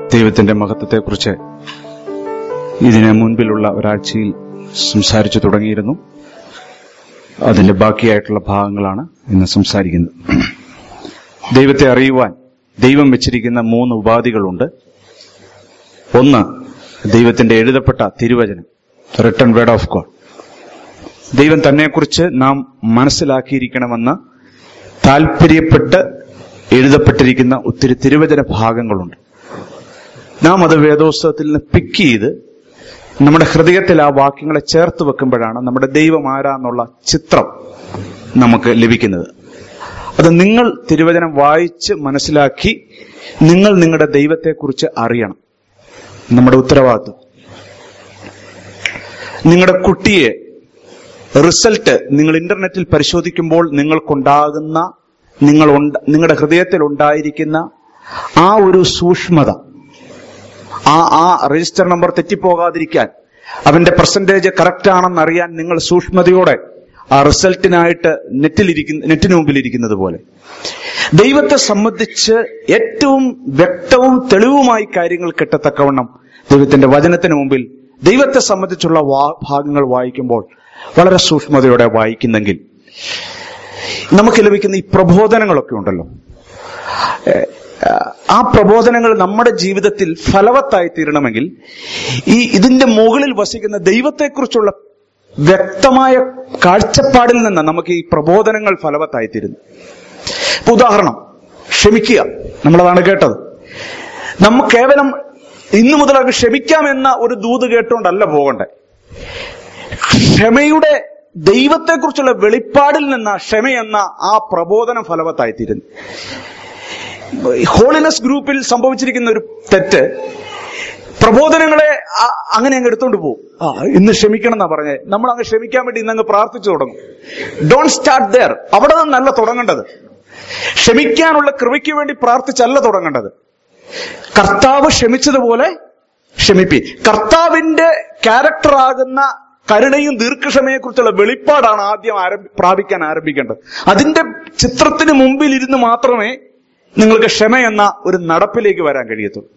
ദൈവത്തിന്റെ മഹത്വത്തെക്കുറിച്ച് ഇതിന് മുൻപിലുള്ള ഒരാഴ്ചയിൽ സംസാരിച്ചു തുടങ്ങിയിരുന്നു അതിന്റെ ബാക്കിയായിട്ടുള്ള ഭാഗങ്ങളാണ് ഇന്ന് സംസാരിക്കുന്നത് ദൈവത്തെ അറിയുവാൻ ദൈവം വെച്ചിരിക്കുന്ന മൂന്ന് ഉപാധികളുണ്ട് ഒന്ന് ദൈവത്തിന്റെ എഴുതപ്പെട്ട തിരുവചനം റിട്ടൺ വേർഡ് ഓഫ് ഗോഡ് ദൈവം തന്നെക്കുറിച്ച് നാം മനസ്സിലാക്കിയിരിക്കണമെന്ന് താല്പര്യപ്പെട്ട് എഴുതപ്പെട്ടിരിക്കുന്ന ഒത്തിരി തിരുവചന ഭാഗങ്ങളുണ്ട് നാം അത് വേദോത്സവത്തിൽ നിന്ന് പിക്ക് ചെയ്ത് നമ്മുടെ ഹൃദയത്തിൽ ആ വാക്യങ്ങളെ ചേർത്ത് വെക്കുമ്പോഴാണ് നമ്മുടെ ദൈവം ആരാന്നുള്ള ചിത്രം നമുക്ക് ലഭിക്കുന്നത് അത് നിങ്ങൾ തിരുവചനം വായിച്ച് മനസ്സിലാക്കി നിങ്ങൾ നിങ്ങളുടെ ദൈവത്തെക്കുറിച്ച് അറിയണം നമ്മുടെ ഉത്തരവാദിത്വം നിങ്ങളുടെ കുട്ടിയെ റിസൾട്ട് നിങ്ങൾ ഇന്റർനെറ്റിൽ പരിശോധിക്കുമ്പോൾ നിങ്ങൾക്കുണ്ടാകുന്ന നിങ്ങൾ ഉണ്ട- നിങ്ങളുടെ ഹൃദയത്തിൽ ഉണ്ടായിരിക്കുന്ന ആ ഒരു സൂക്ഷ്മത ആ ആ രജിസ്റ്റർ നമ്പർ തെറ്റിപ്പോകാതിരിക്കാൻ അവന്റെ പെർസെന്റേജ് കറക്റ്റ് ആണെന്ന് അറിയാൻ നിങ്ങൾ സൂക്ഷ്മതയോടെ ആ റിസൾട്ടിനായിട്ട് നെറ്റിലിരിക്കുന്ന നെറ്റിന് മുമ്പിൽ ഇരിക്കുന്നത് പോലെ ദൈവത്തെ സംബന്ധിച്ച് ഏറ്റവും വ്യക്തവും തെളിവുമായി കാര്യങ്ങൾ കിട്ടത്തക്കവണ്ണം ദൈവത്തിന്റെ വചനത്തിന് മുമ്പിൽ ദൈവത്തെ സംബന്ധിച്ചുള്ള വാ- ഭാഗങ്ങൾ വായിക്കുമ്പോൾ വളരെ സൂക്ഷ്മതയോടെ വായിക്കുന്നെങ്കിൽ നമുക്ക് ലഭിക്കുന്ന ഈ പ്രബോധനങ്ങളൊക്കെ ഉണ്ടല്ലോ ഏഹ്, ആ പ്രബോധനങ്ങൾ നമ്മുടെ ജീവിതത്തിൽ ഫലവത്തായി തീരണമെങ്കിൽ ഈ ഇതിന്റെ മുകളിൽ വസിക്കുന്ന ദൈവത്തെക്കുറിച്ചുള്ള വ്യക്തമായ കാഴ്ചപ്പാടിൽ നിന്ന് നമുക്ക് ഈ പ്രബോധനങ്ങൾ ഫലവത്തായി തീരുന്നു ഇപ്പൊ ഉദാഹരണം ക്ഷമിക്കുക നമ്മളതാണ് കേട്ടത് നമ്മ കേവലം ഇന്നു മുതൽ അങ്ങ് ക്ഷമിക്കാമെന്ന ഒരു ദൂത് കേട്ടുകൊണ്ടല്ല പോകണ്ടേ ക്ഷമയുടെ ദൈവത്തെക്കുറിച്ചുള്ള വെളിപ്പാടിൽ നിന്ന് ക്ഷമയെന്ന ആ പ്രബോധനം ഫലവത്തായിത്തീരുന്നു ഹോളിനെസ് ഗ്രൂപ്പിൽ സംഭവിച്ചിരിക്കുന്ന ഒരു തെറ്റ് പ്രബോധനങ്ങളെ ആ- അങ്ങനെ അങ്ങ് എടുത്തോണ്ട് പോകും ആ ഇന്ന് ക്ഷമിക്കണം എന്നാ പറഞ്ഞേ നമ്മൾ അങ്ങ് ക്ഷമിക്കാൻ വേണ്ടി ഇന്ന് അങ്ങ് പ്രാർത്ഥിച്ചു തുടങ്ങും ഡോൺ സ്റ്റാർട്ട് ദർ അവിടെ നിന്നല്ല തുടങ്ങേണ്ടത് ക്ഷമിക്കാനുള്ള കൃപയ്ക്ക് വേണ്ടി പ്രാർത്ഥിച്ചല്ല തുടങ്ങേണ്ടത് കർത്താവ് ക്ഷമിച്ചതുപോലെ ക്ഷമിപ്പി കർത്താവിന്റെ ക്യാരക്ടറാകുന്ന കരുണയും ദീർഘക്ഷമയെ കുറിച്ചുള്ള വെളിപ്പാടാണ് ആദ്യം ആരംഭി പ്രാപിക്കാൻ ആരംഭിക്കേണ്ടത് അതിന്റെ ചിത്രത്തിന് മുമ്പിൽ ഇരുന്ന് മാത്രമേ നിങ്ങൾക്ക് ക്ഷമ എന്ന ഒരു നടപ്പിലേക്ക് വരാൻ കഴിയത്തുള്ളൂ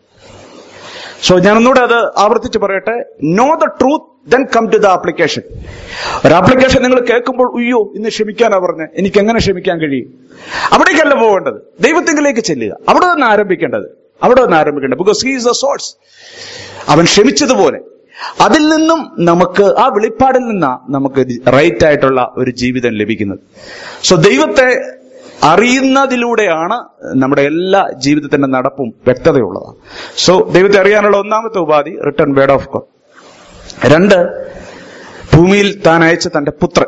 സോ ഞാൻ ഒന്നുകൂടെ അത് ആവർത്തിച്ച് പറയട്ടെ know the truth then come to the application ഒരു ആപ്ലിക്കേഷൻ നിങ്ങൾ കേൾക്കുമ്പോൾ ഉയ്യോ ഇന്ന് ക്ഷമിക്കാനാ പറഞ്ഞത് എനിക്ക് എങ്ങനെ ക്ഷമിക്കാൻ കഴിയും അവിടേക്കല്ല പോകേണ്ടത് ദൈവത്തിങ്കിലേക്ക് ചെല്ലുക അവിടെ നിന്ന് ആരംഭിക്കേണ്ടത് അവിടെ നിന്ന് ആരംഭിക്കേണ്ടത് because he is the source അവൻ ക്ഷമിച്ചതുപോലെ അതിൽ നിന്നും നമുക്ക് ആ വെളിപ്പാടിൽ നിന്നാ നമുക്ക് റൈറ്റ് ആയിട്ടുള്ള ഒരു ജീവിതം ലഭിക്കുന്നത് സോ ദൈവത്തെ അറിയുന്നതിലൂടെയാണ് നമ്മുടെ എല്ലാ ജീവിതത്തിന്റെ നടപ്പും വ്യക്തതയുള്ളതാണ് സോ ദൈവത്തെ അറിയാനുള്ള ഒന്നാമത്തെ ഉപാധി റിട്ടേൺ വേർഡ് ഓഫ് ഗോഡ് രണ്ട് ഭൂമിയിൽ താൻ അയച്ച തന്റെ പുത്രൻ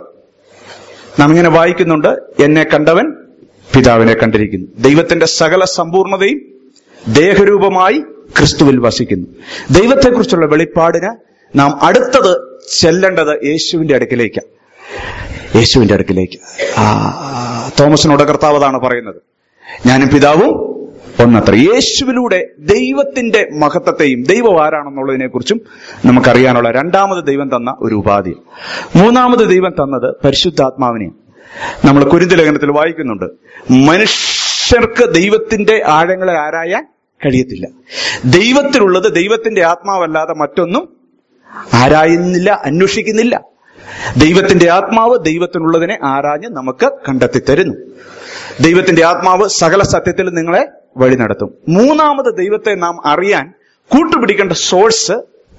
നാം ഇങ്ങനെ വായിക്കുന്നുണ്ട് എന്നെ കണ്ടവൻ പിതാവിനെ കണ്ടിരിക്കുന്നു ദൈവത്തിന്റെ സകല സമ്പൂർണതയും ദേഹരൂപമായി ക്രിസ്തുവിൽ വസിക്കുന്നു ദൈവത്തെക്കുറിച്ചുള്ള വെളിപ്പാടിന് നാം അടുത്തത് ചെല്ലേണ്ടത് യേശുവിന്റെ അടുക്കിലേക്കാണ് യേശുവിന്റെ അടുക്കിലേക്ക് ആ തോമസിനോട് കർത്താവ് അതാണ് പറയുന്നത് ഞാനും പിതാവും ഒന്നത്ര യേശുവിലൂടെ ദൈവത്തിന്റെ മഹത്വത്തെയും ദൈവം ആരാണെന്നുള്ളതിനെ കുറിച്ചും നമുക്കറിയാനുള്ള രണ്ടാമത് ദൈവം തന്ന ഒരു ഉപാധി മൂന്നാമത് ദൈവം തന്നത് പരിശുദ്ധാത്മാവിനെയാണ് നമ്മൾ കുരുന്ത ലേഖനത്തിൽ വായിക്കുന്നുണ്ട് മനുഷ്യർക്ക് ദൈവത്തിന്റെ ആഴങ്ങളെ ആരായാൻ കഴിയത്തില്ല ദൈവത്തിലുള്ളത് ദൈവത്തിന്റെ ആത്മാവല്ലാതെ മറ്റൊന്നും ആരായുന്നില്ല അന്വേഷിക്കുന്നില്ല ദൈവത്തിന്റെ ആത്മാവ് ദൈവത്തിനുള്ളതിനെ ആരാഞ്ഞ് നമുക്ക് കണ്ടെത്തി തരുന്നു ദൈവത്തിന്റെ ആത്മാവ് സകല സത്യത്തിൽ നിങ്ങളെ വഴി നടത്തും മൂന്നാമത് ദൈവത്തെ നാം അറിയാൻ കൂട്ടുപിടിക്കേണ്ട സോഴ്സ്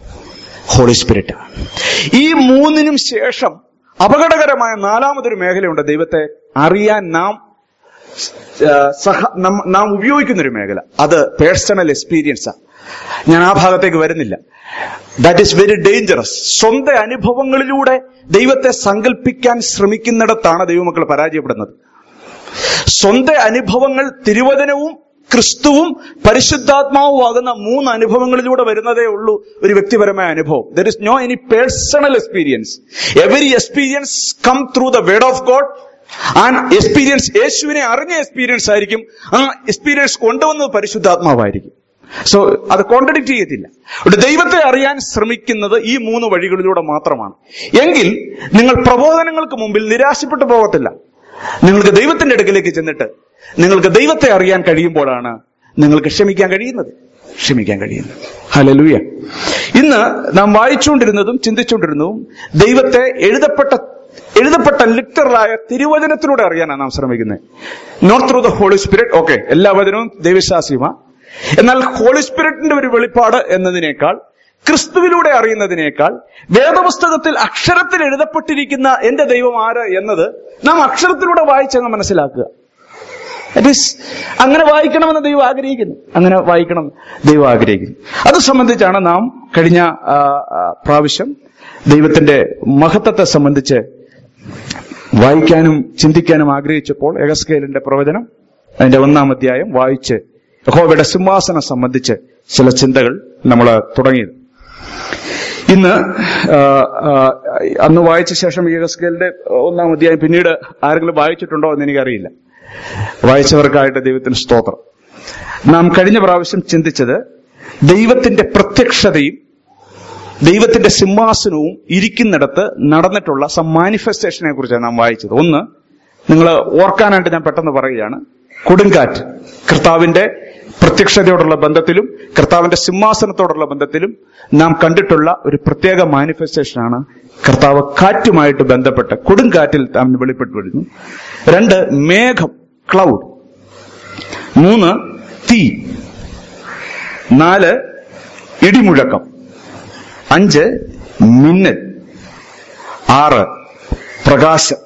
ഹോളി സ്പിരിറ്റ് ഈ മൂന്നിനും ശേഷം അപകടകരമായ നാലാമതൊരു മേഖലയുണ്ട് ദൈവത്തെ അറിയാൻ നാം ആ, സഹ നം- നാം ഉപയോഗിക്കുന്ന ഒരു മേഖല അത് പേഴ്സണൽ എക്സ്പീരിയൻസാ ഞാൻ ആ ഭാഗത്തേക്ക് വരുന്നില്ല ദാറ്റ് ഈസ് വെരി ഡേഞ്ചറസ് സ്വന്തം അനുഭവങ്ങളിലൂടെ ദൈവത്തെ സങ്കല്പിക്കാൻ ശ്രമിക്കുന്നിടത്താണ് ദൈവമക്കൾ പരാജയപ്പെടുന്നത് സ്വന്തം അനുഭവങ്ങൾ തിരുവചനവും ക്രിസ്തുവും പരിശുദ്ധാത്മാവും ആകുന്ന മൂന്ന് അനുഭവങ്ങളിലൂടെ വരുന്നതേ ഉള്ളൂ ഒരു വ്യക്തിപരമായ അനുഭവം there is no any personal experience every experience come through the word of God and experience യേശുവിനെ അറിഞ്ഞ എക്സ്പീരിയൻസ് ആയിരിക്കും ആ എക്സ്പീരിയൻസ് കൊണ്ടുവന്നത് പരിശുദ്ധാത്മാവായിരിക്കും സോ അത് കോൺട്രഡിക്ട് ചെയ്യത്തില്ല ഒരു ദൈവത്തെ അറിയാൻ ശ്രമിക്കുന്നത് ഈ മൂന്ന് വഴികളിലൂടെ മാത്രമാണ് എങ്കിൽ നിങ്ങൾ പ്രബോധനങ്ങൾക്ക് മുമ്പിൽ നിരാശപ്പെട്ടു പോകത്തില്ല നിങ്ങൾക്ക് ദൈവത്തിന്റെ അടുക്കലേക്ക് ചെന്നിട്ട് നിങ്ങൾക്ക് ദൈവത്തെ അറിയാൻ കഴിയുമ്പോഴാണ് നിങ്ങൾക്ക് ക്ഷമിക്കാൻ കഴിയുന്നത് ക്ഷമിക്കാൻ കഴിയുന്നത് ഹലലൂയ ഇന്ന് നാം വായിച്ചുകൊണ്ടിരുന്നതും ചിന്തിച്ചുകൊണ്ടിരുന്നതും ദൈവത്തെ എഴുതപ്പെട്ട എഴുതപ്പെട്ട ലിറ്ററലായ തിരുവചനത്തിലൂടെ അറിയാനാണ് നാം ശ്രമിക്കുന്നത് not through the Holy Spirit okay എല്ലാ വചനവും ദൈവശാസ്യമാ എന്നാൽ ഹോളി സ്പിരിറ്റിന്റെ ഒരു വെളിപ്പാട് എന്നതിനേക്കാൾ ക്രിസ്തുവിലൂടെ അറിയുന്നതിനേക്കാൾ വേദപുസ്തകത്തിൽ അക്ഷരത്തിൽ എഴുതപ്പെട്ടിരിക്കുന്ന എന്റെ ദൈവം ആര് എന്നത് നാം അക്ഷരത്തിലൂടെ വായിച്ചങ്ങ് മനസ്സിലാക്കുക ഇറ്റ് ഈസ് അങ്ങനെ വായിക്കണമെന്ന് ദൈവം ആഗ്രഹിക്കുന്നു അങ്ങനെ വായിക്കണം ദൈവം ആഗ്രഹിക്കുന്നു അത് സംബന്ധിച്ചാണ് നാം കഴിഞ്ഞ ആ, ആ, പ്രാവശ്യം ദൈവത്തിന്റെ മഹത്വത്തെ സംബന്ധിച്ച് വായിക്കാനും ചിന്തിക്കാനും ആഗ്രഹിച്ചപ്പോൾ എഗസ്കേലിന്റെ പ്രവചനം അതിന്റെ ഒന്നാം അധ്യായം വായിച്ച് യഹോവയുടെ സിംഹാസനം സംബന്ധിച്ച് ചില ചിന്തകൾ നമ്മൾ തുടങ്ങിയത് ഇന്ന് ആ, ആ, അന്ന് വായിച്ച ശേഷം യഗസ്കേലിന്റെ ഒന്നാം അധ്യായം പിന്നീട് ആരെങ്കിലും വായിച്ചിട്ടുണ്ടോ എന്ന് എനിക്കറിയില്ല വായിച്ചവർക്കായിട്ട് ദൈവത്തിന് സ്തോത്രം നാം കഴിഞ്ഞ പ്രാവശ്യം ചിന്തിച്ചത് ദൈവത്തിന്റെ പ്രത്യക്ഷതയും ദൈവത്തിന്റെ സിംഹാസനവും ഇരിക്കുന്നിടത്ത് നടന്നിട്ടുള്ള സം മാനിഫെസ്റ്റേഷനെ കുറിച്ചാണ് നാം വായിച്ചത് ഒന്ന് നിങ്ങൾ ഓർക്കാനായിട്ട് ഞാൻ പെട്ടെന്ന് പറയുകയാണ് കൊടുങ്കാറ്റ് കർത്താവിന്റെ പ്രത്യക്ഷതയോടുള്ള ബന്ധത്തിലും കർത്താവിന്റെ സിംഹാസനത്തോടുള്ള ബന്ധത്തിലും നാം കണ്ടിട്ടുള്ള ഒരു പ്രത്യേക മാനിഫെസ്റ്റേഷനാണ് കർത്താവ് കാറ്റുമായിട്ട് ബന്ധപ്പെട്ട് കൊടുങ്കാറ്റിൽ താൻ വെളിപ്പെട്ടു വരുന്നു രണ്ട് മേഘം ക്ലൗഡ് മൂന്ന് തീ നാല് ഇടിമുഴക്കം അഞ്ച് മിന്നൽ ആറ് പ്രകാശം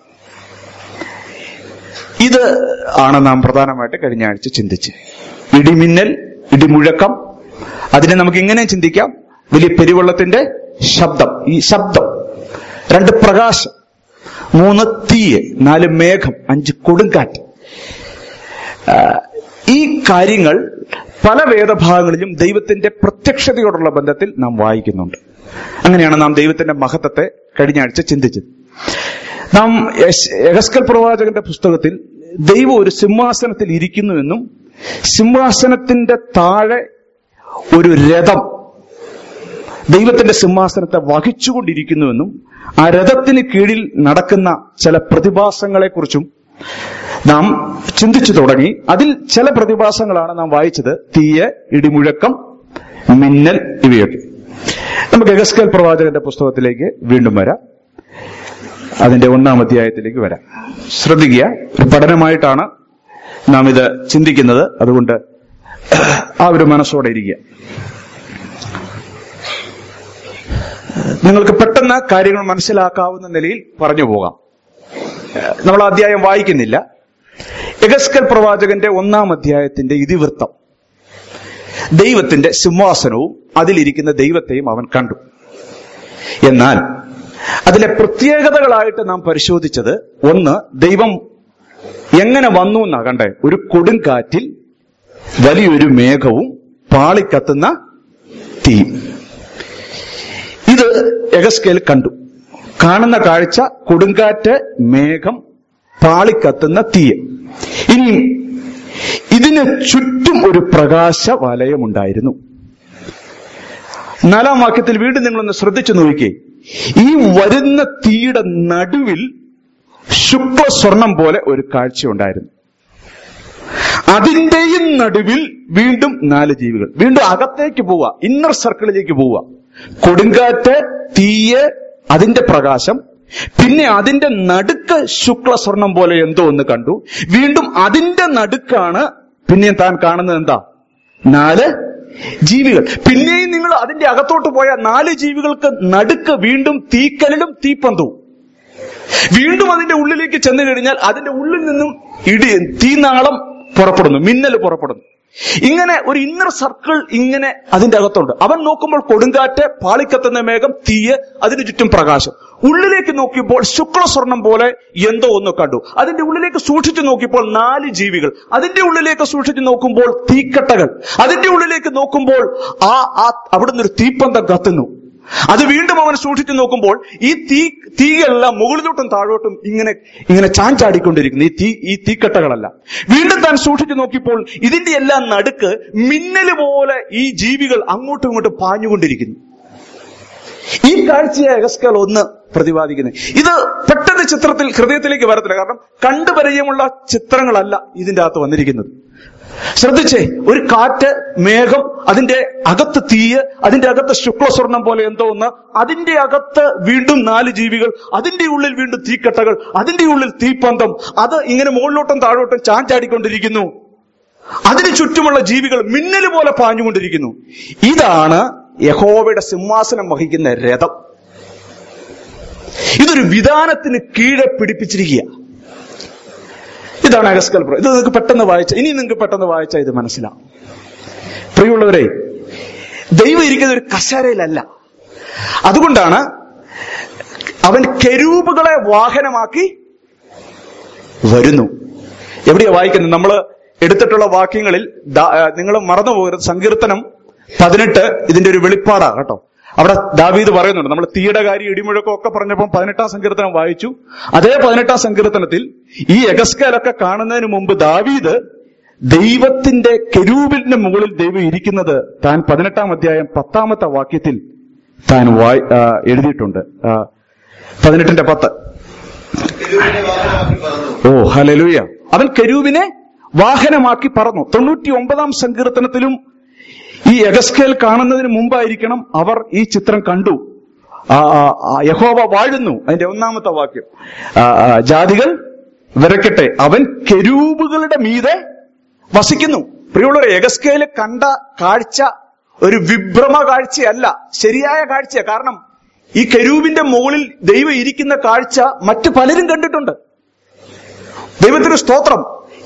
ഇത് ആണ് നാം പ്രധാനമായിട്ട് കഴിഞ്ഞ ആഴ്ച ചിന്തിച്ച് ഇടിമിന്നൽ ഇടിമുഴക്കം അതിനെ നമുക്ക് ഇങ്ങനെ ചിന്തിക്കാം വലിയ പെരുവെള്ളത്തിന്റെ ശബ്ദം ഈ ശബ്ദം രണ്ട് പ്രകാശം മൂന്ന് തീയ് നാല് മേഘം അഞ്ച് കൊടുങ്കാറ്റ് ആ, ഈ കാര്യങ്ങൾ പല വേദഭാഗങ്ങളിലും ദൈവത്തിന്റെ പ്രത്യക്ഷതയോടുള്ള ബന്ധത്തിൽ നാം വായിക്കുന്നുണ്ട് അങ്ങനെയാണ് നാം ദൈവത്തിന്റെ മഹത്വത്തെ കഴിഞ്ഞ ആഴ്ച ചിന്തിച്ചത് നാം യശ്- യഹസ്കൽ പ്രവാചകന്റെ പുസ്തകത്തിൽ ദൈവം ഒരു സിംഹാസനത്തിൽ ഇരിക്കുന്നുവെന്നും സിംഹാസനത്തിന്റെ താഴെ ഒരു രഥം ദൈവത്തിന്റെ സിംഹാസനത്തെ വഹിച്ചുകൊണ്ടിരിക്കുന്നുവെന്നും ആ രഥത്തിന് കീഴിൽ നടക്കുന്ന ചില പ്രതിഭാസങ്ങളെക്കുറിച്ചും നാം ചിന്തിച്ചു തുടങ്ങി അതിൽ ചില പ്രതിഭാസങ്ങളാണ് നാം വായിച്ചത് തീയ ഇടിമുഴക്കം മിന്നൽ ഇവയൊക്കെ നമുക്ക് എഗസ്കൽ പ്രവാചകന്റെ പുസ്തകത്തിലേക്ക് വീണ്ടും വരാം അതിന്റെ ഒന്നാം അധ്യായത്തിലേക്ക് വരാം ശ്രദ്ധിക്കുക ഒരു പഠനമായിട്ടാണ് നാം ഇത് ചിന്തിക്കുന്നത് അതുകൊണ്ട് ആ ഒരു മനസ്സോടെ ഇരിക്കുക നിങ്ങൾക്ക് പെട്ടെന്ന് കാര്യങ്ങൾ മനസ്സിലാക്കാവുന്ന നിലയിൽ പറഞ്ഞു പോകാം ഏഹ് നമ്മൾ ആ അധ്യായം വായിക്കുന്നില്ല എഗസ്കൽ പ്രവാചകന്റെ ഒന്നാം അധ്യായത്തിന്റെ ഇതിവൃത്തം ദൈവത്തിന്റെ സിംഹാസനവും അതിലിരിക്കുന്ന ദൈവത്തെയും അവൻ കണ്ടു എന്നാൽ അതിലെ പ്രത്യേകതകളായിട്ട് നാം പരിശോധിച്ചത് ഒന്ന് ദൈവം എങ്ങനെ വന്നു എന്നാ കണ്ടേ ഒരു കൊടുങ്കാറ്റിൽ വലിയൊരു മേഘവും പാളിക്കത്തുന്ന തീ ഇത് എഗസ്കേൽ കണ്ടു കാണുന്ന കാഴ്ച കൊടുങ്കാറ്റ് മേഘം പാളിക്കത്തുന്ന തീയ ഇനി ഇതിന് ചുറ്റും ഒരു പ്രകാശ വലയമുണ്ടായിരുന്നു നാലാം വാക്യത്തിൽ വീണ്ടും നിങ്ങളൊന്ന് ശ്രദ്ധിച്ചു നോക്കിക്കേ ഈ വരുന്ന തീയുടെ നടുവിൽ ശുക്ല സ്വർണം പോലെ ഒരു കാഴ്ചയുണ്ടായിരുന്നു അതിന്റെയും നടുവിൽ വീണ്ടും നാല് ജീവികൾ വീണ്ടും അകത്തേക്ക് പോവുക ഇന്നർ സർക്കിളിലേക്ക് പോവുക കൊടുങ്കാറ്റ് തീയ് അതിന്റെ പ്രകാശം പിന്നെ അതിന്റെ നടുക്ക് ശുക്ല സ്വർണം പോലെ എന്തോ ഒന്ന് കണ്ടു വീണ്ടും അതിന്റെ നടുക്കാണ് പിന്നെ താൻ കാണുന്നത് എന്താ നാല് ജീവികൾ പിന്നെയും നിങ്ങൾ അതിന്റെ അകത്തോട്ട് പോയ നാല് ജീവികൾക്ക് നടുക്ക് വീണ്ടും തീക്കലിലും തീപ്പന്തവും വീണ്ടും അതിന്റെ ഉള്ളിലേക്ക് ചെന്നു കഴിഞ്ഞാൽ അതിന്റെ ഉള്ളിൽ നിന്നും ഇടി തീനാളം പുറപ്പെടുന്നു മിന്നൽ പുറപ്പെടുന്നു ഇങ്ങനെ ഒരു ഇന്നർ സർക്കിൾ ഇങ്ങനെ അതിന്റെ അകത്തുണ്ട് അവൻ നോക്കുമ്പോൾ കൊടുങ്കാറ്റ് പാളിക്കത്തുന്ന മേഘം തീയ് അതിനു ചുറ്റും പ്രകാശം ഉള്ളിലേക്ക് നോക്കിയപ്പോൾ ശുക്ല സ്വർണം പോലെ എന്തോ ഒന്ന് കണ്ടു അതിന്റെ ഉള്ളിലേക്ക് സൂക്ഷിച്ചു നോക്കിയപ്പോൾ നാല് ജീവികൾ അതിന്റെ ഉള്ളിലേക്ക് സൂക്ഷിച്ചു നോക്കുമ്പോൾ തീക്കട്ടകൾ അതിന്റെ ഉള്ളിലേക്ക് നോക്കുമ്പോൾ ആ ആ അവിടുന്ന് ഒരു തീപ്പന്തം കത്തുന്നു അത് വീണ്ടും അവൻ സൂക്ഷിച്ചു നോക്കുമ്പോൾ ഈ തീ തീയെല്ലാം മുകളിലോട്ടും താഴോട്ടും ഇങ്ങനെ ഇങ്ങനെ ചാഞ്ചാടിക്കൊണ്ടിരിക്കുന്നു ഈ തീ ഈ തീക്കട്ടകളല്ല വീണ്ടും താൻ സൂക്ഷിച്ചു നോക്കിയപ്പോൾ ഇതിന്റെ എല്ലാം നടുക്ക് മിന്നല് പോലെ ഈ ജീവികൾ അങ്ങോട്ടും ഇങ്ങോട്ടും പാഞ്ഞുകൊണ്ടിരിക്കുന്നു ഈ കാഴ്ചയെ എഗസ്കൽ ഒന്ന് പ്രതിപാദിക്കുന്നത് ഇത് പെട്ടെന്ന് ചിത്രത്തിൽ ഹൃദയത്തിലേക്ക് വരത്തില്ല കാരണം കണ്ടു പരിചയമുള്ള ചിത്രങ്ങളല്ല ഇതിന്റെ അകത്ത് വന്നിരിക്കുന്നത് ശ്രദ്ധിച്ചേ ഒരു കാറ്റ് മേഘം അതിന്റെ അകത്ത് തീയ് അതിന്റെ അകത്ത് ശുക്ലസ്വർണം പോലെ എന്തോ ഒന്ന് അതിന്റെ അകത്ത് വീണ്ടും നാല് ജീവികൾ അതിന്റെ ഉള്ളിൽ വീണ്ടും തീക്കട്ടകൾ അതിന്റെ ഉള്ളിൽ തീപ്പന്തം അത് ഇങ്ങനെ മുകളിലോട്ടും താഴോട്ടും ചാഞ്ചാടിക്കൊണ്ടിരിക്കുന്നു അതിന് ചുറ്റുമുള്ള ജീവികൾ മിന്നൽ പോലെ പാഞ്ഞുകൊണ്ടിരിക്കുന്നു ഇതാണ് യഹോവയുടെ സിംഹാസനം വഹിക്കുന്ന രഥം ഇതൊരു വിധാനത്തിന് കീഴെ പിടിപ്പിച്ചിരിക്കുക ഇതാണ് അഗസ്കൽ ഇത് നിങ്ങൾക്ക് പെട്ടെന്ന് വായിച്ച ഇനി നിങ്ങൾക്ക് പെട്ടെന്ന് വായിച്ചാൽ ഇത് മനസ്സിലാവും പ്രിയമുള്ളവരെ ദൈവം ഇരിക്കുന്ന ഒരു കശാരയിലല്ല അതുകൊണ്ടാണ് അവൻ കെരൂപുകളെ വാഹനമാക്കി വരുന്നു എവിടെയാ വായിക്കുന്നത് നമ്മൾ എടുത്തിട്ടുള്ള വാക്യങ്ങളിൽ നിങ്ങൾ മറന്നു പോകരുത് സങ്കീർത്തനം പതിനെട്ട് ഇതിന്റെ ഒരു വെളിപ്പാടാ കേട്ടോ അവിടെ ദാവീദ് പറയുന്നുണ്ട് നമ്മൾ തീയുടെ കാര്യം ഇടിമുഴക്കം ഒക്കെ പറഞ്ഞപ്പോൾ പതിനെട്ടാം സങ്കീർത്തനം വായിച്ചു അതേ പതിനെട്ടാം സങ്കീർത്തനത്തിൽ ഈ എഗസ്കേലൊക്കെ കാണുന്നതിന് മുമ്പ് ദാവീദ് ദൈവത്തിന്റെ കെരൂബിന്റെ മുകളിൽ ദൈവം ഇരിക്കുന്നത് താൻ പതിനെട്ടാം അധ്യായം പത്താമത്തെ വാക്യത്തിൽ താൻ വായി ആ, എഴുതിയിട്ടുണ്ട് ആ, പതിനെട്ടിന്റെ പത്ത് കെരൂബിനെ വാഹനമാക്കി പറന്നു ഓ ഹലലൂയ അവൻ കരൂവിനെ വാഹനമാക്കി പറന്നു തൊണ്ണൂറ്റി ഒമ്പതാം സങ്കീർത്തനത്തിലും ഈ എഗസ്കേൽ കാണുന്നതിന് മുമ്പായിരിക്കണം അവർ ഈ ചിത്രം കണ്ടു ആ, ആ, ആ, യഹോവ വാഴുന്നു അതിന്റെ ഒന്നാമത്തെ വാക്യം ആ, ആ, ജാതികൾ വിറയ്ക്കട്ടെ അവൻ കെരൂബുകളുടെ മീതെ വസിക്കുന്നു പ്രിയമുള്ളവരെ എഗസ്കേല് കണ്ട കാഴ്ച ഒരു വിഭ്രമ കാഴ്ചയല്ല ശരിയായ കാഴ്ച കാരണം ഈ കെരൂബിന്റെ മുകളിൽ ദൈവം ഇരിക്കുന്ന കാഴ്ച മറ്റു പലരും കണ്ടിട്ടുണ്ട് ദൈവത്തിന് സ്തോത്രം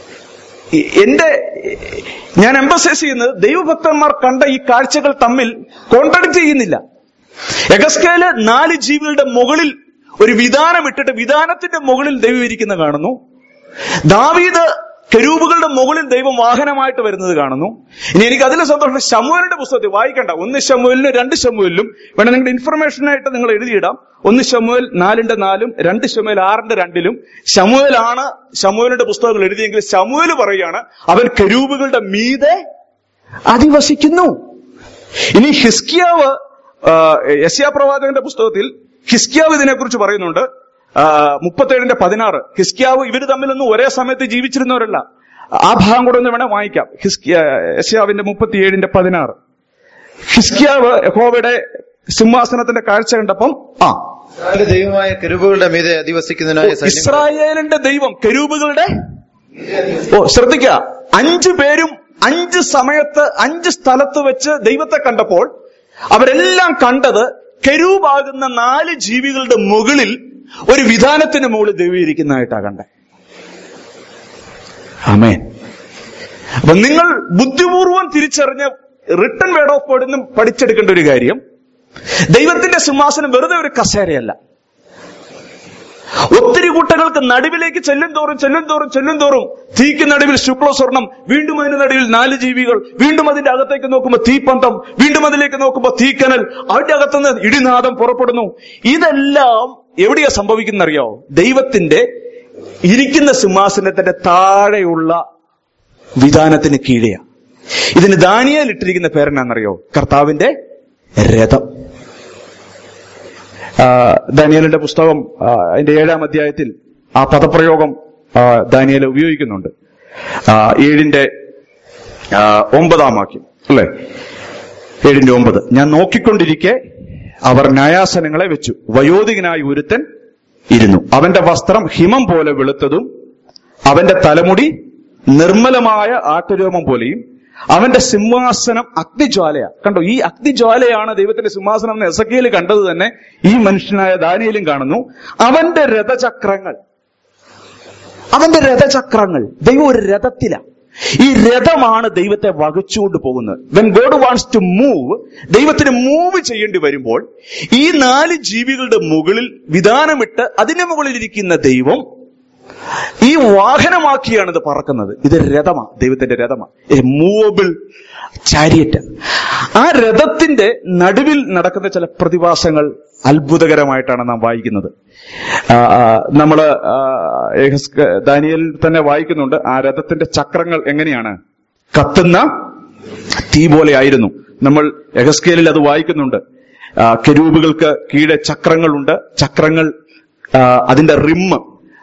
ഈ- എന്റെ ഞാൻ എംബസൈസ് ചെയ്യുന്നത് ദൈവഭക്തന്മാർ കണ്ട ഈ കാഴ്ചകൾ തമ്മിൽ കോൺട്രഡിക്ട് ചെയ്യുന്നില്ല എഗസ്കേല് നാല് ജീവികളുടെ മുകളിൽ ഒരു വിധാനം ഇട്ടിട്ട് വിധാനത്തിന്റെ മുകളിൽ ദൈവം ഇരിക്കുന്ന കാണുന്നു ദാവീദ് കെരൂബുകളുടെ മുകളിൽ ദൈവം വാഹനമായിട്ട് വരുന്നത് കാണുന്നു ഇനി എനിക്ക് അതിൽ സന്തോഷം ശമുവലിന്റെ പുസ്തകത്തിൽ വായിക്കണ്ട ഒന്ന് ശമുവലിനും രണ്ട് ശമുവലിനും വേണം നിങ്ങളുടെ ഇൻഫർമേഷൻ ആയിട്ട് നിങ്ങൾ എഴുതിയിടാം ഒന്ന് ശമുവൽ നാലിന്റെ നാലും രണ്ട് ശമുവൽ ആറിന്റെ രണ്ടിലും ശമുവലാണ് ശമുവലിന്റെ പുസ്തകങ്ങൾ എഴുതിയെങ്കിൽ ശമുവൽ പറയുകയാണ് അവൻ കെരൂബുകളുടെ മീതെ അധിവസിക്കുന്നു ഇനി ഹിസ്കിയാവ് യസ്യാ പ്രവാചകന്റെ പുസ്തകത്തിൽ ഹിസ്കിയാവ് ഇതിനെക്കുറിച്ച് പറയുന്നുണ്ട് ആ, മുപ്പത്തേഴിന്റെ പതിനാറ് ഹിസ്കിയാവ് ഇവര് തമ്മിലൊന്നും ഒരേ സമയത്ത് ജീവിച്ചിരുന്നവരല്ല ആ ഭാഗം കൂടെ ഒന്ന് വേണേ വായിക്കാം ഹിസ്കിയ യസ്യാവിന്റെ മുപ്പത്തിയേഴിന്റെ പതിനാറ് ഹിസ്കിയാവ് യഹോവയുടെ സിംഹാസനത്തിന്റെ കാഴ്ച കണ്ടപ്പം ആ ഇസ്രായേലിന്റെ ദൈവമായ കെരൂബുകളുടെ മീതെ അധിവസിക്കുന്നതിനായ സൈന്യം ഇസ്രായേലിന്റെ ദൈവം കെരൂബുകളുടെ ഓ ശ്രദ്ധിക്കുക അഞ്ചു പേരും അഞ്ച് സമയത്ത് അഞ്ച് സ്ഥലത്ത് വെച്ച് ദൈവത്തെ കണ്ടപ്പോൾ അവരെല്ലാം കണ്ടത് കെരൂബാകുന്ന നാല് ജീവികളുടെ മുകളിൽ ഒരു വിധാനത്തിന് മുകളിൽ ദൈവം ഇരിക്കുന്നതായിട്ടാ കണ്ടേ അമേൻ അപ്പൊ നിങ്ങൾ ബുദ്ധിപൂർവം തിരിച്ചറിഞ്ഞ റിട്ടൺ വേർഡ് ഓഫ് ഗോഡിൽ നിന്നും പഠിച്ചെടുക്കേണ്ട ഒരു കാര്യം ദൈവത്തിന്റെ സിംഹാസനം വെറുതെ ഒരു കസേരയല്ല ഒത്തിരി കൂട്ടങ്ങൾക്ക് നടുവിലേക്ക് ചെല്ലും തോറും ചെല്ലും തോറും ചെല്ലും തോറും തീക്ക് നടുവിൽ ശുക്ലസ്വർണം വീണ്ടും അതിന് നടുവിൽ നാല് ജീവികൾ വീണ്ടും അതിന്റെ അകത്തേക്ക് നോക്കുമ്പോൾ തീപ്പന്തം വീണ്ടും അതിലേക്ക് നോക്കുമ്പോൾ തീക്കനൽ അതിന്റെ അകത്തുനിന്ന് ഇടിനാദം പുറപ്പെടുന്നു ഇതെല്ലാം എവിടെയാ സംഭവിക്കുന്നറിയോ ദൈവത്തിന്റെ ഇരിക്കുന്ന സിംഹാസനത്തിന്റെ താഴെയുള്ള വിധാനത്തിന് കീഴെയാ ഇതിന് ദാനിയേൽ ഇട്ടിരിക്കുന്ന പേരെന്നാണെന്നറിയോ കർത്താവിന്റെ രഥം ആ, ദാനിയേലിന്റെ പുസ്തകം ആ, അതിന്റെ ഏഴാം അധ്യായത്തിൽ ആ പദപ്രയോഗം ആ, ദാനിയേൽ ഉപയോഗിക്കുന്നുണ്ട് ആ, ഏഴിന്റെ ആ, ഒമ്പതാം വാക്യം അല്ലെ ഏഴിന്റെ ഒമ്പത് ഞാൻ നോക്കിക്കൊണ്ടിരിക്കെ അവർ ന്യായാസനങ്ങളെ വെച്ചു വയോധികനായ ഒരുത്തൻ ഇരുന്നു അവന്റെ വസ്ത്രം ഹിമം പോലെ വെളുത്തതും അവന്റെ തലമുടി നിർമ്മലമായ ആട്ടുരോമം പോലെയും അവന്റെ സിംഹാസനം അഗ്നിജ്വാലയാ കണ്ടോ ഈ അഗ്നിജ്വാലയാണ് ദൈവത്തിന്റെ സിംഹാസനം എന്ന് എസക്കിയിൽ കണ്ടത് തന്നെ ഈ മനുഷ്യനായ ദാനിയലും കാണുന്നു അവന്റെ രഥചക്രങ്ങൾ അവന്റെ രഥചക്രങ്ങൾ ദൈവം ഒരു രഥത്തില ഈ രഥമാണ് ദൈവത്തെ വഹിച്ചുകൊണ്ട് പോകുന്നത് when God wants to move ദൈവത്തിന് മൂവ് ചെയ്യേണ്ടി വരുമ്പോൾ ഈ നാല് ജീവികളുടെ മുകളിൽ വിധാനമിട്ട് അതിന്റെ മുകളിൽ ഇരിക്കുന്ന ദൈവം ഈ വാഹനമാക്കിയാണ് ഇത് പറക്കുന്നത് ഇത് രഥമാ ദൈവത്തിന്റെ രഥമാ മൂവബിൾ ചാരിയറ്റ് ആ രഥത്തിന്റെ നടുവിൽ നടക്കുന്ന ചില പ്രതിഭാസങ്ങൾ അത്ഭുതകരമായിട്ടാണ് നാം വായിക്കുന്നത് ആ, ആ, നമ്മള് ആ, യഹസ്ക- ദാനിയേലിൽ തന്നെ വായിക്കുന്നുണ്ട് ആ രഥത്തിന്റെ ചക്രങ്ങൾ എങ്ങനെയാണ് കത്തുന്ന തീ പോലെ ആയിരുന്നു നമ്മൾ യഹസ്കേലിൽ അത് വായിക്കുന്നുണ്ട് ആ, കെരൂബുകൾക്ക് കീഴെ ചക്രങ്ങളുണ്ട് ചക്രങ്ങൾ ആ, അതിന്റെ റിമ്മ്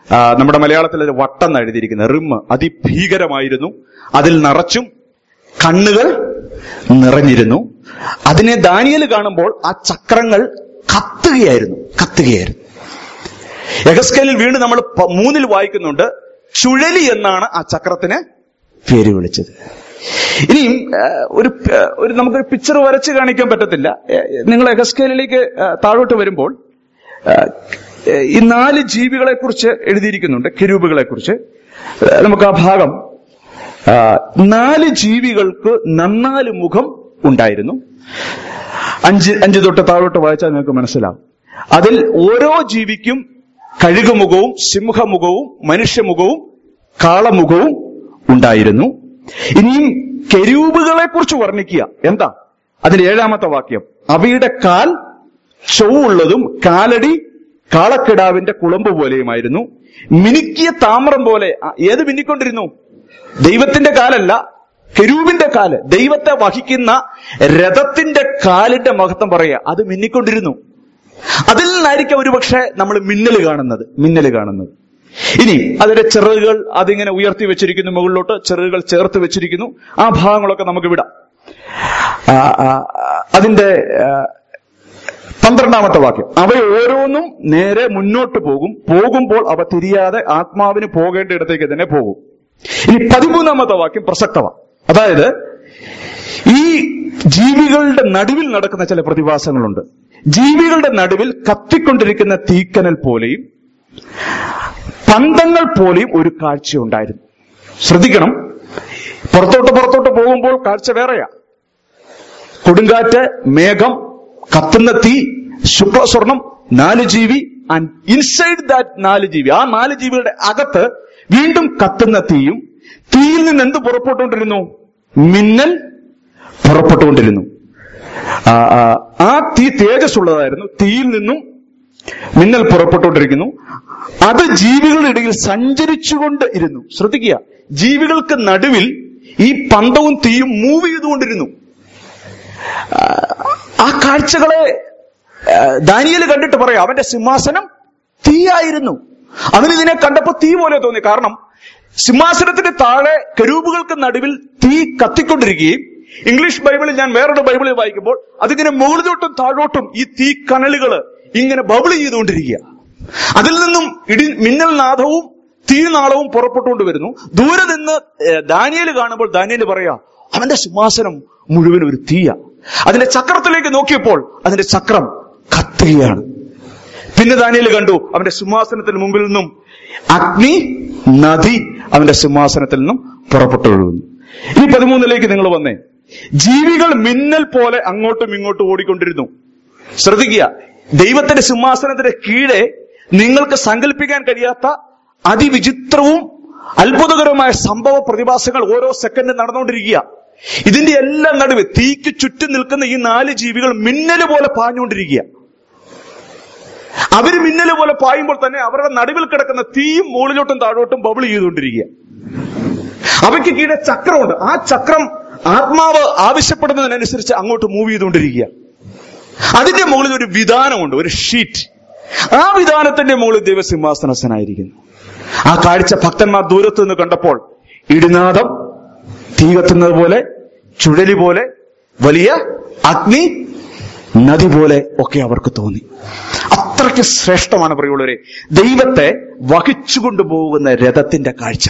ആ, നമ്മുടെ മലയാളത്തിൽ ഒരു വട്ടം എന്ന് എഴുതിയിരിക്കുന്നത് റിം അതിഭീകരമായിരുന്നു അതിൽ നിറച്ചും കണ്ണുകൾ നിറഞ്ഞിരുന്നു അതിനെ ദാനിയൽ കാണുമ്പോൾ ആ ചക്രങ്ങൾ കത്തുകയായിരുന്നു കത്തുകയായിരുന്നു എഗസ്കേലിൽ വീണ്ടും നമ്മൾ പ- മൂന്നിൽ വായിക്കുന്നുണ്ട് ചുഴലി എന്നാണ് ആ ചക്രത്തിന് പേര് വിളിച്ചത് ഇനിയും ആ, ഒരു പ- ഒരു നമുക്കൊരു പിക്ചർ വരച്ച് കാണിക്കാൻ പറ്റത്തില്ല ഏ, നിങ്ങൾ എഗസ്കേലിലേക്ക് ആ, താഴോട്ട് വരുമ്പോൾ ആ, ഈ നാല് ജീവികളെ കുറിച്ച് എഴുതിയിരിക്കുന്നുണ്ട് കിരൂപുകളെ കുറിച്ച് നമുക്ക് ആ ഭാഗം ആ, നാല് ജീവികൾക്ക് നന്നാല് മുഖം ഉണ്ടായിരുന്നു അഞ്ച് അഞ്ച് തൊട്ട് താഴോട്ട് വായിച്ചാൽ നിങ്ങൾക്ക് മനസ്സിലാവും അതിൽ ഓരോ ജീവിക്കും കഴുകുമുഖവും സിംഹമുഖവും മനുഷ്യമുഖവും കാളമുഖവും ഉണ്ടായിരുന്നു ഇനിയും കെരൂബുകളെ കുറിച്ച് വർണ്ണിക്കുക എന്താ അതിൽ ഏഴാമത്തെ വാക്യം അവയുടെ കാൽ ചൊവ്വുള്ളതും കാലടി കാളക്കിടാവിന്റെ കുളമ്പ് പോലെയുമായിരുന്നു മിനുക്കിയ താമ്രം പോലെ ആ, ഏത് മിന്നിക്കൊണ്ടിരുന്നു ദൈവത്തിന്റെ കാലല്ല കെരൂബിന്റെ കാല് ദൈവത്തെ വഹിക്കുന്ന രഥത്തിന്റെ കാലിന്റെ മഹത്വം പറയുക അത് മിന്നിക്കൊണ്ടിരുന്നു അതിൽ നിന്നായിരിക്കും ഒരുപക്ഷെ നമ്മൾ മിന്നൽ കാണുന്നത് മിന്നൽ കാണുന്നത് ഇനി അതിന്റെ ചിറകുകൾ അതിങ്ങനെ ഉയർത്തി വെച്ചിരിക്കുന്നു മുകളിലോട്ട് ചിറകുകൾ ചേർത്ത് വെച്ചിരിക്കുന്നു ആ ഭാഗങ്ങളൊക്കെ നമുക്ക് വിടാം ആ, ആ, അതിന്റെ ആ, പന്ത്രണ്ടാമത്തെ വാക്യം അവ ഓരോന്നും നേരെ മുന്നോട്ട് പോകും പോകുമ്പോൾ അവ തിരിയാതെ ആത്മാവിന് പോകേണ്ട ഇടത്തേക്ക് തന്നെ പോകും ഇനി പതിമൂന്നാമത്തെ വാക്യം പ്രസക്തമാണ് അതായത് ഈ ജീവികളുടെ നടുവിൽ നടക്കുന്ന ചില പ്രതിഭാസങ്ങളുണ്ട് ജീവികളുടെ നടുവിൽ കത്തിക്കൊണ്ടിരിക്കുന്ന തീക്കനൽ പോലെയും പന്തങ്ങൾ പോലെയും ഒരു കാഴ്ച ഉണ്ടായിരുന്നു ശ്രദ്ധിക്കണം പുറത്തോട്ട് പുറത്തോട്ട് പോകുമ്പോൾ കാഴ്ച വേറെയാ കൊടുങ്കാറ്റ് മേഘം കത്തുന്ന തീ ശുക്ലസ്വർണം നാല് ജീവി ആൻഡ് ഇൻസൈഡ് ദാറ്റ് നാല് ജീവി ആ നാല് ജീവികളുടെ അകത്ത് വീണ്ടും കത്തുന്ന തീയും തീയിൽ നിന്ന് എന്ത് പുറപ്പെട്ടുകൊണ്ടിരുന്നു മിന്നൽ പുറപ്പെട്ടുകൊണ്ടിരുന്നു ആ, ആ, ആ തീ തേജസ് ഉള്ളതായിരുന്നു തീയിൽ നിന്നും മിന്നൽ പുറപ്പെട്ടുകൊണ്ടിരിക്കുന്നു അത് ജീവികളുടെ ഇടയിൽ സഞ്ചരിച്ചുകൊണ്ട് ഇരുന്നു ശ്രദ്ധിക്കുക ജീവികൾക്ക് നടുവിൽ ഈ പന്തവും തീയും മൂവ് ചെയ്തുകൊണ്ടിരുന്നു ആ, ആ കാഴ്ചകളെ ദാനിയൽ കണ്ടിട്ട് പറയാം അവന്റെ സിംഹാസനം തീയായിരുന്നു അവന് ഇതിനെ കണ്ടപ്പോ തീ പോലെ തോന്നി കാരണം സിംഹാസനത്തിന്റെ താഴെ കരൂപുകൾക്ക് നടുവിൽ തീ കത്തിക്കൊണ്ടിരിക്കുകയും ഇംഗ്ലീഷ് ബൈബിളിൽ ഞാൻ വേറൊരു ബൈബിളിൽ വായിക്കുമ്പോൾ അതിങ്ങനെ മുകളിലോട്ടും താഴോട്ടും ഈ തീ കനലുകൾ ഇങ്ങനെ ബബിൾ ചെയ്തുകൊണ്ടിരിക്കുക അതിൽ നിന്നും ഇടി മിന്നൽ നാദവും തീനാളവും പുറപ്പെട്ടുകൊണ്ട് വരുന്നു ദൂരെ നിന്ന് ദാനിയൽ കാണുമ്പോൾ ദാനിയൽ പറയാ അവന്റെ സിംഹാസനം മുഴുവൻ ഒരു തീയ അതിന്റെ ചക്രത്തിലേക്ക് നോക്കിയപ്പോൾ അതിന്റെ ചക്രം കത്തുകയാണ് പിന്നെ ദാനിയൽ കണ്ടു അവന്റെ സിംഹാസനത്തിന് മുമ്പിൽ നിന്നും അഗ്നി നദി അവന്റെ സിംഹാസനത്തിൽ നിന്നും പുറപ്പെട്ടു ഒഴുകുന്നു ഇനി പതിമൂന്നിലേക്ക് നിങ്ങൾ വന്നേ ജീവികൾ മിന്നൽ പോലെ അങ്ങോട്ടും ഇങ്ങോട്ടും ഓടിക്കൊണ്ടിരുന്നു ശ്രദ്ധിക്കുക ദൈവത്തിന്റെ സിംഹാസനത്തിന്റെ കീഴെ നിങ്ങൾക്ക് സങ്കല്പിക്കാൻ കഴിയാത്ത അതിവിചിത്രവും അത്ഭുതകരമായ സംഭവ പ്രതിഭാസങ്ങൾ ഓരോ സെക്കൻഡ് നടന്നുകൊണ്ടിരിക്കുക ഇതിന്റെ എല്ലാം നടുവ് തീക്ക് ചുറ്റും നിൽക്കുന്ന ഈ നാല് ജീവികൾ മിന്നല് പോലെ പാഞ്ഞുകൊണ്ടിരിക്കുക അവര് മിന്നല് പോലെ പായുമ്പോൾ തന്നെ അവരുടെ നടുവിൽ കിടക്കുന്ന തീയും മുകളിലോട്ടും താഴോട്ടും ബബിൾ ചെയ്തുകൊണ്ടിരിക്കുക അവയ്ക്ക് കീഴെ ചക്രമുണ്ട് ആ ചക്രം ആത്മാവ് ആവശ്യപ്പെടുന്നതിനനുസരിച്ച് അങ്ങോട്ട് മൂവ് ചെയ്തുകൊണ്ടിരിക്കുക അതിന്റെ മുകളിൽ ഒരു വിധാനമുണ്ട് ഒരു ഷീറ്റ് ആ വിധാനത്തിന്റെ മുകളിൽ ദൈവസിംഹാസനസ്ഥനായിരിക്കുന്നു ആ കാഴ്ച ഭക്തന്മാർ ദൂരത്ത് നിന്ന് കണ്ടപ്പോൾ ഇടിനാദം തീ കത്തുന്നത് പോലെ ചുഴലി പോലെ വലിയ അഗ്നി നദി പോലെ ഒക്കെ അവർക്ക് തോന്നി അത്രയ്ക്ക് ശ്രേഷ്ഠമാണ് പ്രിയമുള്ളവരെ ദൈവത്തെ വഹിച്ചുകൊണ്ടുപോകുന്ന രഥത്തിന്റെ കാഴ്ച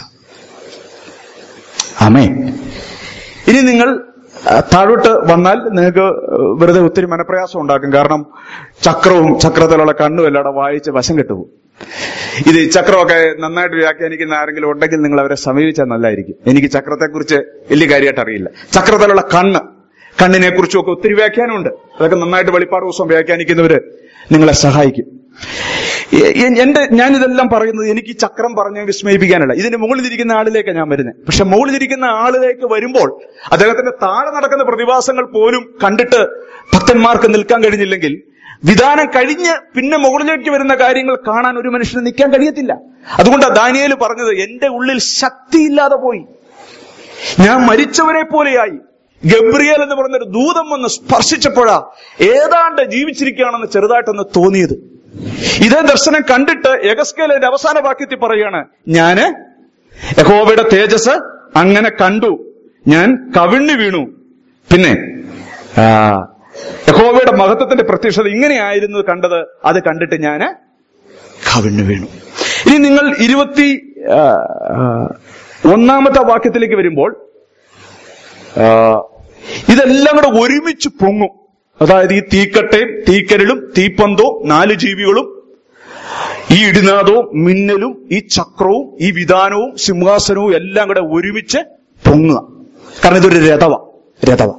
ആമേ ഇനി നിങ്ങൾ ആ, താഴോട്ട് വന്നാൽ നിങ്ങൾക്ക് വെറുതെ ഒത്തിരി മനപ്രയാസം ഉണ്ടാക്കും കാരണം ചക്രവും ചക്രത്തിലുള്ള കണ്ണും എല്ലാം വായിച്ച് വശം കെട്ടുപോകും ഇത് ഈ ചക്രമൊക്കെ നന്നായിട്ട് വ്യാഖ്യാനിക്കുന്ന ആരെങ്കിലും ഉണ്ടെങ്കിൽ നിങ്ങൾ അവരെ സമീപിച്ചാൽ നല്ലതായിരിക്കും എനിക്ക് ചക്രത്തെക്കുറിച്ച് വലിയ കാര്യമായിട്ട് അറിയില്ല ചക്രത്തിലുള്ള കണ്ണ് കണ്ണിനെ കുറിച്ചും ഒക്കെ ഒത്തിരി വ്യാഖ്യാനമുണ്ട് അതൊക്കെ നന്നായിട്ട് വെളിപ്പാട് ദിവസം വ്യാഖ്യാനിക്കുന്നവര് നിങ്ങളെ സഹായിക്കും എ- എ- എന്റെ ഞാനിതെല്ലാം പറയുന്നത് എനിക്ക് ഈ ചക്രം പറഞ്ഞ് വിസ്മയിപ്പിക്കാനല്ല ഇതിന്റെ മുകളിലിരിക്കുന്ന ആളിലേക്ക് ഞാൻ വരുന്നത് പക്ഷെ മുകളിലിരിക്കുന്ന ആളിലേക്ക് വരുമ്പോൾ അദ്ദേഹത്തിന്റെ താഴെ നടക്കുന്ന പ്രതിഭാസങ്ങൾ പോലും കണ്ടിട്ട് ഭക്തന്മാർക്ക് നിൽക്കാൻ കഴിഞ്ഞില്ലെങ്കിൽ വിധാനം കഴിഞ്ഞ് പിന്നെ മുകളിലേക്ക് വരുന്ന കാര്യങ്ങൾ കാണാൻ ഒരു മനുഷ്യന് നിൽക്കാൻ കഴിയത്തില്ല അതുകൊണ്ടാണ് ദാനിയേൽ പറഞ്ഞത് എന്റെ ഉള്ളിൽ ശക്തിയില്ലാതെ പോയി ഞാൻ മരിച്ചവരെ പോലെയായി ഗബ്രിയേൽ എന്ന് പറയുന്ന ഒരു ദൂതം വന്ന് സ്പർശിച്ചപ്പോഴാ ഏതാണ്ട് ജീവിച്ചിരിക്കുകയാണെന്ന് ചെറുതായിട്ടൊന്ന് തോന്നിയത് ഇതേ ദർശനം കണ്ടിട്ട് യഗസ്കേലിന്റെ അവസാന വാക്യത്തിൽ പറയാണ് ഞാന് യഹോവയുടെ തേജസ് അങ്ങനെ കണ്ടു ഞാൻ കവിണ്ണു വീണു പിന്നെ ആ, യഹോവയുടെ മഹത്വത്തിന്റെ പ്രത്യക്ഷത ഇങ്ങനെയായിരുന്നു കണ്ടത് അത് കണ്ടിട്ട് ഞാന് കവിണ്ണു വീണു ഇനി നിങ്ങൾ ഇരുപത്തി ആ, ആ, ഒന്നാമത്തെ വാക്യത്തിലേക്ക് വരുമ്പോൾ ആ, ഇതെല്ലാം കൂടെ ഒരുമിച്ച് പൊങ്ങും അതായത് ഈ തീക്കട്ടയും തീക്കരലും തീപ്പന്തവും നാല് ജീവികളും ഈ ഇടിനാദവും മിന്നലും ഈ ചക്രവും ഈ വിധാനവും സിംഹാസനവും എല്ലാം കൂടെ ഒരുമിച്ച് പൊങ്ങുക കാരണം ഇതൊരു രഥവ രഥവ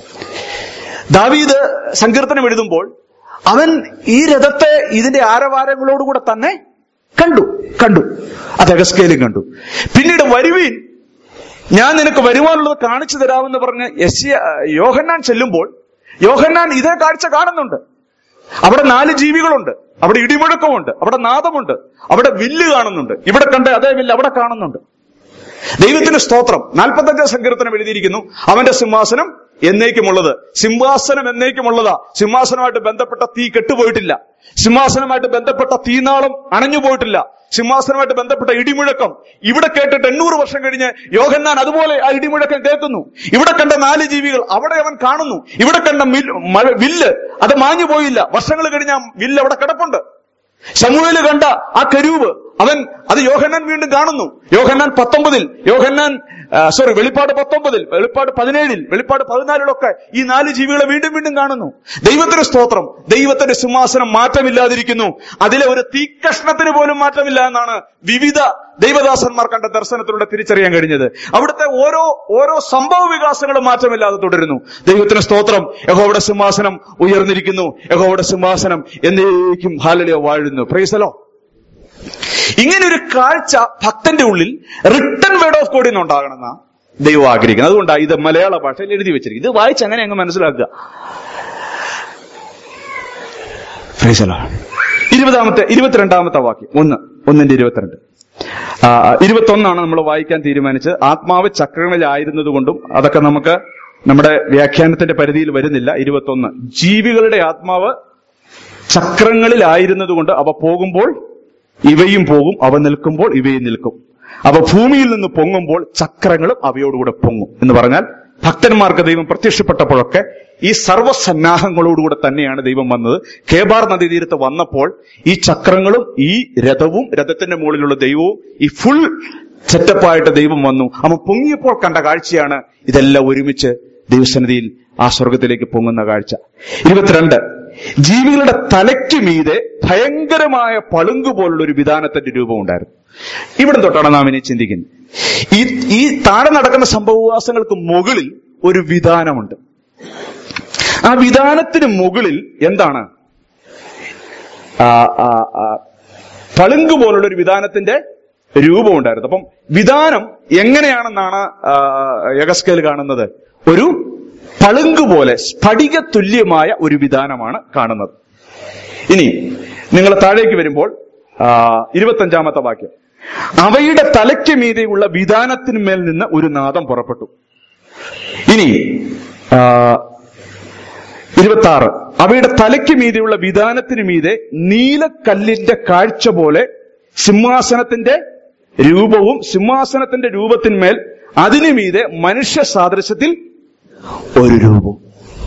ദാവീദ് സങ്കീർത്തനം എഴുതുമ്പോൾ അവൻ ഈ രഥത്തെ ഇതിന്റെ ആരവാരങ്ങളോടുകൂടെ തന്നെ കണ്ടു കണ്ടു അത് എഗസ്കേലും കണ്ടു പിന്നീട് വരുവീൻ ഞാൻ നിനക്ക് വരുവാനുള്ളത് കാണിച്ചു തരാമെന്ന് പറഞ്ഞ് യശ്യ യോഹന്നാൻ ചെല്ലുമ്പോൾ യോഹന്നാൻ ഇതേ കാഴ്ച കാണുന്നുണ്ട് അവിടെ നാല് ജീവികളുണ്ട് അവിടെ ഇടിമുഴക്കമുണ്ട് അവിടെ നാദമുണ്ട് അവിടെ വില്ല് കാണുന്നുണ്ട് ഇവിടെ കണ്ട അതേ വില്ല് അവിടെ കാണുന്നുണ്ട് ദൈവത്തിന് സ്തോത്രം നാൽപ്പത്തഞ്ചാം സങ്കീർത്തനം എഴുതിയിരിക്കുന്നു അവന്റെ സിംഹാസനം എന്നേക്കുമുള്ളത് സിംഹാസനം എന്നേക്കുമുള്ളതാ സിംഹാസനമായിട്ട് ബന്ധപ്പെട്ട തീ കെട്ടുപോയിട്ടില്ല സിംഹാസനമായിട്ട് ബന്ധപ്പെട്ട തീനാളം അണഞ്ഞു പോയിട്ടില്ല സിംഹാസനമായിട്ട് ബന്ധപ്പെട്ട ഇടിമുഴക്കം ഇവിടെ കേട്ടിട്ട് എണ്ണൂറ് വർഷം കഴിഞ്ഞ് യോഹന്നാൻ അതുപോലെ ആ ഇടിമുഴക്കം കേൾക്കുന്നു ഇവിടെ കണ്ട നാല് ജീവികൾ അവിടെ അവൻ കാണുന്നു ഇവിടെ കണ്ട മിൽ- മഴ- വില്ല് അത് മാഞ്ഞു പോയില്ല വർഷങ്ങൾ കഴിഞ്ഞ ആ വില്ല് അവിടെ കിടപ്പുണ്ട് ശമുവേല് കണ്ട ആ കരൂവ് അവൻ അത് യോഹന്നാൻ വീണ്ടും കാണുന്നു യോഹന്നാൻ പത്തൊമ്പതിൽ യോഹന്നാൻ സോറി വെളിപ്പാട് പത്തൊമ്പതിൽ വെളിപ്പാട് പതിനേഴിൽ വെളിപ്പാട് പതിനാലിലൊക്കെ ഈ നാല് ജീവികളെ വീണ്ടും വീണ്ടും കാണുന്നു ദൈവത്തിന് സ്തോത്രം ദൈവത്തിന്റെ സിംഹാസനം മാറ്റമില്ലാതിരിക്കുന്നു അതിലെ ഒരു തീക്കഷ്ണത്തിന് പോലും മാറ്റമില്ല എന്നാണ് വിവിധ ദൈവദാസന്മാർ കണ്ട ദർശനത്തിലൂടെ തിരിച്ചറിയാൻ കഴിഞ്ഞത് അവിടുത്തെ ഓരോ ഓരോ സംഭവ വികാസങ്ങളും മാറ്റമില്ലാതെ തുടരുന്നു ദൈവത്തിന് സ്തോത്രം യഹോവയുടെ സിംഹാസനം ഉയർന്നിരിക്കുന്നു യഹോവയുടെ സിംഹാസനം എന്നേക്കും ഹാലലിയോ വാഴുന്നു പ്രൈസലോ ഇങ്ങനെ ഒരു കാഴ്ച ഭക്തന്റെ ഉള്ളിൽ റിട്ടൺ വേർഡ് ഓഫ് കോഡിൽ നിന്നുണ്ടാകണമെന്ന ദൈവം ആഗ്രഹിക്കുന്നത് അതുകൊണ്ടാണ് ഇത് മലയാള ഭാഷയിൽ എഴുതി വെച്ചിരിക്കുന്നത് ഇത് വായിച്ച് അങ്ങനെ അങ്ങ് മനസ്സിലാക്കുക പ്രൈസലോ ഇരുപതാമത്തെ ഇരുപത്തിരണ്ടാമത്തെ വാക്യം ഒന്ന് ഒന്നിന്റെ ഇരുപത്തിരണ്ട് ആ, ഇരുപത്തൊന്നാണ് നമ്മൾ വായിക്കാൻ തീരുമാനിച്ചത് ആത്മാവ് ചക്രങ്ങളിലായിരുന്നത് കൊണ്ടും അതൊക്കെ നമുക്ക് നമ്മുടെ വ്യാഖ്യാനത്തിന്റെ പരിധിയിൽ വരുന്നില്ല ഇരുപത്തൊന്ന് ജീവികളുടെ ആത്മാവ് ചക്രങ്ങളിലായിരുന്നത് കൊണ്ട് അവ പോകുമ്പോൾ ഇവയും പോകും അവ നിൽക്കുമ്പോൾ ഇവയും നിൽക്കും അവ ഭൂമിയിൽ നിന്ന് പൊങ്ങുമ്പോൾ ചക്രങ്ങളും അവയോടുകൂടെ പൊങ്ങും എന്ന് പറഞ്ഞാൽ ഭക്തന്മാർക്ക് ദൈവം പ്രത്യക്ഷപ്പെട്ടപ്പോഴൊക്കെ ഈ സർവ്വസന്നാഹങ്ങളോടുകൂടെ തന്നെയാണ് ദൈവം വന്നത് കേബാർ നദീ തീരത്ത് വന്നപ്പോൾ ഈ ചക്രങ്ങളും ഈ രഥവും രഥത്തിന്റെ മുകളിലുള്ള ദൈവവും ഈ ഫുൾ സെറ്റപ്പായിട്ട് ദൈവം വന്നു അവൻ പൊങ്ങിയപ്പോൾ കണ്ട കാഴ്ചയാണ് ഇതെല്ലാം ഒരുമിച്ച് ദൈവസന്നിധിയിൽ ആ സ്വർഗത്തിലേക്ക് പൊങ്ങുന്ന കാഴ്ച ഇരുപത്തിരണ്ട് ജീവികളുടെ തലയ്ക്ക് മീതെ ഭയങ്കരമായ പളുങ്ക് പോലുള്ള ഒരു വിധാനത്തിന്റെ രൂപം ഉണ്ടായിരുന്നു ഇവിടെ തൊട്ടാണ് നാം ഇനി ചിന്തിക്കുന്നത് ഈ ഈ താഴെ നടക്കുന്ന സംഭവവാസങ്ങൾക്ക് മുകളിൽ ഒരു വിധാനമുണ്ട് ആ വിധാനത്തിന് മുകളിൽ എന്താണ് ആ, ആ, ആ, പളുങ്ക് പോലുള്ള ഒരു വിധാനത്തിന്റെ രൂപം ഉണ്ടായിരുന്നു അപ്പം വിധാനം എങ്ങനെയാണെന്നാണ് ആ, യഗസ്കേൽ കാണുന്നത് ഒരു പളുങ്ക് പോലെ സ്ഫടിക തുല്യമായ ഒരു വിധാനമാണ് കാണുന്നത് ഇനി നിങ്ങൾ താഴേക്ക് വരുമ്പോൾ ആ, ഇരുപത്തഞ്ചാമത്തെ വാക്യം അവയുടെ തലയ്ക്ക് മീതെയുള്ള വിധാനത്തിന്മേൽ നിന്ന് ഒരു നാദം പുറപ്പെട്ടു ഇനി ആ, ഇരുപത്തി ആറ് അവയുടെ തലയ്ക്ക് മീതെയുള്ള വിധാനത്തിന് മീതെ നീലക്കല്ലിന്റെ കാഴ്ച പോലെ സിംഹാസനത്തിന്റെ രൂപവും സിംഹാസനത്തിന്റെ രൂപത്തിന്മേൽ അതിനു മീതെ മനുഷ്യ സാദൃശ്യത്തിൽ ഒരു രൂപവും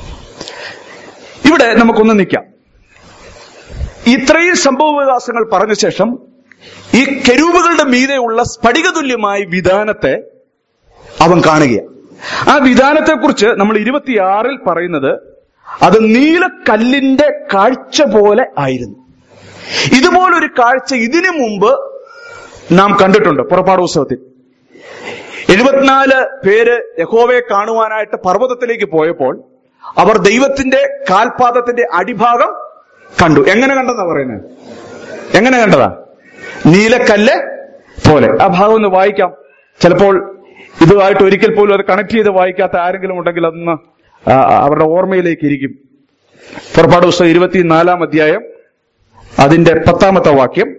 ഇവിടെ നമുക്കൊന്ന് നിൽക്കാം ഇത്രയും സംഭവ വികാസങ്ങൾ പറഞ്ഞ ശേഷം ഈ കെരൂപുകളുടെ മീതെയുള്ള സ്ഫടികതുല്യമായ വിധാനത്തെ അവൻ കാണുകയാണ് ആ വിധാനത്തെക്കുറിച്ച് നമ്മൾ ഇരുപത്തിയാറിൽ പറയുന്നത് അത് നീലക്കല്ലിന്റെ കാഴ്ച പോലെ ആയിരുന്നു ഇതുപോലൊരു കാഴ്ച ഇതിനു മുമ്പ് നാം കണ്ടിട്ടുണ്ട് പുറപ്പാട് ഉത്സവത്തിൽ എഴുപത്തിനാല് പേര് യഹോവയെ കാണുവാനായിട്ട് പർവ്വതത്തിലേക്ക് പോയപ്പോൾ അവർ ദൈവത്തിന്റെ കാൽപാദത്തിന്റെ അടിഭാഗം കണ്ടു എങ്ങനെ കണ്ടെന്നാ പറയുന്നത് എങ്ങനെ കണ്ടതാ നീലക്കല്ല് പോലെ ആ ഭാഗം ഒന്ന് വായിക്കാം ചിലപ്പോൾ ഇതുമായിട്ട് ഒരിക്കൽ പോലും അത് കണക്ട് ചെയ്ത് വായിക്കാത്ത ആരെങ്കിലും ഉണ്ടെങ്കിൽ അതൊന്ന് ആ, അവരുടെ ഓർമ്മയിലേക്ക് ഇരിക്കും പുറപ്പാട് പുസ്തകം ഇരുപത്തിനാലാം അധ്യായം അതിന്റെ പത്താമത്തെ വാക്യം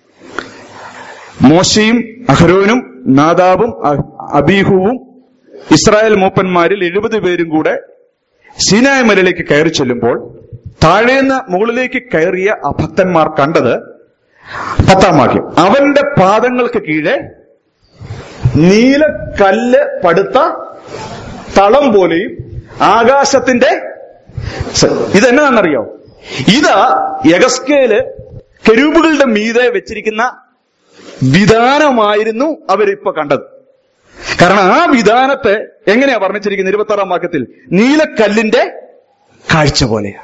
മോശയും അഹരോനും നാദാബും അ- അബീഹുവും ഇസ്രായേൽ മൂപ്പന്മാരിൽ എഴുപത് പേരും കൂടെ സീനായ മലയിലേക്ക് കയറി ചെല്ലുമ്പോൾ താഴേന്ന് മുകളിലേക്ക് കയറിയ ആ ഭക്തന്മാർ കണ്ടത് പത്താം വാക്യം അവന്റെ പാദങ്ങൾക്ക് കീഴെ നീലക്കല്ല് പടുത്ത തളം പോലെയും ആകാശത്തിന്റെ സ- ഇതെന്നാണെന്നറിയോ ഇതാ യഗസ്കേല് കെരൂബുകളുടെ മീതെ വെച്ചിരിക്കുന്ന വിധാനമായിരുന്നു അവരിപ്പോ കണ്ടത് കാരണം ആ വിധാനത്തെ എങ്ങനെയാ വർണ്ണിച്ചിരിക്കുന്നത് ഇരുപത്തി ആറാം വാക്യത്തിൽ നീലക്കല്ലിന്റെ കാഴ്ച പോലെയാ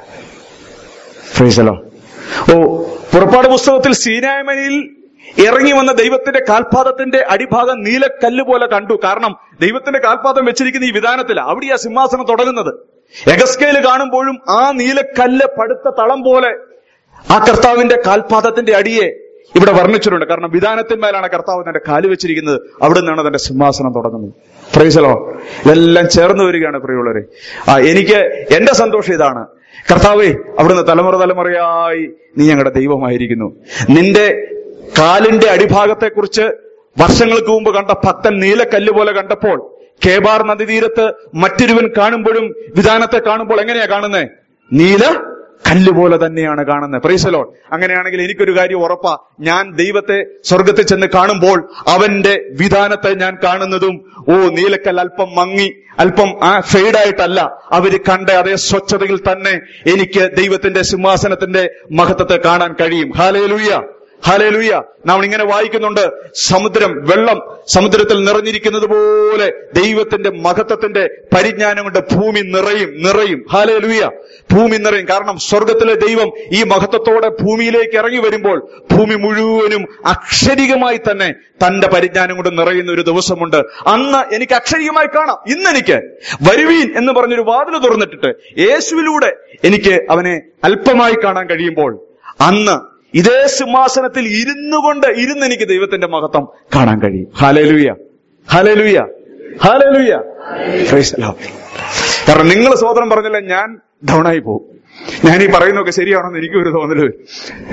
ഫ്രീസലോ ഓ പുറപ്പാട് പുസ്തകത്തിൽ സീനായമനിൽ ഇറങ്ങി വന്ന ദൈവത്തിന്റെ കാൽപാദത്തിന്റെ അടിഭാഗം നീലക്കല്ല് പോലെ കണ്ടു കാരണം ദൈവത്തിന്റെ കാൽപാദം വെച്ചിരിക്കുന്ന ഈ വിധാനത്തിലാണ് അവിടെയാ സിംഹാസനം തുടങ്ങുന്നത് എഗസ്കേല് കാണുമ്പോഴും ആ നീലക്കല്ല് പടുത്ത തളം പോലെ ആ കർത്താവിന്റെ കാൽപാദത്തിന്റെ അടിയെ ഇവിടെ വർണ്ണിച്ചിട്ടുണ്ട് കാരണം വിധാനത്തിന്മേലാണ് കർത്താവ് തന്റെ കാല് വെച്ചിരിക്കുന്നത് അവിടെ നിന്നാണ് തന്റെ സിംഹാസനം തുടങ്ങുന്നത് പ്രൈസലോ ഇതെല്ലാം ചേർന്ന് വരികയാണ് പ്രിയമുള്ളവരെ ആ എനിക്ക് എന്റെ സന്തോഷം ഇതാണ് കർത്താവേ അവിടുന്ന് തലമുറ തലമുറയായി നീ ഞങ്ങളുടെ ദൈവമായിരിക്കുന്നു നിന്റെ കാലിന്റെ അടിഭാഗത്തെക്കുറിച്ച് വർഷങ്ങൾക്ക് മുമ്പ് കണ്ട ഭക്തൻ നീലക്കല്ല് പോലെ കണ്ടപ്പോൾ കേബാർ നദീതീരത്ത് മറ്റൊരുവൻ കാണുമ്പോഴും വിധാനത്തെ കാണുമ്പോൾ എങ്ങനെയാ കാണുന്നത് നീല കല്ല് പോലെ തന്നെയാണ് കാണുന്നത് പ്രീസലോൺ അങ്ങനെയാണെങ്കിൽ എനിക്കൊരു കാര്യം ഉറപ്പാ ഞാൻ ദൈവത്തെ സ്വർഗത്തിൽ ചെന്ന് കാണുമ്പോൾ അവന്റെ വിധാനത്തെ ഞാൻ കാണുന്നതും ഓ നീലക്കല്ല് അല്പം മങ്ങി അല്പം ആ ഫെയ്ഡായിട്ടല്ല അവര് കണ്ട അതേ സ്വച്ഛതയിൽ തന്നെ എനിക്ക് ദൈവത്തിന്റെ സിംഹാസനത്തിന്റെ മഹത്വത്തെ കാണാൻ കഴിയും ഹാലേലൂയ ഹാലേലൂയ നാം ഇങ്ങനെ വായിക്കുന്നുണ്ട് സമുദ്രം വെള്ളം സമുദ്രത്തിൽ നിറഞ്ഞിരിക്കുന്നത് പോലെ ദൈവത്തിന്റെ മഹത്വത്തിന്റെ പരിജ്ഞാനം കൊണ്ട് ഭൂമി നിറയും നിറയും ഹാലേലൂയ ഭൂമി നിറയും കാരണം സ്വർഗത്തിലെ ദൈവം ഈ മഹത്വത്തോടെ ഭൂമിയിലേക്ക് ഇറങ്ങി വരുമ്പോൾ ഭൂമി മുഴുവനും അക്ഷരികമായി തന്നെ തന്റെ പരിജ്ഞാനം കൊണ്ട് നിറയുന്ന ഒരു ദിവസമുണ്ട് അന്ന് എനിക്ക് അക്ഷരികമായി കാണാം ഇന്ന് എനിക്ക് വരുവീൻ എന്ന് പറഞ്ഞൊരു വാതിൽ തുറന്നിട്ടിട്ട് യേശുവിലൂടെ എനിക്ക് അവനെ അല്പമായി കാണാൻ കഴിയുമ്പോൾ അന്ന് ഇതേ സിംഹാസനത്തിൽ ഇരുന്നു കൊണ്ട് ഇരുന്ന് എനിക്ക് ദൈവത്തിന്റെ മഹത്വം കാണാൻ കഴിയും hallelujah hallelujah hallelujah Praise the Lord. കാരണം നിങ്ങൾ സോദരം പറഞ്ഞില്ല ഞാൻ ഡൗൺ ആയി പോകും ഞാൻ ഈ പറയുന്നതൊക്കെ ശരിയാണെന്ന് എനിക്കും ഒരു തോന്നല് വരും.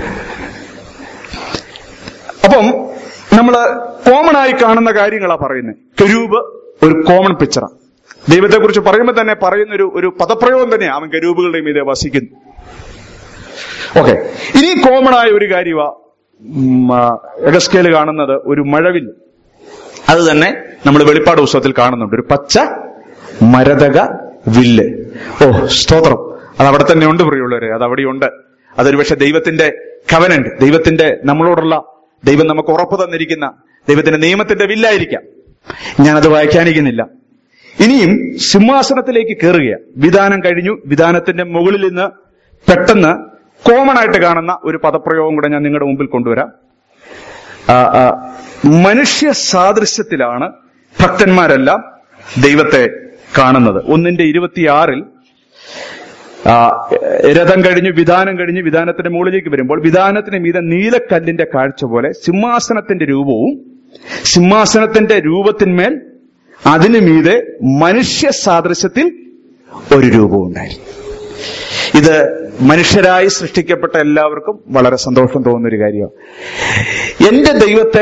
അപ്പം നമ്മള് കോമൺ ആയി കാണുന്ന കാര്യങ്ങളാ പറയുന്നത് കരൂപ് ഒരു കോമൺ പിക്ചറാണ് ദൈവത്തെ കുറിച്ച് പറയുമ്പോൾ തന്നെ പറയുന്ന ഒരു ഒരു പദപ്രയോഗം തന്നെയാണ് അവൻ കരൂപുകളുടെ മീതെ വസിക്കുന്നു ഓക്കെ ഇനി കോമൺ ആയ ഒരു കാര്യമാ എഗസ്കേല് കാണുന്നത് ഒരു മഴവിൽ അത് തന്നെ നമ്മൾ വെളിപ്പാട് പുസ്തകത്തിൽ കാണുന്നുണ്ട് ഒരു പച്ച മരതക വില്ല് ഓ സ്തോത്രം അത് അവിടെ തന്നെ ഉണ്ട് പ്രിയമുള്ളവരെ അത് അവിടെയുണ്ട് അതൊരു പക്ഷെ ദൈവത്തിന്റെ കവനന്റ് ദൈവത്തിന്റെ നമ്മളോടുള്ള ദൈവം നമുക്ക് ഉറപ്പ് തന്നിരിക്കുന്ന ദൈവത്തിന്റെ നിയമത്തിന്റെ വില്ലായിരിക്കാം ഞാനത് വ്യാഖ്യാനിക്കുന്നില്ല ഇനിയും സിംഹാസനത്തിലേക്ക് കയറുകയാണ് വിധാനം കഴിഞ്ഞു വിധാനത്തിന്റെ മുകളിൽ നിന്ന് പെട്ടെന്ന് കോമൺ ആയിട്ട് കാണുന്ന ഒരു പദപ്രയോഗം കൂടെ ഞാൻ നിങ്ങളുടെ മുമ്പിൽ കൊണ്ടുവരാം ആ, ആ, മനുഷ്യ സാദൃശ്യത്തിലാണ് ഭക്തന്മാരെല്ലാം ദൈവത്തെ കാണുന്നത് ഒന്നിന്റെ ഇരുപത്തിയാറിൽ ആ, രഥം കഴിഞ്ഞു വിധാനം കഴിഞ്ഞു വിധാനത്തിന്റെ മുകളിലേക്ക് വരുമ്പോൾ വിധാനത്തിന് മീതെ നീലക്കല്ലിന്റെ കാഴ്ച പോലെ സിംഹാസനത്തിന്റെ രൂപവും സിംഹാസനത്തിന്റെ രൂപത്തിന്മേൽ അതിനു മീതെ മനുഷ്യ സാദൃശ്യത്തിൽ ഒരു രൂപവും ഉണ്ടായിരുന്നു ഇത് മനുഷ്യരായി സൃഷ്ടിക്കപ്പെട്ട എല്ലാവർക്കും വളരെ സന്തോഷം തോന്നുന്ന ഒരു കാര്യമാണ് എന്റെ ദൈവത്തെ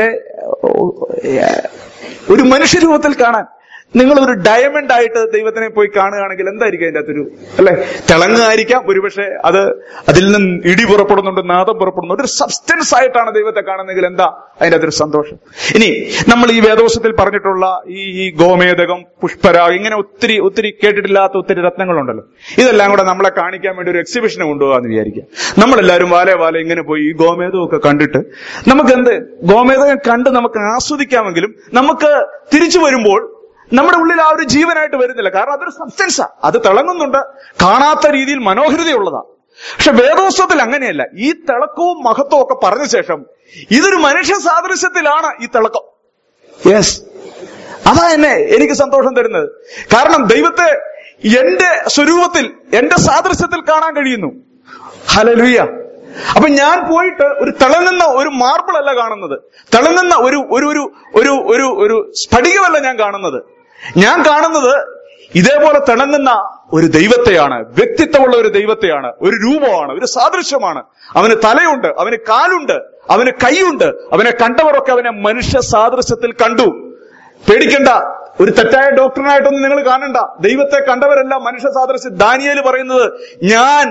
ഒരു മനുഷ്യരൂപത്തിൽ കാണാൻ നിങ്ങൾ ഒരു ഡയമണ്ട് ആയിട്ട് ദൈവത്തിനെ പോയി കാണുകയാണെങ്കിൽ എന്തായിരിക്കും അതിന്റെ അകത്തൊരു അല്ലെ തിളങ്ങായിരിക്കാം ഒരുപക്ഷെ അത് അതിൽ നിന്ന് ഇടി പുറപ്പെടുന്നുണ്ട് നാദം പുറപ്പെടുന്നുണ്ട് ഒരു സബ്സ്റ്റൻസ് ആയിട്ടാണ് ദൈവത്തെ കാണുന്നെങ്കിൽ എന്താ അതിന്റെ അകത്തൊരു സന്തോഷം ഇനി നമ്മൾ ഈ വേദോസത്തിൽ പറഞ്ഞിട്ടുള്ള ഈ ഈ ഗോമേതകം പുഷ്പരാഗ് ഇങ്ങനെ ഒത്തിരി ഒത്തിരി കേട്ടിട്ടില്ലാത്ത ഒത്തിരി രത്നങ്ങളുണ്ടല്ലോ ഇതെല്ലാം കൂടെ നമ്മളെ കാണിക്കാൻ വേണ്ടി ഒരു എക്സിബിഷന് കൊണ്ടുപോകാന്ന് വിചാരിക്കാം നമ്മളെല്ലാവരും വാലെ വാലെ ഇങ്ങനെ പോയി ഈ ഗോമേതകമൊക്കെ കണ്ടിട്ട് നമുക്ക് എന്ത് ഗോമേതകം കണ്ട് നമുക്ക് ആസ്വദിക്കാമെങ്കിലും നമുക്ക് തിരിച്ചു വരുമ്പോൾ നമ്മുടെ ഉള്ളിൽ ആ ഒരു ജീവനായിട്ട് വരുന്നില്ല കാരണം അതൊരു സബ്സ്റ്റൻസാ അത് തിളങ്ങുന്നുണ്ട് കാണാത്ത രീതിയിൽ മനോഹരിതയുള്ളതാ പക്ഷെ വേദോത്സവത്തിൽ അങ്ങനെയല്ല ഈ തിളക്കവും മഹത്വവും ഒക്കെ പറഞ്ഞ ശേഷം ഇതൊരു മനുഷ്യ സാദൃശ്യത്തിലാണ് ഈ തിളക്കം യെസ് അതാ എന്നെ എനിക്ക് സന്തോഷം തരുന്നത് കാരണം ദൈവത്തെ എന്റെ സ്വരൂപത്തിൽ എന്റെ സാദൃശ്യത്തിൽ കാണാൻ കഴിയുന്നു ഹലലുയ്യ അപ്പൊ ഞാൻ പോയിട്ട് ഒരു തിളങ്ങുന്ന ഒരു മാർബിൾ അല്ല കാണുന്നത് തിളങ്ങുന്ന ഒരു ഒരു ഒരു ഒരു ഒരു ഒരു സ്ഫടികമല്ല ഞാൻ കാണുന്നത് ഞാൻ കാണുന്നത് ഇതേപോലെ തിളങ്ങുന്ന ഒരു ദൈവത്തെയാണ് വ്യക്തിത്വമുള്ള ഒരു ദൈവത്തെയാണ് ഒരു രൂപമാണ് ഒരു സാദൃശ്യമാണ് അവന് തലയുണ്ട് അവന് കാലുണ്ട് അവന് കൈയുണ്ട് അവനെ കണ്ടവരൊക്കെ അവനെ മനുഷ്യ സാദൃശ്യത്തിൽ കണ്ടു പേടിക്കണ്ട ഒരു തെറ്റായ ഡോക്ടറിനായിട്ടൊന്നും നിങ്ങൾ കാണണ്ട ദൈവത്തെ കണ്ടവരെല്ലാം മനുഷ്യ സാദൃശ്യം ദാനിയേല് പറയുന്നത് ഞാൻ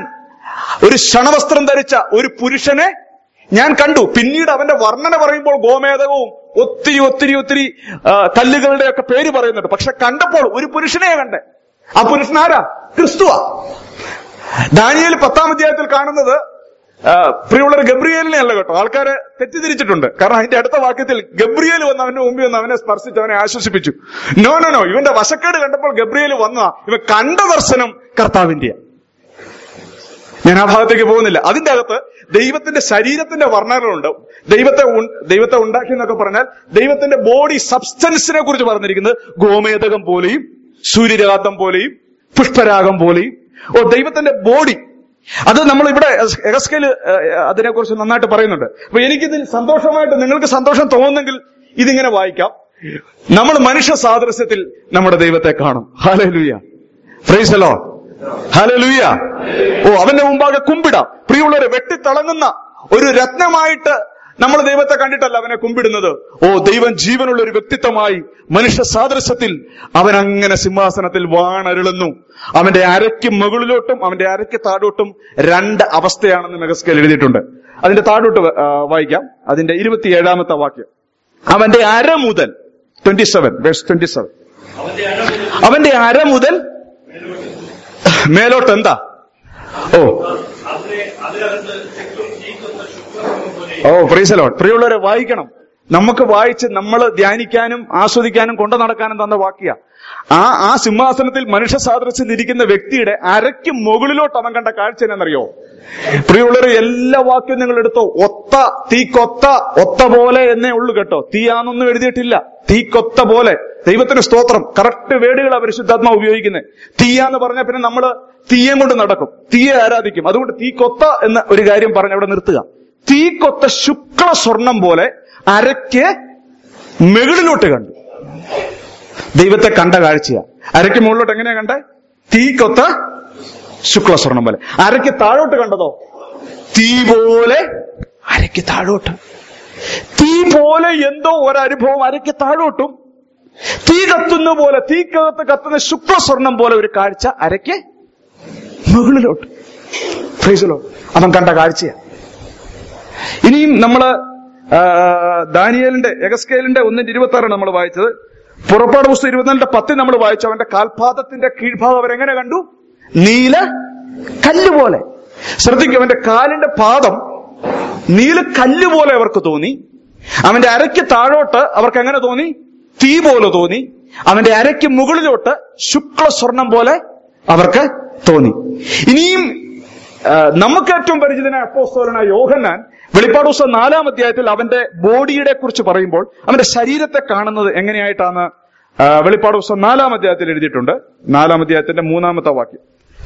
ഒരു ക്ഷണവസ്ത്രം ധരിച്ച ഒരു പുരുഷനെ ഞാൻ കണ്ടു പിന്നീട് അവന്റെ വർണ്ണന പറയുമ്പോൾ ഗോമേതകവും ഒത്തിരി ഒത്തിരി ഒത്തിരി ആ, കല്ലുകളുടെ ഒക്കെ പേര് പറയുന്നുണ്ട് പക്ഷെ കണ്ടപ്പോൾ ഒരു പുരുഷനെ കണ്ടേ ആ പുരുഷൻ ആരാ ക്രിസ്തുവാ ദാനിയേൽ പത്താം അധ്യായത്തിൽ കാണുന്നത് ആ, പ്രിയമുള്ളൊരു ഗബ്രിയേലിനെ അല്ല കേട്ടോ ആൾക്കാരെ തെറ്റിദ്ധരിച്ചിട്ടുണ്ട് കാരണം അതിന്റെ അടുത്ത വാക്യത്തിൽ ഗബ്രിയേൽ വന്ന് അവന്റെ മുമ്പിൽ വന്ന് അവനെ സ്പർശിച്ച് അവനെ ആശ്വസിപ്പിച്ചു നോ നോ നോ ഇവന്റെ വശക്കേട് കണ്ടപ്പോൾ ഗബ്രിയേൽ വന്നതാ ഇവൻ കണ്ട ദർശനം കർത്താവിന്റെ ഞാൻ ആ ഭാഗത്തേക്ക് പോകുന്നില്ല അതിന്റെ അകത്ത് ദൈവത്തിന്റെ ശരീരത്തിന്റെ വർണ്ണനകളുണ്ട് ദൈവത്തെ ഉൺ- ദൈവത്തെ ഉണ്ടാക്കി എന്നൊക്കെ പറഞ്ഞാൽ ദൈവത്തിന്റെ ബോഡി സബ്സ്റ്റൻസിനെ കുറിച്ച് പറഞ്ഞിരിക്കുന്നത് ഗോമേതകം പോലെയും സൂര്യരാഗം പോലെയും പുഷ്പരാഗം പോലെയും ഓ ദൈവത്തിന്റെ ബോഡി അത് നമ്മൾ ഇവിടെ എഗസ്കേല് അതിനെക്കുറിച്ച് നന്നായിട്ട് പറയുന്നുണ്ട് അപ്പൊ എനിക്കിതിൽ സന്തോഷമായിട്ട് നിങ്ങൾക്ക് സന്തോഷം തോന്നുന്നെങ്കിൽ ഇതിങ്ങനെ വായിക്കാം നമ്മൾ മനുഷ്യ സാദൃശ്യത്തിൽ നമ്മുടെ ദൈവത്തെ കാണും ഹാലലുയ്യ ഫ്രൈസലോ ഹാലലുയ്യ ഓ അവന്റെ മുമ്പാകെ കുമ്പിടാം പ്രിയമുള്ളവരെ വെട്ടിത്തിളങ്ങുന്ന ഒരു രത്നമായിട്ട് നമ്മൾ ദൈവത്തെ കണ്ടിട്ടല്ല അവനെ കുമ്പിടുന്നത് ഓ ദൈവം ജീവനുള്ള ഒരു വ്യക്തിത്വമായി മനുഷ്യ സാദൃശ്യത്തിൽ അവൻ അങ്ങനെ സിംഹാസനത്തിൽ വാണരുളുന്നു അവന്റെ അരയ്ക്ക് മുകളിലോട്ടും അവന്റെ അരയ്ക്ക് താഴോട്ടും രണ്ട് അവസ്ഥയാണെന്ന് മെഗസ്കേൽ എഴുതിയിട്ടുണ്ട് അതിന്റെ താഴോട്ട് വ- ആ, വായിക്കാം അതിന്റെ ഇരുപത്തിയേഴാമത്തെ വാക്യം അവന്റെ അര മുതൽ twenty seven verse twenty seven അവന്റെ അര മുതൽ മേലോട്ട് എന്താ ഓ ഓ പ്രീസലോട്ട് പ്രിയമുള്ളവരെ വായിക്കണം നമുക്ക് വായിച്ച് നമ്മൾ ധ്യാനിക്കാനും ആസ്വദിക്കാനും കൊണ്ടു നടക്കാനും തന്ന വാക്യ ആ ആ സിംഹാസനത്തിൽ മനുഷ്യ സാദൃശ്യത്തിൽ ഇരിക്കുന്ന വ്യക്തിയുടെ അരയ്ക്ക് മുകളിലോട്ട് അവൻ കണ്ട കാഴ്ച എന്നറിയോ പ്രിയമുള്ളവരെ എല്ലാ വാക്യവും നിങ്ങൾ എടുത്തോ ഒത്ത തീക്കൊത്ത ഒത്ത പോലെ എന്നേ ഉള്ളൂ കേട്ടോ തീയാന്നൊന്നും എഴുതിയിട്ടില്ല തീക്കൊത്ത പോലെ ദൈവത്തിന് സ്തോത്രം കറക്റ്റ് വേടുകളാണ് പരിശുദ്ധാത്മ ഉപയോഗിക്കുന്നത് തീയാന്ന് പറഞ്ഞാൽ പിന്നെ നമ്മൾ തീയം കൊണ്ട് നടക്കും തീയെ ആരാധിക്കും അതുകൊണ്ട് തീക്കൊത്ത എന്ന ഒരു കാര്യം പറഞ്ഞ് അവിടെ നിർത്തുക തീക്കൊത്ത ശുക്ല സ്വർണം പോലെ അരയ്ക്ക് മുകളിലോട്ട് കണ്ടു ദൈവത്തെ കണ്ട കാഴ്ചയാ അരയ്ക്ക് മുകളിലോട്ട് എങ്ങനെയാ കണ്ടേ തീക്കൊത്ത ശുക്ല സ്വർണം പോലെ അരയ്ക്ക് താഴോട്ട് കണ്ടതോ തീ പോലെ അരയ്ക്ക് താഴോട്ട് തീ പോലെ എന്തോ ഒരനുഭവം അരയ്ക്ക് താഴോട്ടും തീ കത്തുന്ന പോലെ തീക്കകത്ത് കത്തുന്ന ശുക്ല സ്വർണം പോലെ ഒരു കാഴ്ച അരയ്ക്ക് മുകളിലോട്ട് ഫ്രൈസലോ അവൻ കണ്ട കാഴ്ചയാ ഇനിയും നമ്മള് ആ, ദാനിയേലിന്റെ എഗസ്കേലിന്റെ ഒന്നിന്റെ ഇരുപത്തി ആറാണ് നമ്മൾ വായിച്ചത് പുറപ്പാട് പുസ്തകം ഇരുപത്തിനാലിന്റെ പത്തിൽ നമ്മൾ വായിച്ചു അവന്റെ കാൽപാദത്തിന്റെ കീഴ്ഭാഗം അവരെങ്ങനെ കണ്ടു നീല കല്ല് പോലെ ശ്രദ്ധിക്കും അവന്റെ കാലിന്റെ പാദം നീല കല്ല് പോലെ അവർക്ക് തോന്നി അവന്റെ അരയ്ക്ക് താഴോട്ട് അവർക്ക് എങ്ങനെ തോന്നി തീ പോലെ തോന്നി അവന്റെ അരയ്ക്ക് മുകളിലോട്ട് ശുക്ല സ്വർണം പോലെ അവർക്ക് തോന്നി ഇനിയും ആ, നമുക്ക് ഏറ്റവും പരിചിതനായ അപ്പോസ്തോലനായ യോഹന്നാൻ വെളിപ്പാട് ദിവസം നാലാം അധ്യായത്തിൽ അവന്റെ ബോഡിയെ കുറിച്ച് പറയുമ്പോൾ അവന്റെ ശരീരത്തെ കാണുന്നത് എങ്ങനെയായിട്ടാണ് ആ, വെളിപ്പാട് ദിവസം നാലാം അധ്യായത്തിൽ എഴുതിയിട്ടുണ്ട് നാലാം അധ്യായത്തിന്റെ മൂന്നാമത്തെ വാക്യം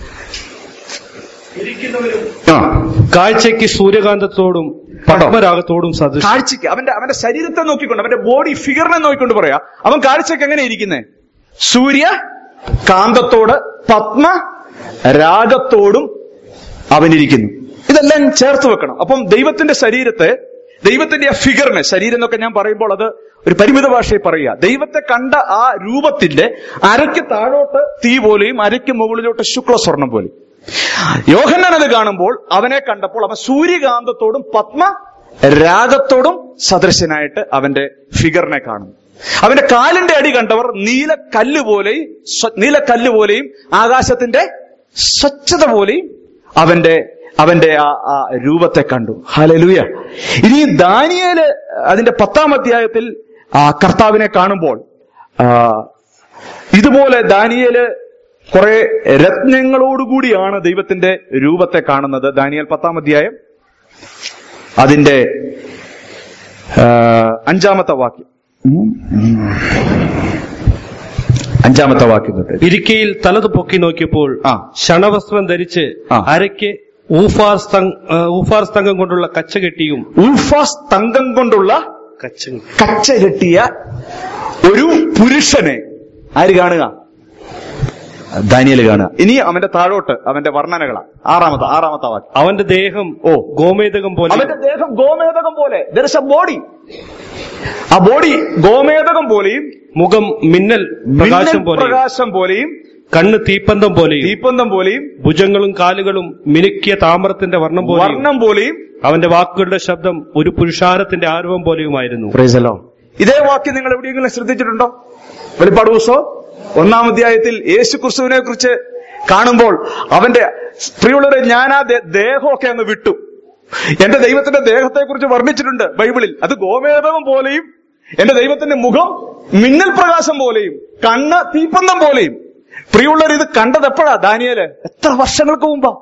ആ കാഴ്ചയ്ക്ക് സൂര്യകാന്തത്തോടും പത്മരാഗത്തോടും സദൃശം കാഴ്ചക്ക് അവന്റെ അവന്റെ ശരീരത്തെ നോക്കിക്കൊണ്ട് അവന്റെ ബോഡി ഫിഗറിനെ നോക്കിക്കൊണ്ട് പറയാ അവൻ കാഴ്ചക്ക് എങ്ങനെ ഇരിക്കുന്നേ സൂര്യ കാന്തത്തോട് പത്മ രാഗത്തോടും അവനിരിക്കുന്നു ഇതെല്ലാം ചേർത്ത് വെക്കണം അപ്പം ദൈവത്തിന്റെ ശരീരത്തെ ദൈവത്തിന്റെ ആ ഫിഗറിനെ ശരീരം എന്നൊക്കെ ഞാൻ പറയുമ്പോൾ അത് ഒരു പരിമിത ഭാഷയിൽ പറയുക ദൈവത്തെ കണ്ട ആ രൂപത്തിന്റെ അരയ്ക്ക് താഴോട്ട് തീ പോലെയും അരയ്ക്ക് മുകളിലോട്ട് ശുക്ല സ്വർണം പോലെയും യോഹന്നാൻ അത് കാണുമ്പോൾ അവനെ കണ്ടപ്പോൾ അവൻ സൂര്യകാന്തത്തോടും പത്മ രാഗത്തോടും സദൃശനായിട്ട് അവന്റെ ഫിഗറിനെ കാണുന്നു അവന്റെ കാലിന്റെ അടി കണ്ടവർ നീല കല്ല് പോലെയും സ്വ- നീല കല്ല് പോലെയും ആകാശത്തിന്റെ സ്വച്ഛത പോലെയും അവന്റെ അവന്റെ ആ ആ രൂപത്തെ കണ്ടു ഹലലുയ ഇനി ദാനിയേല് അതിന്റെ പത്താം അധ്യായത്തിൽ ആ കർത്താവിനെ കാണുമ്പോൾ ആ, ഇതുപോലെ ദാനിയേല് കുറെ രത്നങ്ങളോടുകൂടിയാണ് ദൈവത്തിന്റെ രൂപത്തെ കാണുന്നത് ദാനിയേൽ പത്താം അധ്യായം അതിന്റെ ആ, അഞ്ചാമത്തെ വാക്യം ഉം. അഞ്ചാമത്തെ വാക്യം തൊട്ട് ഇരിക്കയിൽ തലത് പൊക്കി നോക്കിയപ്പോൾ ആ. ശണവസ്ത്രം ധരിച്ച് ആ. അരയ്ക്ക് ഊഫാർ സ്തം- ആ, ഊഫാർ സ്തംഭം കൊണ്ടുള്ള കച്ച കെട്ടിയും ഉൾഫാസ് തങ്കം കൊണ്ടുള്ള കച്ച കച്ച കെട്ടിയ ഒരു പുരുഷനെ ആര് കാണുക ദാനിയൽ കാണുക ഇനി അവന്റെ താഴോട്ട് അവന്റെ വർണ്ണനകളാ ആറാമത്തെ ആറാമത്തെ വാക്യം അവന്റെ ദേഹം ഓ. ഗോമേതകം പോലെ അവന്റെ ദേഹം ഗോമേതകം പോലെ ദർശ ബോഡി ആ ബോഡി ഗോമേതകം പോലെയും മുഖം മിന്നൽ പ്രകാശം മിന്നൽ പോലെ പ്രകാശം പോലെയും കണ്ണ് തീപ്പന്തം പോലെയും തീപ്പന്തം പോലെയും ഭുജങ്ങളും കാലുകളും മിനുക്കിയ താമ്രത്തിന്റെ വർണ്ണം പോലെയും വർണ്ണം പോലെയും അവന്റെ വാക്കുകളുടെ ശബ്ദം ഒരു പുരുഷാരത്തിന്റെ ആരവം പോലെയുമായിരുന്നു ഇതേ വാക്യം നിങ്ങൾ എവിടെയെങ്കിലും ശ്രദ്ധിച്ചിട്ടുണ്ടോ വെളിപ്പാട് പുസ്തകം ഒന്നാം അധ്യായത്തിൽ യേശു ക്രിസ്തുവിനെ കുറിച്ച് കാണുമ്പോൾ അവന്റെ പ്രിയുള്ളവരെ ഞാൻ ആ ദേ- ദേഹമൊക്കെ അങ്ങ് വിട്ടു എന്റെ ദൈവത്തിന്റെ ദേഹത്തെ കുറിച്ച് വർണ്ണിച്ചിട്ടുണ്ട് ബൈബിളിൽ അത് ഗോമേതകം പോലെയും എന്റെ ദൈവത്തിന്റെ മുഖം മിന്നൽ പ്രകാശം പോലെയും കണ്ണ് തീപ്പന്തം പോലെയും പ്രിയുള്ളവർ ഇത് കണ്ടത് എപ്പോഴാ ദാനിയേല് എത്ര വർഷങ്ങൾക്ക് മുമ്പാ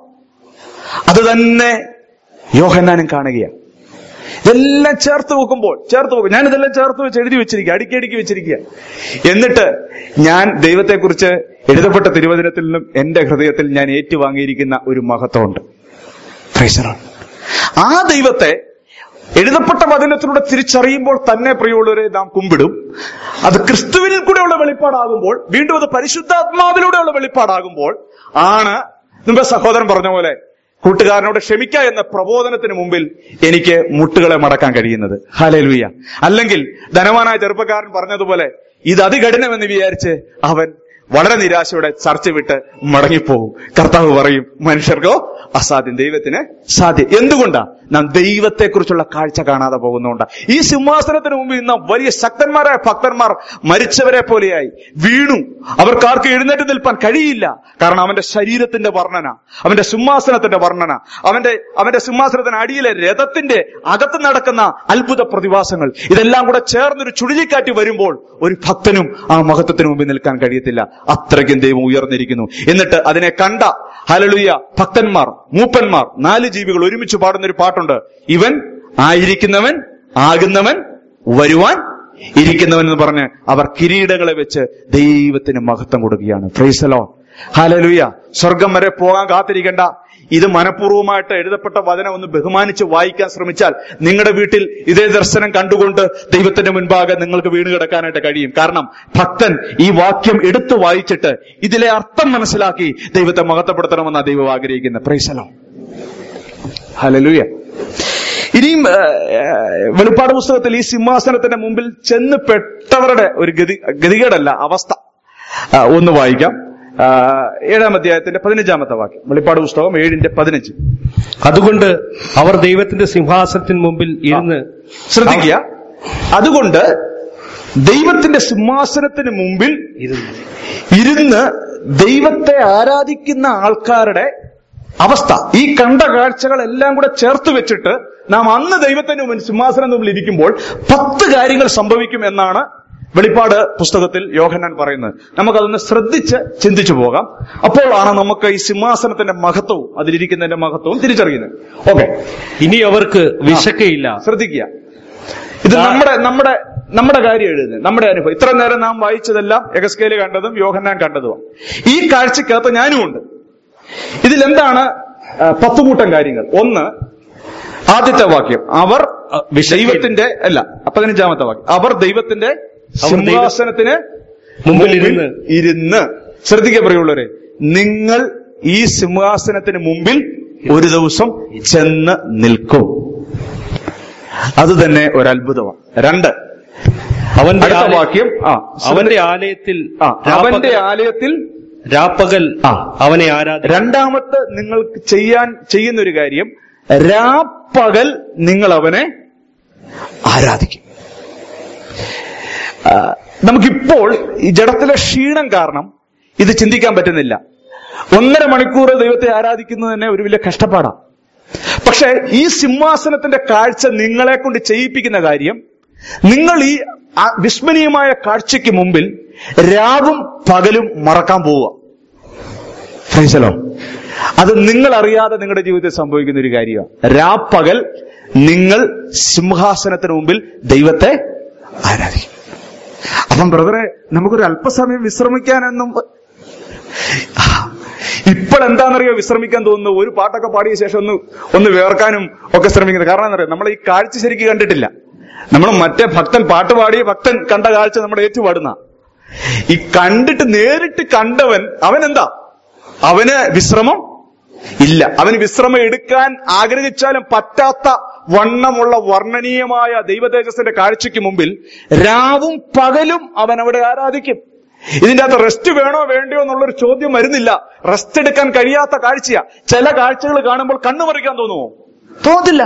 അത് തന്നെ യോഹന്നാനും കാണുകയാണ് ഇതെല്ലാം ചേർത്ത് വെക്കുമ്പോൾ ചേർത്ത് വെക്കും ഞാൻ ഇതെല്ലാം ചേർത്ത് വെച്ച് എഴുതി വെച്ചിരിക്കുക അടുക്കി അടുക്കി വെച്ചിരിക്കുക എന്നിട്ട് ഞാൻ ദൈവത്തെക്കുറിച്ച് എഴുതപ്പെട്ട തിരുവചനത്തിൽ നിന്നും എന്റെ ഹൃദയത്തിൽ ഞാൻ ഏറ്റുവാങ്ങിയിരിക്കുന്ന ഒരു മഹത്വമുണ്ട് Praise the Lord. ആ ദൈവത്തെ എഴുതപ്പെട്ട വചനത്തിലൂടെ തിരിച്ചറിയുമ്പോൾ തന്നെ പ്രിയമുള്ളവരെ നാം കുമ്പിടും അത് ക്രിസ്തുവിൽ കൂടെയുള്ള വെളിപ്പാടാകുമ്പോൾ വീണ്ടും അത് പരിശുദ്ധാത്മാവിലൂടെയുള്ള വെളിപ്പാടാകുമ്പോൾ ആണ് മുമ്പേ സഹോദരൻ പറഞ്ഞ പോലെ കൂട്ടുകാരനോട് ക്ഷമിക്ക എന്ന പ്രബോധനത്തിന് മുമ്പിൽ എനിക്ക് മുട്ടുകളെ മടക്കാൻ കഴിയുന്നത് ഹാലേലുയ്യ അല്ലെങ്കിൽ ധനവാനായ ചെറുപ്പക്കാരൻ പറഞ്ഞതുപോലെ ഇത് അതികഠിനമെന്ന് വിചാരിച്ച് അവൻ വളരെ നിരാശയോടെ ചർച്ച വിട്ട് മടങ്ങിപ്പോകും കർത്താവ് പറയും മനുഷ്യർക്കോ അസാധ്യം ദൈവത്തിന് സാധ്യം എന്തുകൊണ്ടാ നാം ദൈവത്തെക്കുറിച്ചുള്ള കാഴ്ച കാണാതെ പോകുന്നതുകൊണ്ടാ ഈ സിംഹാസനത്തിന് മുമ്പിൽ ഇന്ന് വലിയ ശക്തന്മാരായ ഭക്തന്മാർ മരിച്ചവരെ പോലെയായി വീണു അവർക്കാർക്ക് എഴുന്നേറ്റ് നിൽപ്പാൻ കഴിയില്ല കാരണം അവന്റെ ശരീരത്തിന്റെ വർണ്ണന അവന്റെ സിംഹാസനത്തിന്റെ വർണ്ണന അവന്റെ അവന്റെ സിംഹാസനത്തിന് അടിയിലെ രഥത്തിന്റെ അകത്ത് നടക്കുന്ന അത്ഭുത പ്രതിഭാസങ്ങൾ ഇതെല്ലാം കൂടെ ചേർന്നൊരു ചുഴലിക്കാറ്റ് വരുമ്പോൾ ഒരു ഭക്തനും ആ മഹത്വത്തിന് മുമ്പിൽ നിൽക്കാൻ കഴിയത്തില്ല അത്രയ്ക്കും ദൈവം ഉയർന്നിരിക്കുന്നു എന്നിട്ട് അതിനെ കണ്ട ഹലലുയ ഭക്തന്മാർ മൂപ്പന്മാർ നാല് ജീവികൾ ഒരുമിച്ച് പാടുന്ന ഒരു പാട്ടുണ്ട് ഇവൻ ആയിരിക്കുന്നവൻ ആകുന്നവൻ വരുവാൻ ഇരിക്കുന്നവൻ എന്ന് പറഞ്ഞ് അവർ കിരീടങ്ങളെ വെച്ച് ദൈവത്തിന് മഹത്വം കൊടുക്കുകയാണ് ഫ്രൈസലോ ഹാലലുയ സ്വർഗം വരെ പോകാൻ കാത്തിരിക്കണ്ട ഇത് മനഃപൂർവ്വമായിട്ട് എഴുതപ്പെട്ട വചനം ഒന്ന് ബഹുമാനിച്ച് വായിക്കാൻ ശ്രമിച്ചാൽ നിങ്ങളുടെ വീട്ടിൽ ഇതേ ദർശനം കണ്ടുകൊണ്ട് ദൈവത്തിന്റെ മുൻപാകെ നിങ്ങൾക്ക് വീണ് കിടക്കാനായിട്ട് കഴിയും കാരണം ഭക്തൻ ഈ വാക്യം എടുത്തു വായിച്ചിട്ട് ഇതിലെ അർത്ഥം മനസ്സിലാക്കി ദൈവത്തെ മഹത്വപ്പെടുത്തണമെന്നാണ് ദൈവം ആഗ്രഹിക്കുന്നത് പ്രൈസലോ ഹലലുയ ഇനിയും ആ, ആ, വെളിപ്പാട് പുസ്തകത്തിൽ ഈ സിംഹാസനത്തിന്റെ മുമ്പിൽ ചെന്ന് പെട്ടവരുടെ ഒരു ഗതി ഗതികേടല്ല അവസ്ഥ ആ, ഒന്ന് വായിക്കാം ആ, ഏഴാം അധ്യായത്തിന്റെ പതിനഞ്ചാമത്തെ വാക്യം വെളിപ്പാട് പുസ്തകം ഏഴിന്റെ പതിനഞ്ച് അതുകൊണ്ട് അവർ ദൈവത്തിന്റെ സിംഹാസനത്തിന് മുമ്പിൽ ഇരുന്ന് ശ്രദ്ധിക്കുക അതുകൊണ്ട് ദൈവത്തിന്റെ സിംഹാസനത്തിന് മുമ്പിൽ ഇരുന്ന് ഇരുന്ന് ദൈവത്തെ ആരാധിക്കുന്ന ആൾക്കാരുടെ അവസ്ഥ ഈ കണ്ട കാഴ്ചകളെല്ലാം കൂടെ ചേർത്ത് വെച്ചിട്ട് നാം അന്ന് ദൈവത്തിന്റെ മുമ്പിൽ സിംഹാസനം മുമ്പിൽ ഇരിക്കുമ്പോൾ പത്ത് കാര്യങ്ങൾ സംഭവിക്കും എന്നാണ് വെളിപ്പാട് പുസ്തകത്തിൽ യോഹന്നാൻ പറയുന്നത് നമുക്കതൊന്ന് ശ്രദ്ധിച്ച് ചിന്തിച്ചു പോകാം അപ്പോഴാണ് നമുക്ക് ഈ സിംഹാസനത്തിന്റെ മഹത്വവും അതിലിരിക്കുന്നതിന്റെ മഹത്വവും തിരിച്ചറിയുന്നത് ഓക്കെ ഇനി അവർക്ക് വിശക്കയില്ല ശ്രദ്ധിക്കുക ഇത് നമ്മുടെ നമ്മുടെ നമ്മുടെ കാര്യം എഴുതുന്നത് നമ്മുടെ അനുഭവം ഇത്ര നേരം നാം വായിച്ചതെല്ലാം എഗസ്കേല് കണ്ടതും യോഹന്നാൻ കണ്ടതുമാണ് ഈ കാഴ്ചക്കകത്ത് ഞാനും ഉണ്ട് ഇതിലെന്താണ് ആ, പത്ത് കൂട്ടം കാര്യങ്ങൾ ഒന്ന് ആദ്യത്തെ വാക്യം അവർ അ, വിശക്കില്ല. ദൈവത്തിന്റെ അല്ല പതിനഞ്ചാമത്തെ വാക്യം അവർ ദൈവത്തിന്റെ അവർ ദൈവ- സിംഹാസനത്തിന് മുമ്പിൽ ഇരുന്ന് ഇരുന്ന് ശ്രദ്ധിക്കുക പറയുള്ളവരെ നിങ്ങൾ ഈ സിംഹാസനത്തിന് മുമ്പിൽ ഒരു ദിവസം ചെന്ന് നിൽക്കും അത് തന്നെ ഒരു അത്ഭുതമാണ് രണ്ട് അവന്റെ അടുത്ത ആലയ- വാക്യം ആ അവന്റെ ആലയത്തിൽ ആ, അവന്റെ രാപ്പകൽ- ആലയത്തിൽ രാപ്പകൽ ആ. അവനെ ആരാധന രണ്ടാമത്തെ നിങ്ങൾക്ക് ചെയ്യാൻ ചെയ്യുന്ന ഒരു കാര്യം രാപ്പകൽ നിങ്ങൾ അവനെ ആരാധിക്കും ആ, നമുക്കിപ്പോൾ ഈ ജഡത്തിലെ ക്ഷീണം കാരണം ഇത് ചിന്തിക്കാൻ പറ്റുന്നില്ല ഒന്നര മണിക്കൂർ ദൈവത്തെ ആരാധിക്കുന്നത് തന്നെ ഒരു വലിയ കഷ്ടപ്പാടാണ് പക്ഷെ ഈ സിംഹാസനത്തിന്റെ കാഴ്ച നിങ്ങളെ കൊണ്ട് ചെയ്യിപ്പിക്കുന്ന കാര്യം നിങ്ങൾ ഈ ആ വിസ്മരണീയമായ കാഴ്ചയ്ക്ക് മുമ്പിൽ രാവും പകലും മറക്കാൻ പോവുക ഫൈസലോ അത് നിങ്ങൾ അറിയാതെ നിങ്ങളുടെ ജീവിതത്തിൽ സംഭവിക്കുന്ന ഒരു കാര്യമാണ് രാപ്പകൽ നിങ്ങൾ സിംഹാസനത്തിന് മുമ്പിൽ ദൈവത്തെ ആരാധിക്കും അപ്പം ബ്രദറെ നമുക്കൊരു അല്പസമയം വിശ്രമിക്കാനൊന്നും ഇപ്പോൾ എന്താണെന്നറിയോ വിശ്രമിക്കാൻ തോന്നുന്നു ഒരു പാട്ടൊക്കെ പാടിയ ശേഷം ഒന്ന് ഒന്ന് വേർക്കാനും ഒക്കെ ശ്രമിക്കുന്നത് കാരണം എന്നറിയോ നമ്മൾ ഈ കാഴ്ച ശരിക്ക് കണ്ടിട്ടില്ല നമ്മൾ മറ്റേ ഭക്തൻ പാട്ട് പാടിയ ഭക്തൻ കണ്ട കാഴ്ച നമ്മുടെ ഏറ്റുപാടുന്ന ഈ കണ്ടിട്ട് നേരിട്ട് കണ്ടവൻ അവൻ എന്താ അവന് വിശ്രമം ഇല്ല അവന് വിശ്രമം എടുക്കാൻ ആഗ്രഹിച്ചാലും പറ്റാത്ത വണ്ണമുള്ള വർണ്ണനീയമായ ദൈവതേജസ്സിന്റെ കാഴ്ചയ്ക്ക് മുമ്പിൽ രാവും പകലും അവൻ അവിടെ ആരാധിക്കും ഇതിന്റെ അകത്ത് റെസ്റ്റ് വേണോ വേണ്ടയോ എന്നുള്ളൊരു ചോദ്യം വരുന്നില്ല റെസ്റ്റ് എടുക്കാൻ കഴിയാത്ത കാഴ്ചയാ ചില കാഴ്ചകൾ കാണുമ്പോൾ കണ്ണു മറിക്കാൻ തോന്നുമോ തോന്നത്തില്ല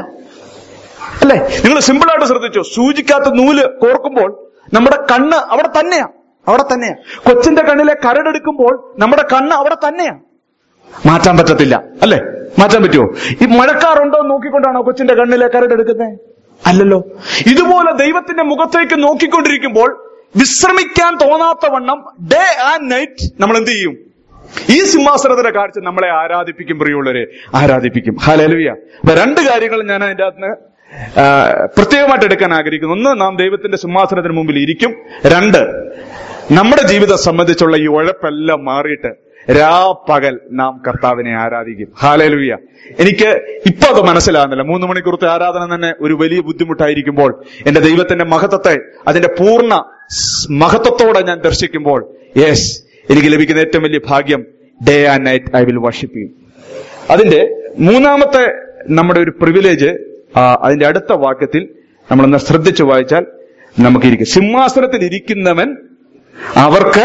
അല്ലേ നിങ്ങൾ സിമ്പിൾ ആയിട്ട് ശ്രദ്ധിച്ചോ സൂചിക്കകത്ത് നൂല് കോർക്കുമ്പോൾ നമ്മുടെ കണ്ണ് അവിടെ തന്നെയാ അവിടെ തന്നെയാ കൊച്ചിന്റെ കണ്ണിലെ കരടെടുക്കുമ്പോൾ നമ്മുടെ കണ്ണ് അവിടെ തന്നെയാ മാറ്റാൻ പറ്റത്തില്ല അല്ലേ മാറ്റാൻ പറ്റുമോ ഈ മഴക്കാറുണ്ടോ എന്ന് നോക്കിക്കൊണ്ടാണോ കൊച്ചിന്റെ കണ്ണിലെ കരടെടുക്കുന്നത് അല്ലല്ലോ ഇതുപോലെ ദൈവത്തിന്റെ മുഖത്തേക്ക് നോക്കിക്കൊണ്ടിരിക്കുമ്പോൾ വിശ്രമിക്കാൻ തോന്നാത്ത വണ്ണം ഡേ ആൻഡ് നൈറ്റ് നമ്മൾ എന്ത് ചെയ്യും ഈ സിംഹാസനത്തിന്റെ കാഴ്ച നമ്മളെ ആരാധിപ്പിക്കും പ്രിയമുള്ളവരെ ആരാധിപ്പിക്കും ഹലലുയ അപ്പൊ രണ്ട് കാര്യങ്ങൾ ഞാൻ അതിന്റെ അകത്ത് ആ, പ്രത്യേകമായിട്ട് എടുക്കാൻ ആഗ്രഹിക്കുന്നു ഒന്ന് നാം ദൈവത്തിന്റെ സിംഹാസനത്തിന് മുമ്പിൽ ഇരിക്കും രണ്ട് നമ്മുടെ ജീവിതം സംബന്ധിച്ചുള്ള ഈ ഉഴപ്പെല്ലാം മാറിയിട്ട് രാപ്പകൽ നാം കർത്താവിനെ ആരാധിക്കും ഹാലലുയ എനിക്ക് ഇപ്പൊ അത് മനസ്സിലാകുന്നില്ല മൂന്ന് മണിക്കൂറത്തെ ആരാധന തന്നെ ഒരു വലിയ ബുദ്ധിമുട്ടായിരിക്കുമ്പോൾ എന്റെ ദൈവത്തിന്റെ മഹത്വത്തെ അതിന്റെ പൂർണ്ണ സ് മഹത്വത്തോടെ ഞാൻ ദർശിക്കുമ്പോൾ യെസ് എനിക്ക് ലഭിക്കുന്ന ഏറ്റവും വലിയ ഭാഗ്യം day and night I will worship you അതിന്റെ മൂന്നാമത്തെ നമ്മുടെ ഒരു പ്രിവിലേജ് അതിന്റെ അടുത്ത വാക്യത്തിൽ നമ്മളൊന്ന് ശ്രദ്ധിച്ചു വായിച്ചാൽ നമുക്കിരിക്കും സിംഹാസനത്തിൽ ഇരിക്കുന്നവൻ അവർക്ക്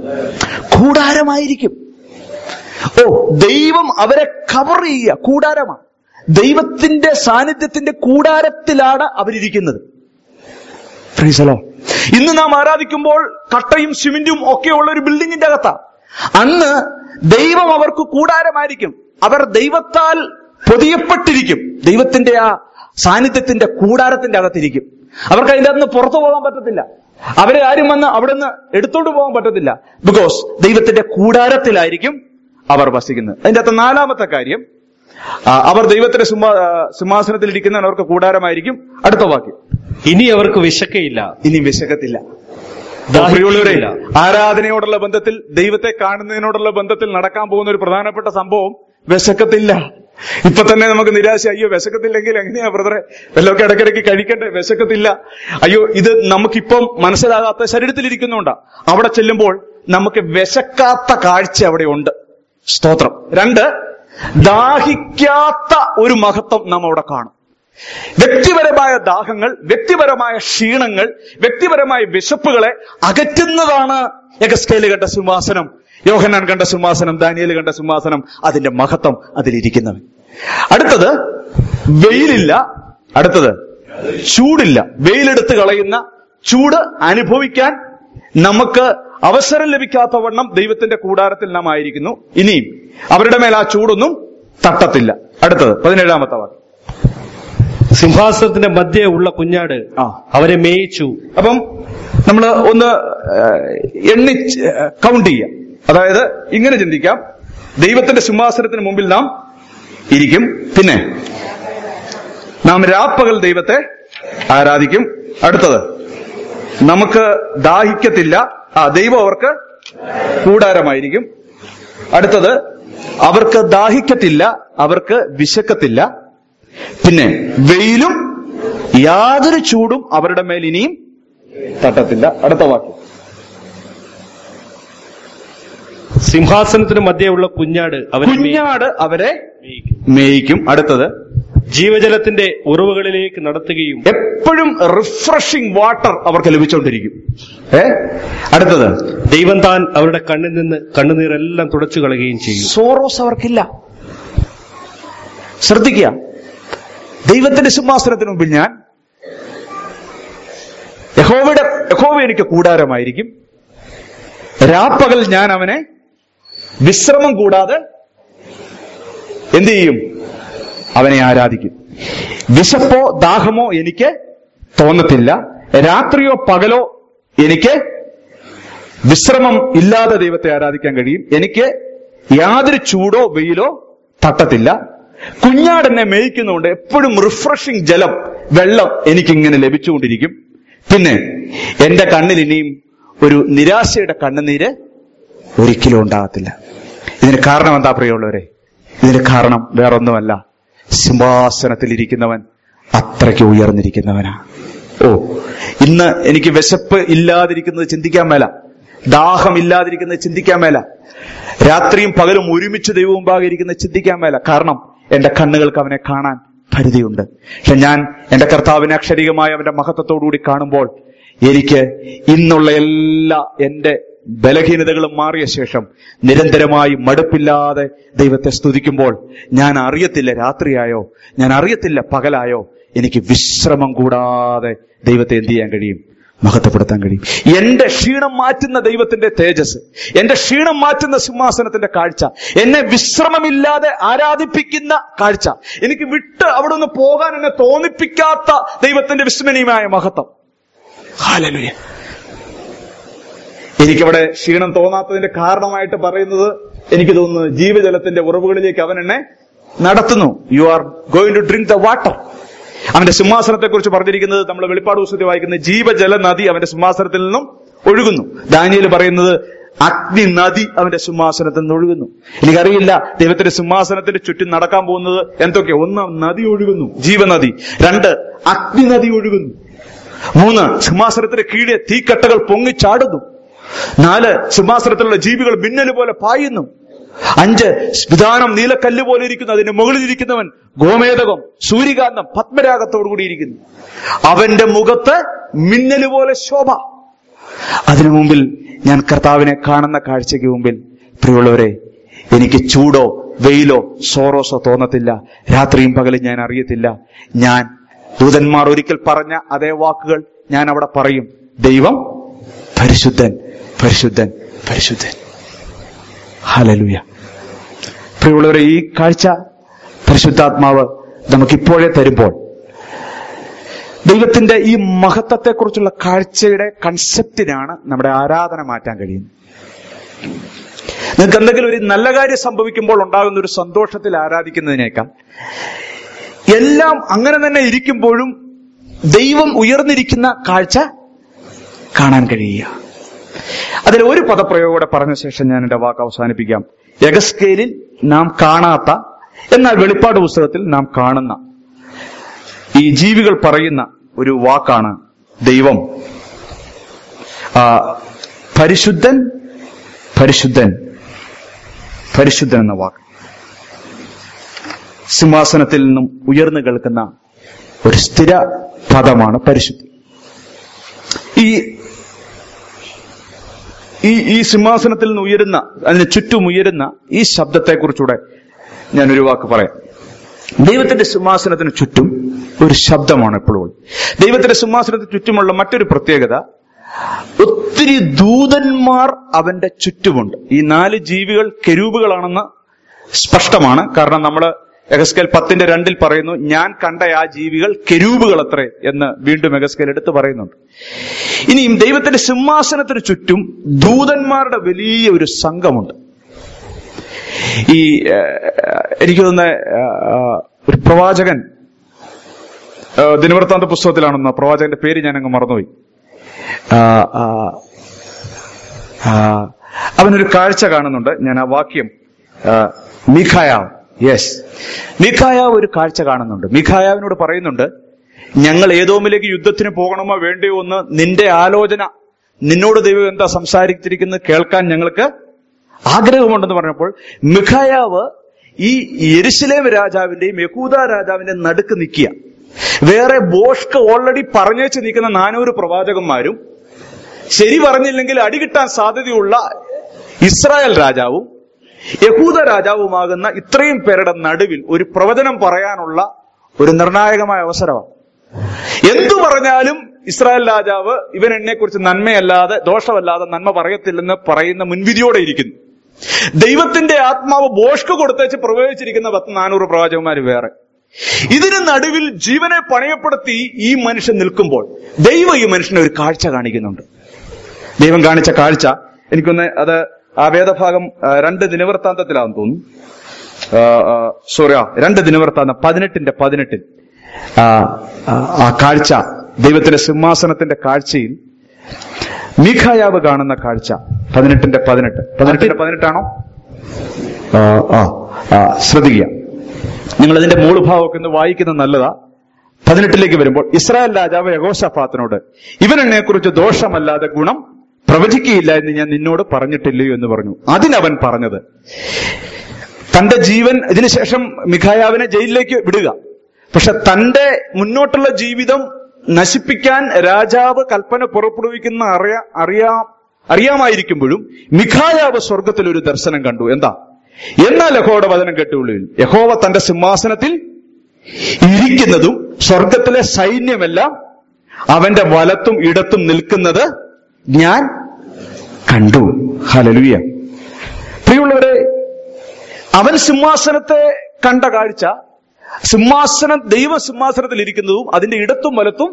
കൂടാരമായിരിക്കും ഓ ദൈവം അവരെ കവർ ചെയ്യുക കൂടാരമാണ് ദൈവത്തിന്റെ സാന്നിധ്യത്തിന്റെ കൂടാരത്തിലാണ് അവരിയ്ക്കുന്നത് Praise the Lord. ഇന്ന് നാം ആരാധിക്കുമ്പോൾ കട്ടയും സിമെന്റും ഒക്കെ ഉള്ള ഒരു ബിൽഡിങ്ങിന്റെ അകത്താ അന്ന് ദൈവം അവർക്ക് കൂടാരമായിരിക്കും അവർ ദൈവത്താൽ പൊതിയപ്പെട്ടിരിക്കും ദൈവത്തിന്റെ ആ സാന്നിധ്യത്തിന്റെ കൂടാരത്തിന്റെ അകത്തിരിക്കും അവർക്ക് അതിന്റെ അകത്ത് പുറത്തു പോകാൻ പറ്റത്തില്ല അവരെ ആരും വന്ന് അവിടെ നിന്ന് എടുത്തോണ്ട് പോകാൻ പറ്റത്തില്ല ബിക്കോസ് ദൈവത്തിന്റെ കൂടാരത്തിലായിരിക്കും അവർ വസിക്കുന്നത് അതിന്റെ അകത്ത് നാലാമത്തെ കാര്യം ആ, അവർ ദൈവത്തിന്റെ സിംഹാ ആ, സിംഹാസനത്തിൽ ഇരിക്കുന്നവൻ അവർക്ക് കൂടാരമായിരിക്കും അടുത്ത വാക്യം ഇനി അവർക്ക് വിശക്കയില്ല ഇനി വിശക്കത്തില്ല ദാഹിക്കുകയില്ല. പ്രിയമുള്ളവരെ ആരാധനയോടുള്ള ബന്ധത്തിൽ ദൈവത്തെ കാണുന്നതിനോടുള്ള ബന്ധത്തിൽ നടക്കാൻ പോകുന്ന ഒരു പ്രധാനപ്പെട്ട സംഭവം വിശക്കത്തില്ല ഇപ്പൊ തന്നെ നമുക്ക് നിരാശ അയ്യോ വിശക്കത്തില്ലെങ്കിൽ എങ്ങനെയാ ബ്രദറെ വല്ലതൊക്കെ ഇടയ്ക്കിടയ്ക്ക് കഴിക്കണ്ടേ വിശക്കത്തില്ല അയ്യോ ഇത് നമുക്കിപ്പം മനസ്സിലാകാത്ത ശരീരത്തിലിരിക്കുന്നുണ്ടാ അവിടെ ചെല്ലുമ്പോൾ നമുക്ക് വിശക്കാത്ത കാഴ്ച അവിടെ ഉണ്ട് സ്തോത്രം രണ്ട് ദാഹിക്കാത്ത ഒരു മഹത്വം നാം അവിടെ കാണും വ്യക്തിപരമായ ദാഹങ്ങൾ വ്യക്തിപരമായ ക്ഷീണങ്ങൾ വ്യക്തിപരമായ വിശപ്പുകളെ അകറ്റുന്നതാണ് എഗസ്കേല് കണ്ട സിംഹാസനം യോഹനാൻ കണ്ട സിംഹാസനം ദാനിയേൽ കണ്ട സിംഹാസനം അതിന്റെ മഹത്വം അതിലിരിക്കുന്നവൻ അടുത്തത് വെയിലില്ല അടുത്തത് ചൂടില്ല വെയിലെടുത്ത് കളയുന്ന ചൂട് അനുഭവിക്കാൻ നമുക്ക് അവസരം ലഭിക്കാത്ത വണ്ണം ദൈവത്തിന്റെ കൂടാരത്തിൽ നാം ആയിരിക്കുന്നു ഇനിയും അവരുടെ മേൽ ആ ചൂടൊന്നും തട്ടത്തില്ല അടുത്തത് പതിനേഴാമത്തെ വാക്യം സിംഹാസനത്തിന്റെ മധ്യേ ഉള്ള കുഞ്ഞാട് ആ. അവരെ മേയിച്ചു അപ്പം നമ്മൾ ഒന്ന് ഏഹ്, എണ്ണി കൗണ്ട് ചെയ്യാം അതായത് ഇങ്ങനെ ചിന്തിക്കാം ദൈവത്തിന്റെ സിംഹാസനത്തിന് മുമ്പിൽ നാം ഇരിക്കും പിന്നെ നാം രാപ്പകൽ ദൈവത്തെ ആരാധിക്കും അടുത്തത് നമുക്ക് ദാഹിക്കത്തില്ല ആ ദൈവം അവർക്ക് കൂടാരമായിരിക്കും അടുത്തത് അവർക്ക് ദാഹിക്കത്തില്ല അവർക്ക് വിശക്കത്തില്ല പിന്നെ വെയിലും യാതൊരു ചൂടും അവരുടെ മേൽ ഇനിയും തട്ടത്തില്ല അടുത്ത വാക്യം സിംഹാസനത്തിന് മധ്യേ ഉള്ള കുഞ്ഞാട് അവരെ മേയി- കുഞ്ഞാട് അവരെ മേയിക്കും. മേയിക്കും അടുത്തത് ജീവജലത്തിന്റെ ഉറവുകളിലേക്ക് നടത്തുകയും എപ്പോഴും റിഫ്രഷിംഗ് വാട്ടർ അവർക്ക് ലഭിച്ചുകൊണ്ടിരിക്കും ഏ അടുത്തത് ദൈവം താൻ അവരുടെ കണ്ണിൽ നിന്ന് കണ്ണുനീരെല്ലാം തുടച്ചു കളയുകയും ചെയ്യും സോറോസ് അവർക്കില്ല ശ്രദ്ധിക്കുക ദൈവത്തിന്റെ സിംഹാസനത്തിന് മുമ്പിൽ ഞാൻ യഹോവയുടെ യഹോവ എനിക്ക് കൂടാരമായിരിക്കും രാപ്പകൽ ഞാൻ അവനെ വിശ്രമം കൂടാതെ എന്ത് ചെയ്യും അവനെ ആരാധിക്കും വിശപ്പോ ദാഹമോ എനിക്ക് തോന്നത്തില്ല രാത്രിയോ പകലോ എനിക്ക് വിശ്രമം ഇല്ലാതെ ദൈവത്തെ ആരാധിക്കാൻ കഴിയും എനിക്ക് യാതൊരു ചൂടോ വെയിലോ തട്ടത്തില്ല കുഞ്ഞാട് എന്നെ മേയ്ക്കുന്നുണ്ട് എപ്പോഴും റിഫ്രഷിംഗ് ജലം വെള്ളം എനിക്കിങ്ങനെ ലഭിച്ചുകൊണ്ടിരിക്കും പിന്നെ എന്റെ കണ്ണിൽ ഇനിയും ഒരു നിരാശയുടെ കണ്ണുനീര് ഒരിക്കലും ഉണ്ടാകത്തില്ല ഇതിന് കാരണം എന്താ പ്രിയമുള്ളവരെ ഇതിന് കാരണം വേറൊന്നുമല്ല സിംഹാസനത്തിൽ ഇരിക്കുന്നവൻ അത്രയ്ക്ക് ഉയർന്നിരിക്കുന്നവനാ ഓ ഇന്ന് എനിക്ക് വിശപ്പ് ഇല്ലാതിരിക്കുന്നത് ചിന്തിക്കാൻ മേല ദാഹം ഇല്ലാതിരിക്കുന്നത് ചിന്തിക്കാൻ മേല രാത്രിയും പകലും ഒരുമിച്ച് ദൈവം മുമ്പാകെ ഇരിക്കുന്നത് ചിന്തിക്കാൻ മേല കാരണം എന്റെ കണ്ണുകൾക്ക് അവനെ കാണാൻ പരിധിയുണ്ട് പക്ഷെ ഞാൻ എന്റെ കർത്താവിനെ അക്ഷരികമായ അവന്റെ മഹത്വത്തോടുകൂടി കാണുമ്പോൾ എനിക്ക് ഇന്നുള്ള എല്ലാ എന്റെ ബലഹീനതകളും മാറിയ ശേഷം നിരന്തരമായി മടുപ്പില്ലാതെ ദൈവത്തെ സ്തുതിക്കുമ്പോൾ ഞാൻ അറിയത്തില്ല രാത്രിയായോ ഞാൻ അറിയത്തില്ല പകലായോ എനിക്ക് വിശ്രമം കൂടാതെ ദൈവത്തെ എന്ത് ചെയ്യാൻ കഴിയും മഹത്വപ്പെടുത്താൻ കഴിയും എന്റെ ക്ഷീണം മാറ്റുന്ന ദൈവത്തിന്റെ തേജസ് എന്റെ ക്ഷീണം മാറ്റുന്ന സിംഹാസനത്തിന്റെ കാഴ്ച എന്നെ വിശ്രമമില്ലാതെ ആരാധിപ്പിക്കുന്ന കാഴ്ച എനിക്ക് വിട്ട് അവിടെ നിന്ന് പോകാൻ എന്നെ തോന്നിപ്പിക്കാത്ത ദൈവത്തിന്റെ വിസ്മരണീയമായ മഹത്വം ഹാലലുയ എനിക്കവിടെ ക്ഷീണം തോന്നാത്തതിന്റെ കാരണമായിട്ട് പറയുന്നത് എനിക്ക് തോന്നുന്നു ജീവജലത്തിന്റെ ഉറവുകളിലേക്ക് അവൻ എന്നെ നടത്തുന്നു you are going to drink the water അവന്റെ സിംഹാസനത്തെ കുറിച്ച് പറഞ്ഞിരിക്കുന്നത് നമ്മൾ വെളിപ്പാട് പുസ്തകത്തിൽ വായിക്കുന്ന ജീവജല നദി അവന്റെ സിംഹാസനത്തിൽ നിന്നും ഒഴുകുന്നു ദാനിയേൽ പറയുന്നത് അഗ്നി നദി അവന്റെ സിംഹാസനത്തിൽ നിന്ന് ഒഴുകുന്നു എനിക്കറിയില്ല ദൈവത്തിന്റെ സിംഹാസനത്തിന്റെ ചുറ്റും നടക്കാൻ പോകുന്നത് എന്തൊക്കെ ഒന്ന് നദി ഒഴുകുന്നു ജീവനദി രണ്ട് അഗ്നി നദി ഒഴുകുന്നു മൂന്ന് സിംഹാസനത്തിന്റെ കീഴെ തീക്കട്ടകൾ പൊങ്ങിച്ചാടുന്നു നാല് സിംഹാസനത്തിലുള്ള ജീവികൾ മിന്നൽ പോലെ പായുന്നു അഞ്ച് വിധാനം നീലക്കല്ല് പോലെ ഇരിക്കുന്നു അതിന്റെ മുകളിൽ ഇരിക്കുന്നവൻ ഗോമേതകം സൂര്യകാന്തം പത്മരാഗത്തോടു കൂടിയിരിക്കുന്നു അവന്റെ മുഖത്ത് മിന്നൽ പോലെ ശോഭ അതിനു മുമ്പിൽ ഞാൻ കർത്താവിനെ കാണുന്ന കാഴ്ചയ്ക്ക് മുമ്പിൽ പ്രിയമുള്ളവരെ എനിക്ക് ചൂടോ വെയിലോ സോറോസോ തോന്നത്തില്ല രാത്രിയും പകലും ഞാൻ അറിയത്തില്ല ഞാൻ ദൂതന്മാർ ഒരിക്കൽ പറഞ്ഞ അതേ വാക്കുകൾ ഞാൻ അവിടെ പറയും ദൈവം പരിശുദ്ധൻ പരിശുദ്ധൻ പരിശുദ്ധൻ ഹലലുയ പ്രിയമുള്ളവരെ ഈ കാഴ്ച പരിശുദ്ധാത്മാവ് നമുക്കിപ്പോഴേ തരുമ്പോൾ ദൈവത്തിന്റെ ഈ മഹത്വത്തെക്കുറിച്ചുള്ള കാഴ്ചയുടെ കൺസെപ്റ്റിനാണ് നമ്മുടെ ആരാധന മാറ്റാൻ കഴിയുന്നത് നിങ്ങൾക്ക് എന്തെങ്കിലും ഒരു നല്ല കാര്യം സംഭവിക്കുമ്പോൾ ഉണ്ടാകുന്ന ഒരു സന്തോഷത്തിൽ ആരാധിക്കുന്നതിനേക്കാൾ എല്ലാം അങ്ങനെ തന്നെ ഇരിക്കുമ്പോഴും ദൈവം ഉയർന്നിരിക്കുന്ന കാഴ്ച കാണാൻ കഴിയുക അതിൽ ഒരു പദപ്രയോഗം കൂടെ പറഞ്ഞ ശേഷം ഞാൻ എന്റെ വാക്ക് അവസാനിപ്പിക്കാം യഗസ്കേലിൽ നാം കാണാത്ത എന്നാൽ വെളിപ്പാട് പുസ്തകത്തിൽ നാം കാണുന്ന ഈ ജീവികൾ പറയുന്ന ഒരു വാക്കാണ് ദൈവം ആ, പരിശുദ്ധൻ പരിശുദ്ധൻ പരിശുദ്ധൻ എന്ന വാക്ക് സിംഹാസനത്തിൽ നിന്നും ഉയർന്നു കേൾക്കുന്ന ഒരു സ്ഥിര പദമാണ് പരിശുദ്ധി ഈ ഈ ഈ സിംഹാസനത്തിൽ നിന്ന് ഉയരുന്ന അതിന് ചുറ്റും ഉയരുന്ന ഈ ശബ്ദത്തെക്കുറിച്ചൂടെ ഞാനൊരു വാക്ക് പറയാം ദൈവത്തിന്റെ സിംഹാസനത്തിന് ചുറ്റും ഒരു ശബ്ദമാണ് എപ്പോഴും ഉള്ളത്. ദൈവത്തിന്റെ സിംഹാസനത്തിന് ചുറ്റുമുള്ള മറ്റൊരു പ്രത്യേകത ഒത്തിരി ദൂതന്മാർ അവന്റെ ചുറ്റുമുണ്ട് ഈ നാല് ജീവികൾ കെരൂബുകളാണെന്ന് സ്പഷ്ടമാണ് കാരണം നമ്മൾ എഗസ്കേൽ പത്തിന്റെ രണ്ടിൽ പറയുന്നു ഞാൻ കണ്ട ആ ജീവികൾ കെരൂബുകൾ അത്രേ എന്ന് വീണ്ടും എഗസ്കേൽ എടുത്തു പറയുന്നുണ്ട് ഇനിയും ദൈവത്തിന്റെ സിംഹാസനത്തിന് ചുറ്റും ദൂതന്മാരുടെ വലിയ ഒരു സംഘമുണ്ട് ഈ ഏഹ്, എനിക്ക് തോന്നുന്ന ഏഹ്, ഒരു പ്രവാചകൻ ഏഹ്, ദിനവൃത്താന്ത പുസ്തകത്തിലാണെന്ന് പ്രവാചകന്റെ പേര് ഞാൻ അങ്ങ് മറന്നുപോയി ആ, ആ, ആ, അവനൊരു കാഴ്ച കാണുന്നുണ്ട് ഞാൻ ആ വാക്യം ആ, മീഖായാവ് യെസ് മീഖായാവ് ഒരു കാഴ്ച കാണുന്നുണ്ട് മീഖായാവിനോട് പറയുന്നുണ്ട് ഞങ്ങൾ ഏതോമിലേക്ക് യുദ്ധത്തിന് പോകണമോ വേണ്ടയോ എന്ന് നിന്റെ ആലോചന നിന്നോട് ദൈവം എന്താ സംസാരിച്ചിരിക്കുന്നത് കേൾക്കാൻ ഞങ്ങൾക്ക് ആഗ്രഹമുണ്ടെന്ന് പറഞ്ഞപ്പോൾ മിഖായാവ് ഈ യെരുശലേം രാജാവിന്റെയും യഹൂദ രാജാവിന്റെയും നടുക്ക് നിൽക്കുക വേറെ ബോഷ്ക്ക് ഓൾറെഡി പറഞ്ഞേച്ച് നിൽക്കുന്ന നാനൂറ് പ്രവാചകന്മാരും ശരി പറഞ്ഞില്ലെങ്കിൽ അടികിട്ടാൻ സാധ്യതയുള്ള ഇസ്രായേൽ രാജാവും യഹൂദ രാജാവുമാകുന്ന ഇത്രയും പേരുടെ നടുവിൽ ഒരു പ്രവചനം പറയാനുള്ള ഒരു നിർണായകമായ അവസരമാണ് എന്തു പറഞ്ഞാലും ഇസ്രായേൽ രാജാവ് ഇവൻ എന്നെ കുറിച്ച് നന്മയല്ലാതെ ദോഷമല്ലാതെ നന്മ പറയത്തില്ലെന്ന് പറയുന്ന മുൻവിധിയോടെ ഇരിക്കുന്നു ദൈവത്തിന്റെ ആത്മാവ് ബോഷ്ക്ക് കൊടുത്തേച്ച് പ്രവേശിച്ചിരിക്കുന്ന പത്ത് നാനൂറ് പ്രവാചകന്മാര് വേറെ ഇതിന് നടുവിൽ ജീവനെ പണയപ്പെടുത്തി ഈ മനുഷ്യൻ നിൽക്കുമ്പോൾ ദൈവം ഈ മനുഷ്യനെ ഒരു കാഴ്ച കാണിക്കുന്നുണ്ട് ദൈവം കാണിച്ച കാഴ്ച എനിക്കൊന്ന് അത് ആ വേദഭാഗം ആ, രണ്ട് ദിനവൃത്താന്തത്തിലാണെന്ന് തോന്നുന്നു ആ, ആ, സോറി ആ രണ്ട് ദിനവൃത്താന്തം പതിനെട്ടിന്റെ പതിനെട്ടിൽ ആ, ആ, ആ കാഴ്ച ദൈവത്തിന്റെ സിംഹാസനത്തിന്റെ കാഴ്ചയിൽ മീഖായാവ് കാണുന്ന കാഴ്ച പതിനെട്ടിന്റെ പതിനെട്ട് പതിനെട്ടിന്റെ പതിനെട്ടാണോ ആ, ആ, ആ, ശ്രദ്ധിക്കുക നിങ്ങൾ അതിന്റെ മൂളുഭാവമൊക്കെ ഒന്ന് വായിക്കുന്നത് നല്ലതാ പതിനെട്ടിലേക്ക് വരുമ്പോൾ ഇസ്രായേൽ രാജാവ് യഹോഷഫാത്തിനോട് ഇവൻ എന്നെ കുറിച്ച് ദോഷമല്ലാതെ ഗുണം പ്രവചിക്കുകയില്ല എന്ന് ഞാൻ നിന്നോട് പറഞ്ഞിട്ടില്ലയോ എന്ന് പറഞ്ഞു അതിനവൻ പറഞ്ഞത് തന്റെ ജീവൻ ഇതിനുശേഷം മിഖായാവിനെ ജയിലിലേക്ക് വിടുക പക്ഷെ തന്റെ മുന്നോട്ടുള്ള ജീവിതം നശിപ്പിക്കാൻ രാജാവ് കൽപ്പന പുറപ്പെടുവിക്കുന്ന അറിയാ അറിയാം അറിയാമായിരിക്കുമ്പോഴും മിഖായാവ് സ്വർഗത്തിൽ ഒരു ദർശനം കണ്ടു എന്താ എന്നാൽ യഹോയുടെ വചനം കേട്ടുള്ളിൽ യഹോവ തന്റെ സിംഹാസനത്തിൽ ഇരിക്കുന്നതും സ്വർഗത്തിലെ സൈന്യമെല്ലാം അവന്റെ വലത്തും ഇടത്തും നിൽക്കുന്നത് ഞാൻ കണ്ടു ഹലലുയ പ്രിയമുള്ളവരെ അവൻ സിംഹാസനത്തെ കണ്ട കാഴ്ച സിംഹാസനം ദൈവ സിംഹാസനത്തിൽ ഇരിക്കുന്നതും അതിന്റെ ഇടത്തും വലത്തും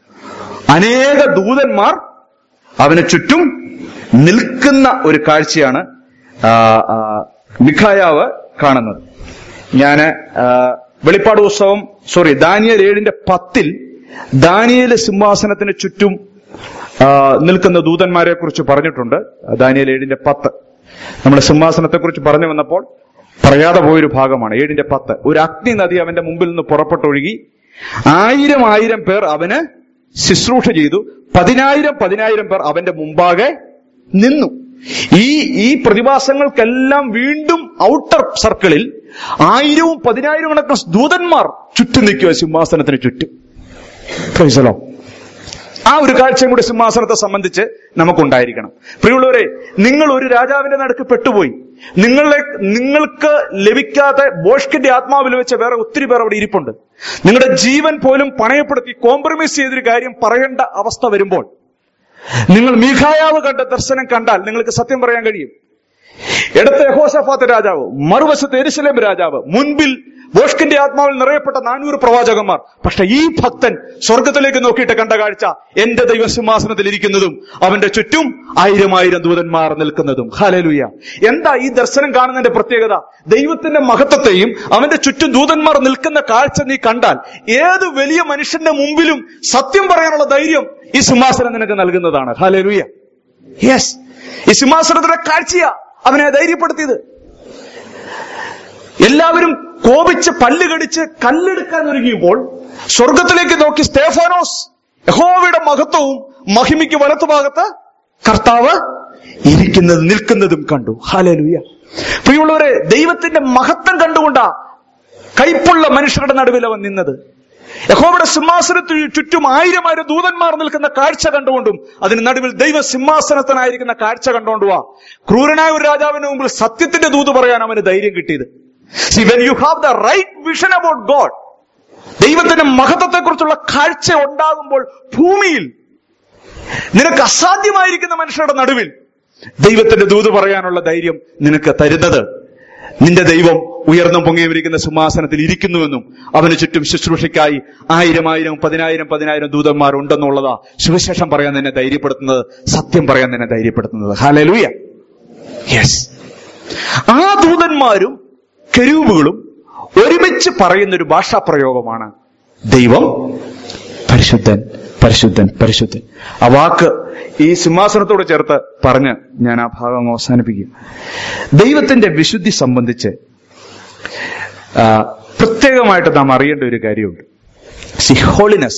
അനേക ദൂതന്മാർ അവന് ചുറ്റും നിൽക്കുന്ന ഒരു കാഴ്ചയാണ് ആ, ആ, മിഖായാവ് കാണുന്നത് ഞാന് ആ, വെളിപ്പാട് പുസ്തകം സോറി ദാനിയൽ ഏഴിന്റെ പത്തിൽ ദാനിയല് സിംഹാസനത്തിന് ചുറ്റും ആ, നിൽക്കുന്ന ദൂതന്മാരെ കുറിച്ച് പറഞ്ഞിട്ടുണ്ട് ദാനിയൽ ഏഴിന്റെ പത്ത് നമ്മൾ സിംഹാസനത്തെ കുറിച്ച് പറഞ്ഞു വന്നപ്പോൾ പറയാതെ പോയൊരു ഭാഗമാണ് ഏഴിന്റെ പത്ത് ഒരു അഗ്നി നദി അവന്റെ മുമ്പിൽ നിന്ന് പുറപ്പെട്ടൊഴുകി ആയിരം ആയിരം പേർ അവന് ശുശ്രൂഷ ചെയ്തു പതിനായിരം പതിനായിരം പേർ അവന്റെ മുമ്പാകെ നിന്നു ഈ ഈ പ്രതിഭാസങ്ങൾക്കെല്ലാം വീണ്ടും ഔട്ടർ സർക്കിളിൽ ആയിരവും പതിനായിരവും കണക്കിന് ദൂതന്മാർ ചുറ്റും നിൽക്കുക സിംഹാസനത്തിന് ചുറ്റും Praise the Lord. ആ ഒരു കാഴ്ചയും കൂടി സിംഹാസനത്തെ സംബന്ധിച്ച് നമുക്കുണ്ടായിരിക്കണം പ്രിയമുള്ളവരെ നിങ്ങൾ ഒരു രാജാവിന്റെ നടുക്ക് പെട്ടുപോയി നിങ്ങളെ നിങ്ങൾക്ക് ലഭിക്കാതെ ബോഷ്കിന്റെ ആത്മാവിൽ വെച്ച വേറെ ഒത്തിരി പേർ അവിടെ ഇരിപ്പുണ്ട് നിങ്ങളുടെ ജീവൻ പോലും പണയപ്പെടുത്തി കോംപ്രമൈസ് ചെയ്തൊരു കാര്യം പറയേണ്ട അവസ്ഥ വരുമ്പോൾ നിങ്ങൾ മീഖായാവ് കണ്ട ദർശനം കണ്ടാൽ നിങ്ങൾക്ക് സത്യം പറയാൻ കഴിയും ഇടത്ത് യഹോസഫാത്ത് രാജാവ് മറുവശത്ത് എരുസലേം രാജാവ് മുൻപിൽ ബോഷ്കിന്റെ ആത്മാവിൽ നിറയപ്പെട്ട നാനൂറ് പ്രവാചകന്മാർ പക്ഷെ ഈ ഭക്തൻ സ്വർഗത്തിലേക്ക് നോക്കിയിട്ട് കണ്ട കാഴ്ച എന്റെ ദൈവസിംഹാസനത്തിൽ ഇരിക്കുന്നതും അവന്റെ ചുറ്റും ആയിരം ആയിരം ദൂതന്മാർ നിൽക്കുന്നതും ഹലലുയ എന്താ ഈ ദർശനം കാണുന്നതിന്റെ പ്രത്യേകത ദൈവത്തിന്റെ മഹത്വത്തെയും അവന്റെ ചുറ്റും ദൂതന്മാർ നിൽക്കുന്ന കാഴ്ച നീ കണ്ടാൽ ഏത് വലിയ മനുഷ്യന്റെ മുമ്പിലും സത്യം പറയാനുള്ള ധൈര്യം ഈ സിംഹാസനം നിനക്ക് നൽകുന്നതാണ് ഹലലുയ യെസ് ഈ സിംഹാസനത്തിന്റെ കാഴ്ചയാ അവനെ ധൈര്യപ്പെടുത്തിയത് എല്ലാവരും കോപിച്ച് പല്ല് കടിച്ച് കല്ലെടുക്കാൻ ഒരുങ്ങിയപ്പോൾ സ്വർഗത്തിലേക്ക് നോക്കി സ്തേഫാനോസ് യഹോവയുടെ മഹത്വവും മഹിമയ്ക്ക് വലത്തുഭാഗത്ത് കർത്താവ് ഇരിക്കുന്നത് നിൽക്കുന്നതും കണ്ടു ഹാലലുയ പ്രിയമുള്ളവരെ ദൈവത്തിന്റെ മഹത്വം കണ്ടുകൊണ്ടാ കൈപ്പുള്ള മനുഷ്യരുടെ നടുവിൽ അവൻ നിന്നത് യഹോവയുടെ സിംഹാസനത്തിന് ചുറ്റും ആയിരം ആയിരം ദൂതന്മാർ നിൽക്കുന്ന കാഴ്ച കണ്ടുകൊണ്ടും അതിന് നടുവിൽ ദൈവ സിംഹാസനത്തിനായിരിക്കുന്ന കാഴ്ച കണ്ടുകൊണ്ടുവാ ക്രൂരനായ ഒരു രാജാവിന് മുമ്പിൽ സത്യത്തിന്റെ ദൂത് പറയാൻ അവന് ധൈര്യം കിട്ടിയത് see when you have the right vision about God ദൈവത്തിന്റെ മഹത്വത്തെ കുറിച്ചുള്ള കാഴ്ച ഉണ്ടാകുമ്പോൾ ഭൂമിയിൽ നിനക്ക് അസാധ്യമായിരിക്കുന്ന മനുഷ്യരുടെ നടുവിൽ ദൈവത്തിന്റെ ദൂത് പറയാനുള്ള ധൈര്യം നിനക്ക് തരുന്നത് നിന്റെ ദൈവം ഉയർന്നും പൊങ്ങിയിരിക്കുന്ന സിംഹാസനത്തിൽ ഇരിക്കുന്നുവെന്നും അവന് ചുറ്റും ശുശ്രൂഷയ്ക്കായി ആയിരം ആയിരം പതിനായിരം പതിനായിരം ദൂതന്മാർ ഉണ്ടെന്നുള്ളതാ സുവിശേഷം പറയാൻ നിന്നെ ധൈര്യപ്പെടുത്തുന്നത് സത്യം പറയാൻ നിന്നെ ധൈര്യപ്പെടുത്തുന്നത് ഹാലലൂയ യെസ് ആ ദൂതന്മാരും കരൂപുകളും ഒരുമിച്ച് പറയുന്ന ഒരു ഭാഷാപ്രയോഗമാണ് ദൈവം പരിശുദ്ധൻ പരിശുദ്ധൻ പരിശുദ്ധൻ ആ വാക്ക് ഈ സിംഹാസനത്തോട് ചേർത്ത് പറഞ്ഞ് ഞാൻ ആ ഭാഗം അങ്ങ് അവസാനിപ്പിക്കും ദൈവത്തിന്റെ വിശുദ്ധി സംബന്ധിച്ച് ആ, പ്രത്യേകമായിട്ട് നാം അറിയേണ്ട ഒരു കാര്യമുണ്ട് സി ഹോളിനെസ്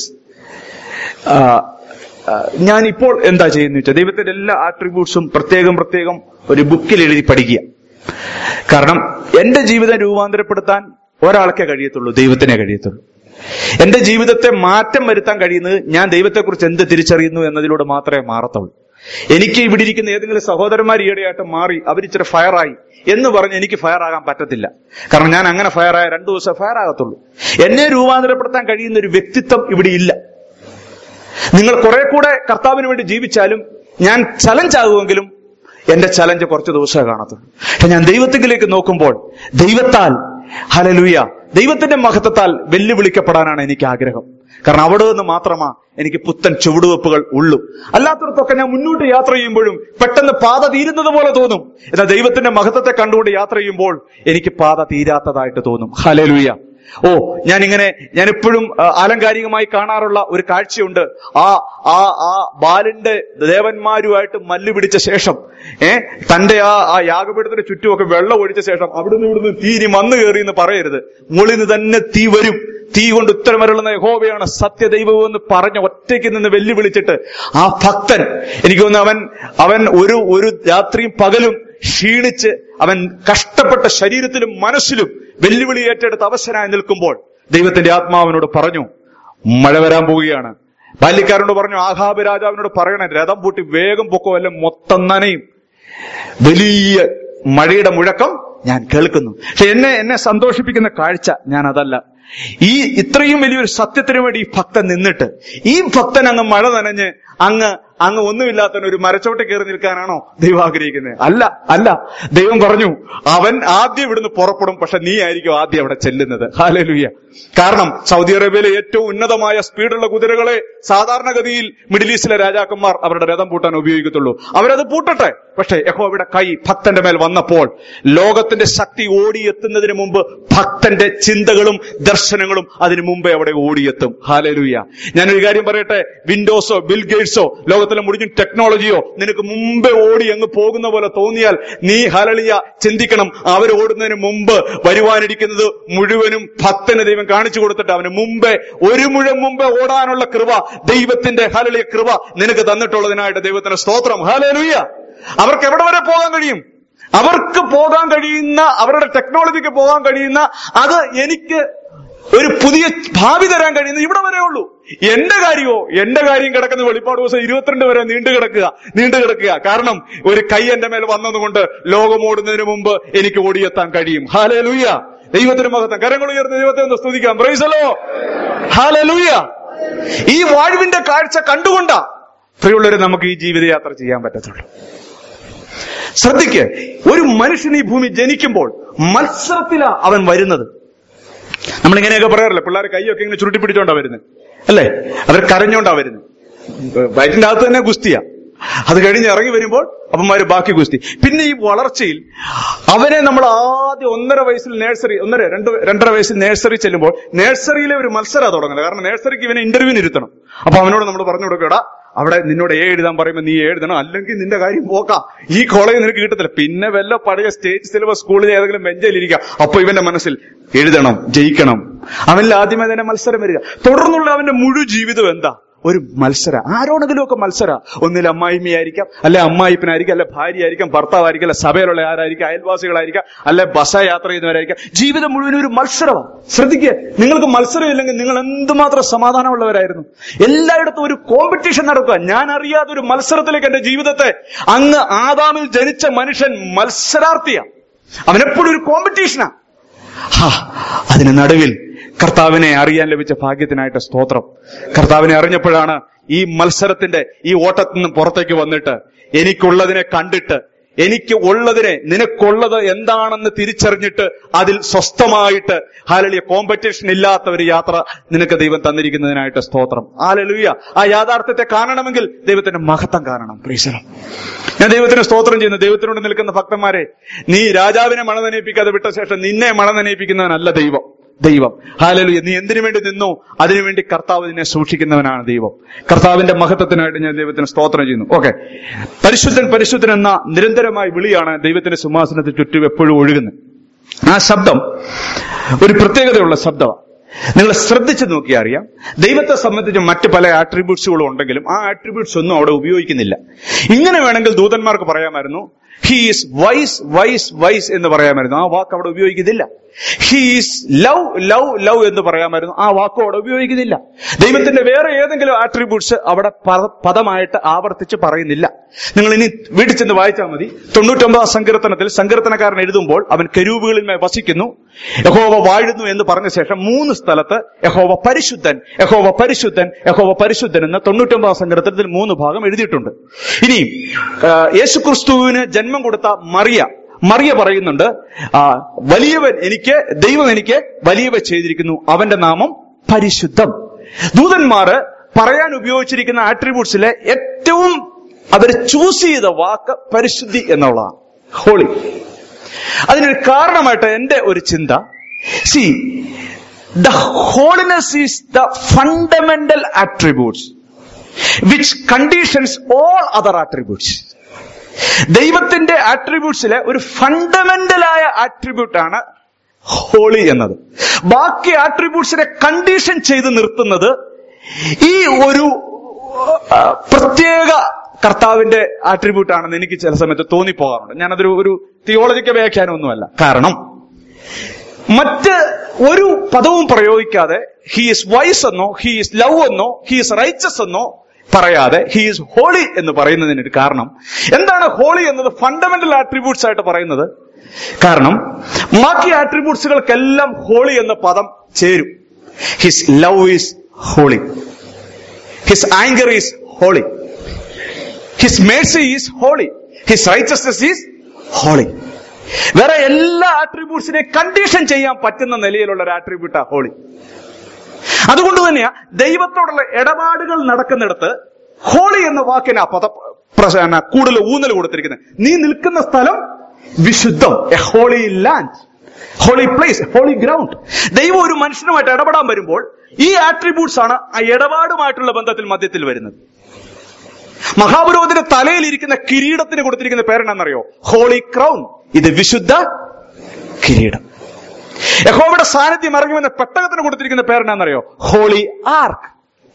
ഞാൻ ഇപ്പോൾ എന്താ ചെയ്യുന്നത് വെച്ചാൽ ദൈവത്തിന്റെ എല്ലാ ആട്രിബ്യൂട്ട്സും പ്രത്യേകം പ്രത്യേകം ഒരു ബുക്കിൽ എഴുതി പഠിക്കുക കാരണം എന്റെ ജീവിതം രൂപാന്തരപ്പെടുത്താൻ ഒരാൾക്കേ കഴിയത്തുള്ളൂ ദൈവത്തിനെ കഴിയത്തുള്ളൂ എന്റെ ജീവിതത്തെ മാറ്റം വരുത്താൻ കഴിയുന്നത് ഞാൻ ദൈവത്തെക്കുറിച്ച് എന്ത് തിരിച്ചറിയുന്നു എന്നതിലൂടെ മാത്രമേ മാറത്തുള്ളൂ എനിക്ക് ഇവിടെ ഇരിക്കുന്ന ഏതെങ്കിലും സഹോദരന്മാർ ഈയിടെയായിട്ട് മാറി അവരിച്ചിരി ഫയറായി എന്ന് പറഞ്ഞ് എനിക്ക് ഫയർ ആകാൻ പറ്റത്തില്ല കാരണം ഞാൻ അങ്ങനെ ഫയറായ രണ്ടു ദിവസം ഫയർ ആകത്തുള്ളൂ എന്നെ രൂപാന്തരപ്പെടുത്താൻ കഴിയുന്ന ഒരു വ്യക്തിത്വം ഇവിടെ ഇല്ല നിങ്ങൾ കുറെ കൂടെ കർത്താവിന് വേണ്ടി ജീവിച്ചാലും ഞാൻ ചലഞ്ച് ആകുമെങ്കിലും എന്റെ ചലഞ്ച് കുറച്ച് ദിവസമേ കാണത്തുള്ളൂ പക്ഷെ ഞാൻ ദൈവത്തിലേക്ക് നോക്കുമ്പോൾ ദൈവത്താൽ ഹലലുയ ദൈവത്തിന്റെ മഹത്വത്താൽ വെല്ലുവിളിക്കപ്പെടാനാണ് എനിക്ക് ആഗ്രഹം കാരണം അവിടെ നിന്ന് മാത്രമാ എനിക്ക് പുത്തൻ ചുവടുവെപ്പുകൾ ഉള്ളൂ അല്ലാത്തടത്തൊക്കെ ഞാൻ മുന്നോട്ട് യാത്ര ചെയ്യുമ്പോഴും പെട്ടെന്ന് പാത തീരുന്നത് പോലെ തോന്നും എന്നാൽ ദൈവത്തിന്റെ മഹത്വത്തെ കണ്ടുകൊണ്ട് യാത്ര ചെയ്യുമ്പോൾ എനിക്ക് പാത തീരാത്തതായിട്ട് തോന്നും ഹലലുയ ഓ ഞാൻ ഇങ്ങനെ ഞാൻ എപ്പോഴും ആ, ആലങ്കാരികമായി കാണാറുള്ള ഒരു കാഴ്ചയുണ്ട് ആ ആ ആ ബാലന്റെ ദേവന്മാരുമായിട്ട് മല്ല് പിടിച്ച ശേഷം ഏ തന്റെ ആ ആ യാഗപീഠത്തിന്റെ ചുറ്റുമൊക്കെ വെള്ളം ഒഴിച്ച ശേഷം അവിടുന്ന് ഇവിടുന്ന് തീ ഇനി വന്നു കയറി എന്ന് പറയരുത് മുകളിൽ നിന്ന് തന്നെ തീ വരും തീ കൊണ്ട് ഉത്തരമരുളുന്ന യഹോവയാണ് സത്യദൈവം എന്ന് പറഞ്ഞ് ഒറ്റയ്ക്ക് നിന്ന് വെല്ലുവിളിച്ചിട്ട് ആ ഭക്തൻ എനിക്ക് തോന്നുന്നു അവൻ അവൻ ഒരു ഒരു രാത്രിയും പകലും ക്ഷീണിച്ച് അവൻ കഷ്ടപ്പെട്ട ശരീരത്തിലും മനസ്സിലും വെല്ലുവിളി ഏറ്റെടുത്ത് അവശനായി നിൽക്കുമ്പോൾ ദൈവത്തിന്റെ ആത്മാവിനോട് പറഞ്ഞു മഴ വരാൻ പോവുകയാണ് ബാല്യക്കാരനോട് പറഞ്ഞു ആഹാബ് രാജാവിനോട് പറയണേ രഥം പൂട്ടി വേഗം പൊക്കോ അല്ല മൊത്തം നനയും വലിയ മഴയുടെ മുഴക്കം ഞാൻ കേൾക്കുന്നു പക്ഷെ എന്നെ എന്നെ സന്തോഷിപ്പിക്കുന്ന കാഴ്ച ഞാൻ അതല്ല ഈ ഇത്രയും വലിയൊരു സത്യത്തിന് വേണ്ടി ഈ ഭക്തൻ നിന്നിട്ട് ഈ ഭക്തൻ അങ്ങ് മഴ നനഞ്ഞ് അങ്ങ് അങ്ങ് ഒന്നുമില്ലാത്തവൻ ഒരു മരച്ചോട്ട് കയറി നിൽക്കാനാണോ ദൈവം ആഗ്രഹിക്കുന്നത് അല്ല അല്ല ദൈവം പറഞ്ഞു അവൻ ആദ്യം ഇവിടുന്ന് പുറപ്പെടും പക്ഷെ നീ ആയിരിക്കും ആദ്യം അവിടെ ചെല്ലുന്നത് ഹാലലുയ്യ കാരണം സൗദി അറേബ്യയിലെ ഏറ്റവും ഉന്നതമായ സ്പീഡുള്ള കുതിരകളെ സാധാരണഗതിയിൽ മിഡിൽ ഈസ്റ്റിലെ രാജാക്കന്മാർ അവരുടെ രഥം പൂട്ടാൻ ഉപയോഗിക്കത്തുള്ളൂ അവരത് പൂട്ടട്ടെ പക്ഷേ യഹോവയുടെ കൈ ഭക്തന്റെ മേൽ വന്നപ്പോൾ ലോകത്തിന്റെ ശക്തി ഓടിയെത്തുന്നതിന് മുമ്പ് ഭക്തന്റെ ചിന്തകളും ദർശനങ്ങളും അതിനു മുമ്പേ അവിടെ ഓടിയെത്തും ഹാലലുയ്യ ഞാനൊരു കാര്യം പറയട്ടെ വിൻഡോസോ ബിൽ ഗേറ്റ്സോ ലോകത്തിലെ മുടിഞ്ഞ ടെക്നോളജിയോ നിനക്ക് മുമ്പേ ഓടി അങ്ങ് പോകുന്ന പോലെ തോന്നിയാൽ നീ ഹലളിയ ചിന്തിക്കണം അവർ ഓടുന്നതിന് മുമ്പ് വരുവാനിരിക്കുന്നത് മുഴുവനും ഭക്തന് ദൈവം കാണിച്ചു കൊടുത്തിട്ട് അവന് മുമ്പേ ഒരു മുഴം മുമ്പേ ഓടാനുള്ള കൃപ ദൈവത്തിന്റെ ഹലളിയ കൃപ നിനക്ക് തന്നിട്ടുള്ളതിനായിട്ട് ദൈവത്തിന്റെ സ്തോത്രം ഹലലുയ്യ അവർക്ക് എവിടെ വരെ പോകാൻ കഴിയും അവർക്ക് പോകാൻ കഴിയുന്ന അവരുടെ ടെക്നോളജിക്ക് പോകാൻ കഴിയുന്ന അത് എനിക്ക് ഒരു പുതിയ ഭാവി തരാൻ കഴിയുന്ന ഇവിടെ വരെ ഉള്ളൂ എന്റെ കാര്യമോ എന്റെ കാര്യം കിടക്കുന്ന വെളിപ്പാട് ദിവസം ഇരുപത്തിരണ്ട് വരെ നീണ്ടു കിടക്കുക നീണ്ടു കിടക്കുക കാരണം ഒരു കൈ എന്റെ മേൽ വന്നതുകൊണ്ട് ലോകം ഓടുന്നതിന് മുമ്പ് എനിക്ക് ഓടിയെത്താൻ കഴിയും ഹാലേ ലൂയ ദൈവത്തിന് മഹത്വം കരങ്ങൾ ഉയർന്ന ദൈവത്തെ ഒന്ന് സ്തുതിക്കാം പ്രൈസലോ ഹാലേ ലൂയ ഈ വാഴ്വിന്റെ കാഴ്ച കണ്ടുകൊണ്ടാ പ്രിയുള്ളവരെ നമുക്ക് ഈ ജീവിതയാത്ര ചെയ്യാൻ പറ്റത്തുള്ളൂ ശ്രദ്ധിക്ക് ഒരു മനുഷ്യൻ ഈ ഭൂമി ജനിക്കുമ്പോൾ മത്സരത്തിലാ അവൻ വരുന്നത് നമ്മൾ ഇങ്ങനെയൊക്കെ പറയാറില്ല പിള്ളേർ കൈയൊക്കെ ഇങ്ങനെ ചുരുട്ടി പിടിച്ചോണ്ടാ വരുന്നത് അല്ലേ അവർ കരഞ്ഞോണ്ടാ വരുന്നത് വയറ്റിന്റെ അകത്ത് തന്നെ ഗുസ്തിയാ അത് കഴിഞ്ഞ് ഇറങ്ങി വരുമ്പോൾ അപ്പന്മാര് ബാക്കി ഗുസ്തി പിന്നെ ഈ വളർച്ചയിൽ അവനെ നമ്മൾ ആദ്യം ഒന്നര വയസ്സിൽ നേഴ്സറി ഒന്നര രണ്ട് രണ്ടര വയസ്സിൽ നേഴ്സറി ചെല്ലുമ്പോൾ നേഴ്സറിയിലെ ഒരു മത്സരം തുടങ്ങുന്നത് കാരണം നേഴ്സറിക്ക് ഇവനെ ഇന്റർവ്യൂവിന് ഇരുത്തണം അപ്പൊ അവനോട് നമ്മൾ പറഞ്ഞു കൊടുക്കടാ അവിടെ നിന്നോട് എ എഴുതാൻ പറയുമ്പോൾ നീ എഴുതണം അല്ലെങ്കിൽ നിന്റെ കാര്യം പോക്കാം ഈ കോളേജ് നിനക്ക് കിട്ടത്തില്ല പിന്നെ വല്ല പഴയ സ്റ്റേറ്റ് സിലബസ് സ്കൂളിൽ ഏതെങ്കിലും ബെഞ്ചിൽ ഇരിക്കുക അപ്പൊ ഇവന്റെ മനസ്സിൽ എഴുതണം ജയിക്കണം അവനിൽ ആദ്യമേ തന്നെ മത്സരം വരിക തുടർന്നുള്ള അവന്റെ മുഴു ജീവിതം എന്താ ഒരു മത്സര ആരോടെങ്കിലും ഒക്കെ മത്സര ഒന്നിൽ അമ്മായിമ്മയായിരിക്കാം അല്ലെ അമ്മായിപ്പനായിരിക്കാം അല്ലെ ഭാര്യയായിരിക്കാം ഭർത്താവായിരിക്കാം അല്ലെ സഭയിലുള്ള ആരായിരിക്കാം അയൽവാസികളായിരിക്കാം അല്ലെ ബസ യാത്ര ചെയ്യുന്നവരായിരിക്കാം ജീവിതം മുഴുവൻ ഒരു മത്സരമാണ് ശ്രദ്ധിക്കുക നിങ്ങൾക്ക് മത്സരം ഇല്ലെങ്കിൽ നിങ്ങൾ എന്തുമാത്രം സമാധാനമുള്ളവരായിരുന്നു എല്ലായിടത്തും ഒരു കോമ്പറ്റീഷൻ നടക്കുക ഞാൻ അറിയാതെ ഒരു മത്സരത്തിലേക്ക് എന്റെ ജീവിതത്തെ അങ്ങ് ആദാമിൽ ജനിച്ച മനുഷ്യൻ മത്സരാർത്ഥിയാണ് അവനെപ്പോഴും ഒരു കോമ്പറ്റീഷനാ ഹാ അതിന് നടുവിൽ കർത്താവിനെ അറിയാൻ ലഭിച്ച ഭാഗ്യത്തിനായിട്ട് സ്തോത്രം കർത്താവിനെ അറിഞ്ഞപ്പോഴാണ് ഈ മത്സരത്തിന്റെ ഈ ഓട്ടത്തിൽ നിന്ന് പുറത്തേക്ക് വന്നിട്ട് എനിക്കുള്ളതിനെ കണ്ടിട്ട് എനിക്ക് ഉള്ളതിനെ നിനക്കുള്ളത് എന്താണെന്ന് തിരിച്ചറിഞ്ഞിട്ട് അതിൽ സ്വസ്ഥമായിട്ട് ഹാലളിയ കോമ്പറ്റീഷൻ ഇല്ലാത്ത ഒരു യാത്ര നിനക്ക് ദൈവം തന്നിരിക്കുന്നതിനായിട്ട് സ്തോത്രം ഹാലലുയ ആ യാഥാർത്ഥ്യത്തെ കാണണമെങ്കിൽ ദൈവത്തിന്റെ മഹത്വം കാണണം പ്രീശനം ഞാൻ ദൈവത്തിന് സ്തോത്രം ചെയ്യുന്നു ദൈവത്തിനോട് നിൽക്കുന്ന ഭക്തന്മാരെ നീ രാജാവിനെ മണ നനയിപ്പിക്കാതെ വിട്ട ശേഷം നിന്നെ മണ നനയിപ്പിക്കുന്നവനല്ല ദൈവം ദൈവം ഹാലലുയ നീ എന്തിനു വേണ്ടി നിന്നോ അതിനുവേണ്ടി കർത്താവ് നിന്നെ സൂക്ഷിക്കുന്നവനാണ് ദൈവം കർത്താവിന്റെ മഹത്വത്തിനായിട്ട് ഞാൻ ദൈവത്തിന് സ്തോത്രം ചെയ്യുന്നു ഓക്കെ പരിശുദ്ധൻ പരിശുദ്ധൻ എന്ന നിരന്തരമായ വിളിയാണ് ദൈവത്തിന്റെ സിംഹാസനത്തിൽ ചുറ്റും എപ്പോഴും ഒഴുകുന്നത് ആ ശബ്ദം ഒരു പ്രത്യേകതയുള്ള ശബ്ദമാണ് നിങ്ങൾ ശ്രദ്ധിച്ചു നോക്കിയാൽ അറിയാം ദൈവത്തെ സംബന്ധിച്ച് മറ്റ് പല ആട്രിബ്യൂട്ട്സുകളും ഉണ്ടെങ്കിലും ആ ആട്രിബ്യൂട്ട്സ് ഒന്നും അവിടെ ഉപയോഗിക്കുന്നില്ല ഇങ്ങനെ വേണമെങ്കിൽ ദൂതന്മാർക്ക് പറയാമായിരുന്നു ഹീസ് വൈസ് വൈസ് വൈസ് എന്ന് പറയാമായിരുന്നു ആ വാക്ക് അവിടെ ഉപയോഗിക്കുന്നില്ല ഹീസ് ലവ് ലവ് ലവ് എന്ന് പറയാമായിരുന്നു ആ വാക്കും അവിടെ ഉപയോഗിക്കുന്നില്ല ദൈവത്തിന്റെ വേറെ ഏതെങ്കിലും ആട്രിബ്യൂട്ട്സ് അവിടെ പദ- പദമായിട്ട് ആവർത്തിച്ച് പറയുന്നില്ല നിങ്ങൾ ഇനി വീട്ടിൽ ചെന്ന് വായിച്ചാൽ മതി തൊണ്ണൂറ്റൊമ്പതാം സങ്കീർത്തനത്തിൽ സങ്കീർത്തനക്കാരൻ എഴുതുമ്പോൾ അവൻ കരൂപുകളിൽ മേൽ വസിക്കുന്നു യഹോവ വാഴുന്നു എന്ന് പറഞ്ഞ ശേഷം മൂന്ന് സ്ഥലത്ത് യഹോവ പരിശുദ്ധൻ യഹോവ പരിശുദ്ധൻ യഹോവ പരിശുദ്ധൻ എന്ന് തൊണ്ണൂറ്റൊമ്പതാം സങ്കീർത്തനത്തിൽ മൂന്ന് ഭാഗം എഴുതിയിട്ടുണ്ട് ഇനി ആ, യേശുക്രിസ്തുവിന് ജന്മം കൊടുത്ത മറിയ മറിയ പറയുന്നുണ്ട് ആ, വലിയവൻ എനിക്ക് ദൈവം എനിക്ക് വലിയവ ചെയ്തിരിക്കുന്നു അവന്റെ നാമം പരിശുദ്ധം ദൂതന്മാര് പറയാൻ ഉപയോഗിച്ചിരിക്കുന്ന ആട്രിബ്യൂട്ട്സിലെ ഏറ്റവും അവർ ചൂസ് ചെയ്ത വാക്ക് പരിശുദ്ധി എന്നുള്ളതാണ് ഹോളി അതിനൊരു കാരണമായിട്ട് എന്റെ ഒരു ചിന്ത see the holiness is the fundamental attributes which conditions all other attributes ദൈവത്തിന്റെ ആട്രിബ്യൂട്ട്സിലെ ഒരു ഫണ്ടമെന്റലായ ആട്രിബ്യൂട്ട് ആണ് ഹോളി എന്നത് ബാക്കി ആട്രിബ്യൂട്ട്സിനെ കണ്ടീഷൻ ചെയ്ത് നിർത്തുന്നത് ഈ ഒരു ആ, പ്രത്യേക കർത്താവിന്റെ ആട്രിബ്യൂട്ട് ആണെന്ന് എനിക്ക് ചില സമയത്ത് തോന്നിപ്പോകാറുണ്ട് ഞാനതൊരു ഒരു തിയോളജിക്കൽ വ്യാഖ്യാനമൊന്നുമല്ല കാരണം മറ്റ് ഒരു പദവും പ്രയോഗിക്കാതെ ഹി ഈസ് വൈസ് എന്നോ ഹി ഈസ് ലവ് എന്നോ ഹി ഈസ് റൈച്ചസ് എന്നോ പറയാതെ ഹി ഈസ് ഹോളി എന്ന് പറയുന്നതിന് ഒരു കാരണം എന്താണ് ഹോളി എന്നത് ഫണ്ടമെന്റൽ ആട്രിബ്യൂട്ട്സ് ആയിട്ട് പറയുന്നത് കാരണം ബാക്കി ആട്രിബ്യൂട്ട്സുകൾക്കെല്ലാം ഹോളി എന്ന പദം ചേരും his love is holy his anger is holy his mercy is holy his righteousness is holy വേറെ എല്ലാ ആട്രിബ്യൂട്ട്സിനെ കണ്ടീഷൻ ചെയ്യാൻ പറ്റുന്ന നിലയിലുള്ള ഒരു ആട്രിബ്യൂട്ടാ ഹോളി അതുകൊണ്ട് തന്നെയാ ദൈവത്തോടുള്ള ഇടപാടുകൾ നടക്കുന്നിടത്ത് ഹോളി എന്ന വാക്കിന് ആ പദ പ്രസ- എന്നാ, കൂടുതൽ ഊന്നൽ കൊടുത്തിരിക്കുന്നത് നീ നിൽക്കുന്ന സ്ഥലം വിശുദ്ധം a holy land holy place holy ground ദൈവം ഒരു മനുഷ്യനുമായിട്ട് ഇടപെടാൻ വരുമ്പോൾ ഈ ആട്രിബ്യൂട്ട്സ് ആണ് ആ ഇടപാടുമായിട്ടുള്ള ബന്ധത്തിൽ മധ്യത്തിൽ വരുന്നത് മഹാപുരോഹിതന്റെ തലയിൽ ഇരിക്കുന്ന കിരീടത്തിന് കൊടുത്തിരിക്കുന്ന പേരെന്നാണെന്നറിയോ ഹോളി ക്രൗൺ ഇത് വിശുദ്ധ കിരീടം യഹോവയുടെ സാന്നിധ്യം ഇറങ്ങി വന്ന പെട്ടകത്തിന് കൊടുത്തിരിക്കുന്ന പേരെന്നാണെന്നറിയോ ഹോളി ആർക്ക്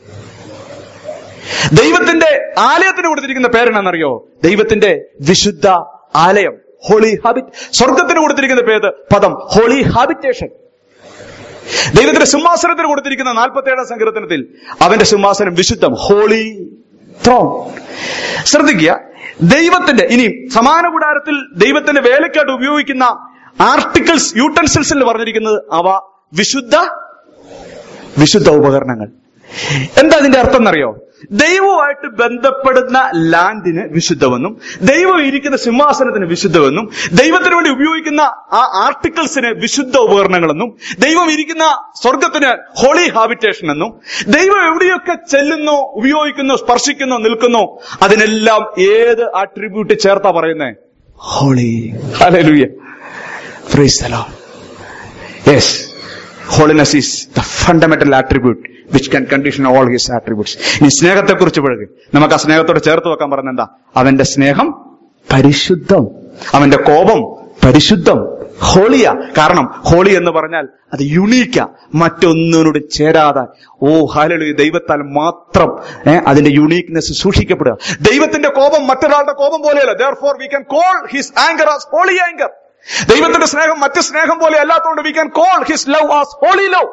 ദൈവത്തിന്റെ ആലയത്തിന് കൊടുത്തിരിക്കുന്ന പേരെന്നാണെന്നറിയോ ദൈവത്തിന്റെ വിശുദ്ധ ആലയം ഹോളി ഹാബിറ്റ് സ്വർഗത്തിന് കൊടുത്തിരിക്കുന്ന പേര് പദം ഹോളി ഹാബിറ്റേഷൻ ദൈവത്തിന്റെ സിംഹാസനത്തിന് കൊടുത്തിരിക്കുന്ന നാൽപ്പത്തി ഏഴാം സങ്കീർത്തനത്തിൽ അവന്റെ സിംഹാസനം വിശുദ്ധം ഹോളി ത്രോൺ ശ്രദ്ധിക്കുക ദൈവത്തിന്റെ ഇനി സമാന കൂടാരത്തിൽ ദൈവത്തിന്റെ വേലയ്ക്കായിട്ട് ഉപയോഗിക്കുന്ന ആർട്ടിക്കിൾസ് യൂട്ടൻസിൽസിൽ പറഞ്ഞിരിക്കുന്നത് അവ വിശുദ്ധ വിശുദ്ധ ഉപകരണങ്ങൾ എന്താ അതിന്റെ അർത്ഥം എന്നറിയോ ദൈവവുമായിട്ട് ബന്ധപ്പെടുന്ന ലാൻഡിന് വിശുദ്ധമെന്നും ദൈവം ഇരിക്കുന്ന സിംഹാസനത്തിന് വിശുദ്ധമെന്നും ദൈവത്തിന് വേണ്ടി ഉപയോഗിക്കുന്ന ആ ആർട്ടിക്കിൾസിന് വിശുദ്ധ ഉപകരണങ്ങളെന്നും ദൈവം ഇരിക്കുന്ന സ്വർഗത്തിന് ഹോളി ഹാബിറ്റേഷൻ എന്നും ദൈവം എവിടെയൊക്കെ ചെല്ലുന്നോ ഉപയോഗിക്കുന്നോ സ്പർശിക്കുന്നോ നിൽക്കുന്നോ അതിനെല്ലാം ഏത് ആട്രിബ്യൂട്ട് ചേർത്താ പറയുന്നേ holy hallelujah praise the Lord yes holiness is the fundamental attribute which can condition all his attributes ഇനി സ്നേഹത്തെ കുറിച്ച് പഴകി നമുക്ക് ആ സ്നേഹത്തോട് ചേർത്ത് വെക്കാൻ പറഞ്ഞ എന്താ അവന്റെ സ്നേഹം പരിശുദ്ധം അവന്റെ കോപം പരിശുദ്ധം ഹോളിയ കാരണം ഹോളി എന്ന് പറഞ്ഞാൽ അത് യുണീക്ക മറ്റൊന്നിനോട് ചേരാതെ ഓ ഹാലലു ദൈവത്താൽ മാത്രം ഏ, അതിന്റെ യുണീക്നെസ് സൂക്ഷിക്കപ്പെടുക ദൈവത്തിന്റെ കോപം മറ്റൊരാളുടെ കോപം പോലെയല്ല therefore we can call his anger as holy anger ദൈവത്തിന്റെ സ്നേഹം മറ്റ് സ്നേഹം പോലെ അല്ലാത്തതുകൊണ്ട് we can call his love as holy love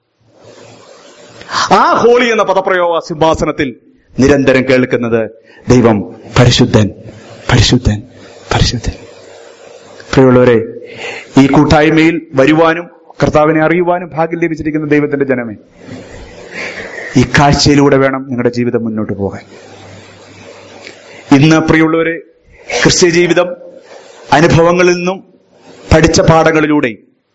ആ ഹോളി എന്ന പദപ്രയോഗ സിംഹാസനത്തിൽ നിരന്തരം കേൾക്കുന്നത് ദൈവം പരിശുദ്ധൻ പരിശുദ്ധൻ പരിശുദ്ധൻ പ്രിയമുള്ളവരെ ഈ കൂട്ടായ്മയിൽ വരുവാനും കർത്താവിനെ അറിയുവാനും ഭാഗ്യം ലഭിച്ചിരിക്കുന്ന ദൈവത്തിന്റെ ജനമേ ഈ കാഴ്ചയിലൂടെ വേണം നിങ്ങളുടെ ജീവിതം മുന്നോട്ട് പോകാൻ ഇന്ന് പ്രിയമുള്ളവരെ ക്രിസ്ത്യ ജീവിതം അനുഭവങ്ങളിൽ നിന്നും പഠിച്ച പാഠങ്ങളിലൂടെ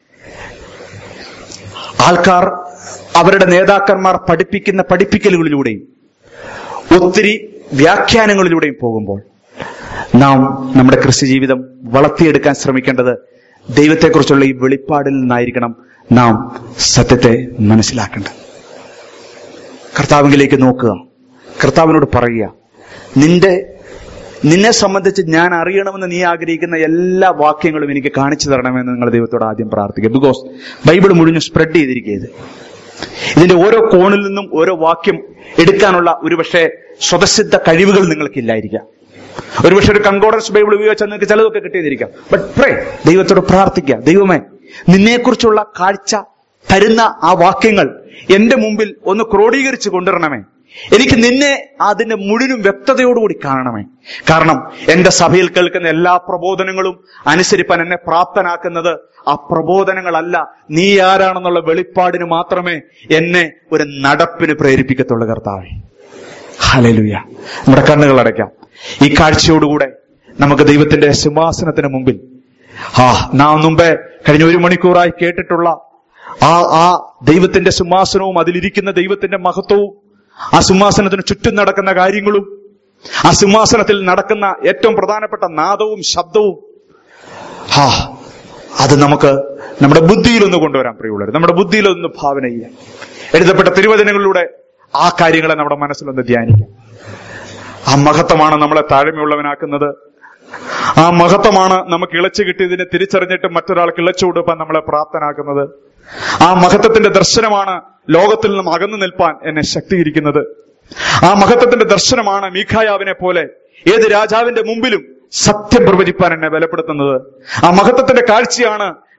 ആൾക്കാർ അവരുടെ നേതാക്കന്മാർ പഠിപ്പിക്കുന്ന പഠിപ്പിക്കലുകളിലൂടെയും ഒത്തിരി വ്യാഖ്യാനങ്ങളിലൂടെയും പോകുമ്പോൾ നാം നമ്മുടെ ക്രിസ്ത്യ ജീവിതം വളർത്തിയെടുക്കാൻ ശ്രമിക്കേണ്ടത് ദൈവത്തെക്കുറിച്ചുള്ള ഈ വെളിപ്പാടിൽ നിന്നായിരിക്കണം നാം സത്യത്തെ മനസ്സിലാക്കേണ്ടത് കർത്താവിലേക്ക് നോക്കുക കർത്താവിനോട് പറയുക നിന്റെ നിന്നെ സംബന്ധിച്ച് ഞാൻ അറിയണമെന്ന് നീ ആഗ്രഹിക്കുന്ന എല്ലാ വാക്യങ്ങളും എനിക്ക് കാണിച്ചു തരണമെന്ന് നിങ്ങൾ ദൈവത്തോട് ആദ്യം പ്രാർത്ഥിക്കുക ബിക്കോസ് ബൈബിൾ മുഴുവൻ സ്പ്രെഡ് ചെയ്തിരിക്കുകയത് ഇതിന്റെ ഓരോ കോണിൽ നിന്നും ഓരോ വാക്യം എടുക്കാനുള്ള ഒരുപക്ഷെ സ്വതസിദ്ധ കഴിവുകൾ നിങ്ങൾക്കില്ലായിരിക്കാം ഒരുപക്ഷെ ഒരു കൺകോഡൻസ് ബൈബിൾ ഉപയോഗിച്ചാൽ നിങ്ങൾക്ക് ചിലതൊക്കെ കിട്ടിയെന്നിരിക്കാം ബട്ട് പ്രേ ദൈവത്തോട് പ്രാർത്ഥിക്കുക ദൈവമേ നിന്നെക്കുറിച്ചുള്ള കാഴ്ച തരുന്ന ആ വാക്യങ്ങൾ എന്റെ മുമ്പിൽ ഒന്ന് ക്രോഡീകരിച്ച് കൊണ്ടുവരണമേ എനിക്ക് നിന്നെ അതിന്റെ മുഴുവനും വ്യക്തതയോടുകൂടി കാണണമേ കാരണം എന്റെ സഭയിൽ കേൾക്കുന്ന എല്ലാ പ്രബോധനങ്ങളും അനുസരിപ്പാൻ എന്നെ പ്രാപ്തനാക്കുന്നത് ആ പ്രബോധനങ്ങളല്ല നീ ആരാണെന്നുള്ള വെളിപ്പാടിന് മാത്രമേ എന്നെ ഒരു നടപ്പിന് പ്രേരിപ്പിക്കത്തുള്ളൂ കർത്താവേ ഹലലുയ നമ്മുടെ കണ്ണുകൾ അടയ്ക്കാം ഈ കാഴ്ചയോടുകൂടെ നമുക്ക് ദൈവത്തിന്റെ സിംഹാസനത്തിന് മുമ്പിൽ ആ നാം മുമ്പേ കഴിഞ്ഞ ഒരു മണിക്കൂറായി കേട്ടിട്ടുള്ള ആ ആ ദൈവത്തിന്റെ സിംഹാസനവും അതിലിരിക്കുന്ന ദൈവത്തിന്റെ മഹത്വവും ആ സിംഹാസനത്തിന് ചുറ്റും നടക്കുന്ന കാര്യങ്ങളും ആ സിംഹാസനത്തിൽ നടക്കുന്ന ഏറ്റവും പ്രധാനപ്പെട്ട നാദവും ശബ്ദവും ആ അത് നമുക്ക് നമ്മുടെ ബുദ്ധിയിലൊന്ന് കൊണ്ടുവരാൻ പ്രിയമുള്ളവർ നമ്മുടെ ബുദ്ധിയിലൊന്ന് ഭാവന ചെയ്യാം എഴുതപ്പെട്ട തിരുവചനങ്ങളിലൂടെ ആ കാര്യങ്ങളെ നമ്മുടെ മനസ്സിലൊന്ന് ധ്യാനിക്കാം ആ മഹത്വമാണ് നമ്മളെ താഴ്മയുള്ളവനാക്കുന്നത് ആ മഹത്വമാണ് നമുക്ക് ഇളച്ചു കിട്ടിയതിനെ തിരിച്ചറിഞ്ഞിട്ട് മറ്റൊരാൾക്ക് ഇളച്ചു കൊടുക്കാൻ നമ്മളെ പ്രാപ്തനാക്കുന്നത് ആ മഹത്വത്തിന്റെ ദർശനമാണ് ലോകത്തിൽ നിന്നും അകന്നു നിൽപ്പാൻ എന്നെ ശക്തീകരിക്കുന്നത് ആ മഹത്വത്തിന്റെ ദർശനമാണ് മീഖായാവിനെ പോലെ ഏത് രാജാവിന്റെ മുമ്പിലും സത്യം പ്രവചിപ്പാൻ എന്നെ ബലപ്പെടുത്തുന്നത് ആ മഹത്വത്തിന്റെ കാഴ്ചയാണ്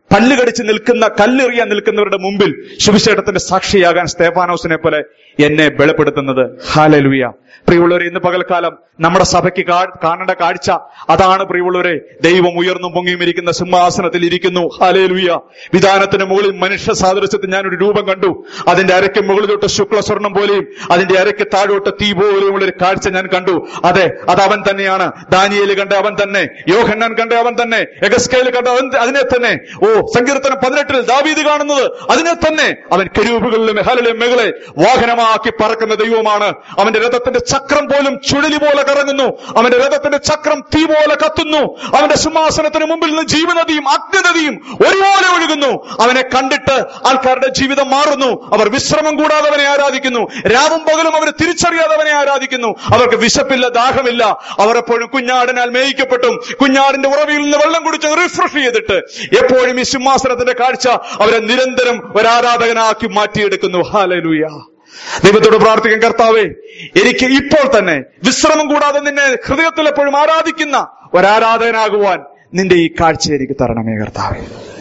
പല്ല് കടിച്ച് നിൽക്കുന്ന കല്ലെറിയാൻ നിൽക്കുന്നവരുടെ മുമ്പിൽ ശുഭിശേഷത്തിന്റെ സാക്ഷിയാകാൻ സ്തേഫാനോസിനെ പോലെ എന്നെ ബലപ്പെടുത്തുന്നത് ഹാലലുയ പ്രിയമുള്ളവരെ ഇന്ന് പകൽക്കാലം നമ്മുടെ സഭയ്ക്ക് കാ- കാണേണ്ട കാഴ്ച അതാണ് പ്രിയമുള്ളവരെ ദൈവം ഉയർന്നും പൊങ്ങിയും ഇരിക്കുന്ന സിംഹാസനത്തിൽ ഇരിക്കുന്നു ഹാലേലുയ വിധാനത്തിന് മുകളിൽ മനുഷ്യ സാദൃശ്യത്തിൽ ഞാനൊരു രൂപം കണ്ടു അതിന്റെ അരയ്ക്ക് മുകളിൽ തൊട്ട് ശുക്ല സ്വർണം പോലെയും അതിന്റെ അരയ്ക്ക് താഴോട്ട് തീ പോലെയുമുള്ള ഒരു കാഴ്ച ഞാൻ കണ്ടു അതെ അത് അവൻ തന്നെയാണ് ദാനിയേല് കണ്ട അവൻ തന്നെ യോഹന്നാൻ കണ്ട അവൻ തന്നെ എഗസ്കേല് കണ്ട അവൻ അതിനെ തന്നെ ഓ സങ്കീർത്തനം പതിനെട്ടിൽ ദാവീദ് കാണുന്നത് അതിനെ തന്നെ അവൻ കരൂപുകളിലും ഹലിലും മെകളെ വാഹനമാക്കി പറക്കുന്ന ദൈവമാണ് അവന്റെ രഥത്തിന്റെ ചക്രം പോലും ചുഴലി പോലെ കറങ്ങുന്നു അവന്റെ രഥത്തിന്റെ ചക്രം തീ പോലെ കത്തുന്നു അവന്റെ സിംഹാസനത്തിന് മുമ്പിൽ നിന്ന് ജീവനദിയും അഗ്നിനദിയും ഒരുപോലെ ഒഴുകുന്നു അവനെ കണ്ടിട്ട് ആൾക്കാരുടെ ജീവിതം മാറുന്നു അവർ വിശ്രമം കൂടാതെ അവനെ ആരാധിക്കുന്നു രാവും പകലും അവർ തിരിച്ചറിയാതെ അവനെ ആരാധിക്കുന്നു അവർക്ക് വിശപ്പില്ല ദാഹമില്ല അവർ എപ്പോഴും കുഞ്ഞാടിനാൽ മേയിക്കപ്പെട്ടും കുഞ്ഞാടിന്റെ ഉറവിയിൽ നിന്ന് വെള്ളം കുടിച്ച് റിഫ്രഷ് ചെയ്തിട്ട് എപ്പോഴും ഈ സിംഹാസനത്തിന്റെ കാഴ്ച അവരെ നിരന്തരം ഒരാരാധകനാക്കി മാറ്റിയെടുക്കുന്നു ഹാലലൂയ ദൈവത്തോട് പ്രാർത്ഥിക്കാൻ കർത്താവേ എനിക്ക് ഇപ്പോൾ തന്നെ വിശ്രമം കൂടാതെ നിന്നെ ഹൃദയത്തിൽ എപ്പോഴും ആരാധിക്കുന്ന ഒരാരാധകനാകുവാൻ നിന്റെ ഈ കാഴ്ച എനിക്ക് തരണമേ കർത്താവേ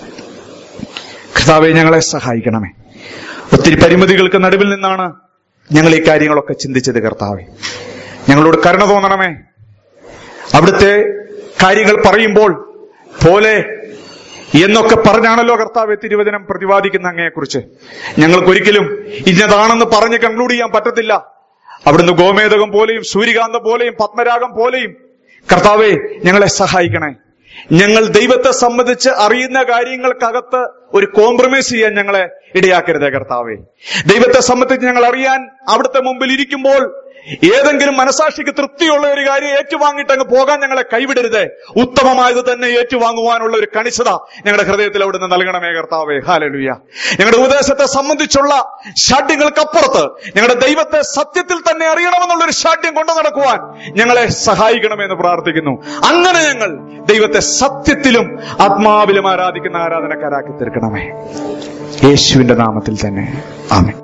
കർത്താവെ ഞങ്ങളെ സഹായിക്കണമേ ഒത്തിരി പരിമിതികൾക്ക് നടുവിൽ നിന്നാണ് ഞങ്ങൾ ഈ കാര്യങ്ങളൊക്കെ ചിന്തിച്ചത് കർത്താവെ ഞങ്ങളോട് കരുണ തോന്നണമേ അവിടുത്തെ കാര്യങ്ങൾ പറയുമ്പോൾ പോലെ എന്നൊക്കെ പറഞ്ഞാണല്ലോ കർത്താവ് തിരുവചനം പ്രതിപാദിക്കുന്ന അങ്ങയെക്കുറിച്ച് ഞങ്ങൾക്കൊരിക്കലും ഇന്നതാണെന്ന് പറഞ്ഞ് കൺക്ലൂഡ് ചെയ്യാൻ പറ്റത്തില്ല അവിടുന്ന് ഗോമേതകം പോലെയും സൂര്യകാന്തം പോലെയും പത്മരാഗം പോലെയും കർത്താവെ ഞങ്ങളെ സഹായിക്കണേ ഞങ്ങൾ ദൈവത്തെ സംബന്ധിച്ച് അറിയുന്ന കാര്യങ്ങൾക്കകത്ത് ഒരു കോംപ്രമൈസ് ചെയ്യാൻ ഞങ്ങളെ ഇടയാക്കരുതേ കർത്താവെ ദൈവത്തെ സംബന്ധിച്ച് ഞങ്ങൾ അറിയാൻ അവിടുത്തെ മുമ്പിൽ ഇരിക്കുമ്പോൾ ഏതെങ്കിലും മനസാക്ഷിക്ക് തൃപ്തിയുള്ള ഒരു കാര്യം ഏറ്റുവാങ്ങിയിട്ട് അങ്ങ് പോകാൻ ഞങ്ങളെ കൈവിടരുത് ഉത്തമമായത് തന്നെ ഏറ്റുവാങ്ങുവാനുള്ള ഒരു കണിശത ഞങ്ങളുടെ ഹൃദയത്തിൽ അവിടുന്ന് നൽകണമേ കർത്താവേ ഹാലലുയ ഞങ്ങളുടെ ഉപദേശത്തെ സംബന്ധിച്ചുള്ള ഷാഡ്യങ്ങൾക്കപ്പുറത്ത് ഞങ്ങളുടെ ദൈവത്തെ സത്യത്തിൽ തന്നെ അറിയണമെന്നുള്ള ഒരു ഷാഡ്യം കൊണ്ടു നടക്കുവാൻ ഞങ്ങളെ സഹായിക്കണമെന്ന് പ്രാർത്ഥിക്കുന്നു അങ്ങനെ ഞങ്ങൾ ദൈവത്തെ സത്യത്തിലും ആത്മാവിലും ആരാധിക്കുന്ന ആരാധനക്കാരാക്കി തീർക്കണമേ യേശുവിന്റെ നാമത്തിൽ തന്നെ ആമേൻ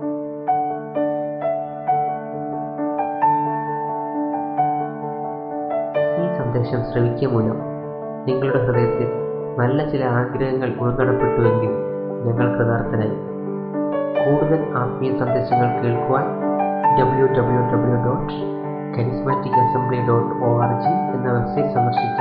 ഈ സന്ദേശം ശ്രവിക്കുക മൂലം നിങ്ങളുടെ ഹൃദയത്തിൽ നല്ല ചില ആഗ്രഹങ്ങൾ ഉൾനടപ്പെട്ടുവെങ്കിൽ ഞങ്ങൾ കൃതാർത്ഥരായി കൂടുതൽ ആത്മീയ സന്ദേശങ്ങൾ കേൾക്കുവാൻ W W W dot charismatic assembly dot O R G എന്ന വെബ്സൈറ്റ് സന്ദർശിച്ചാൽ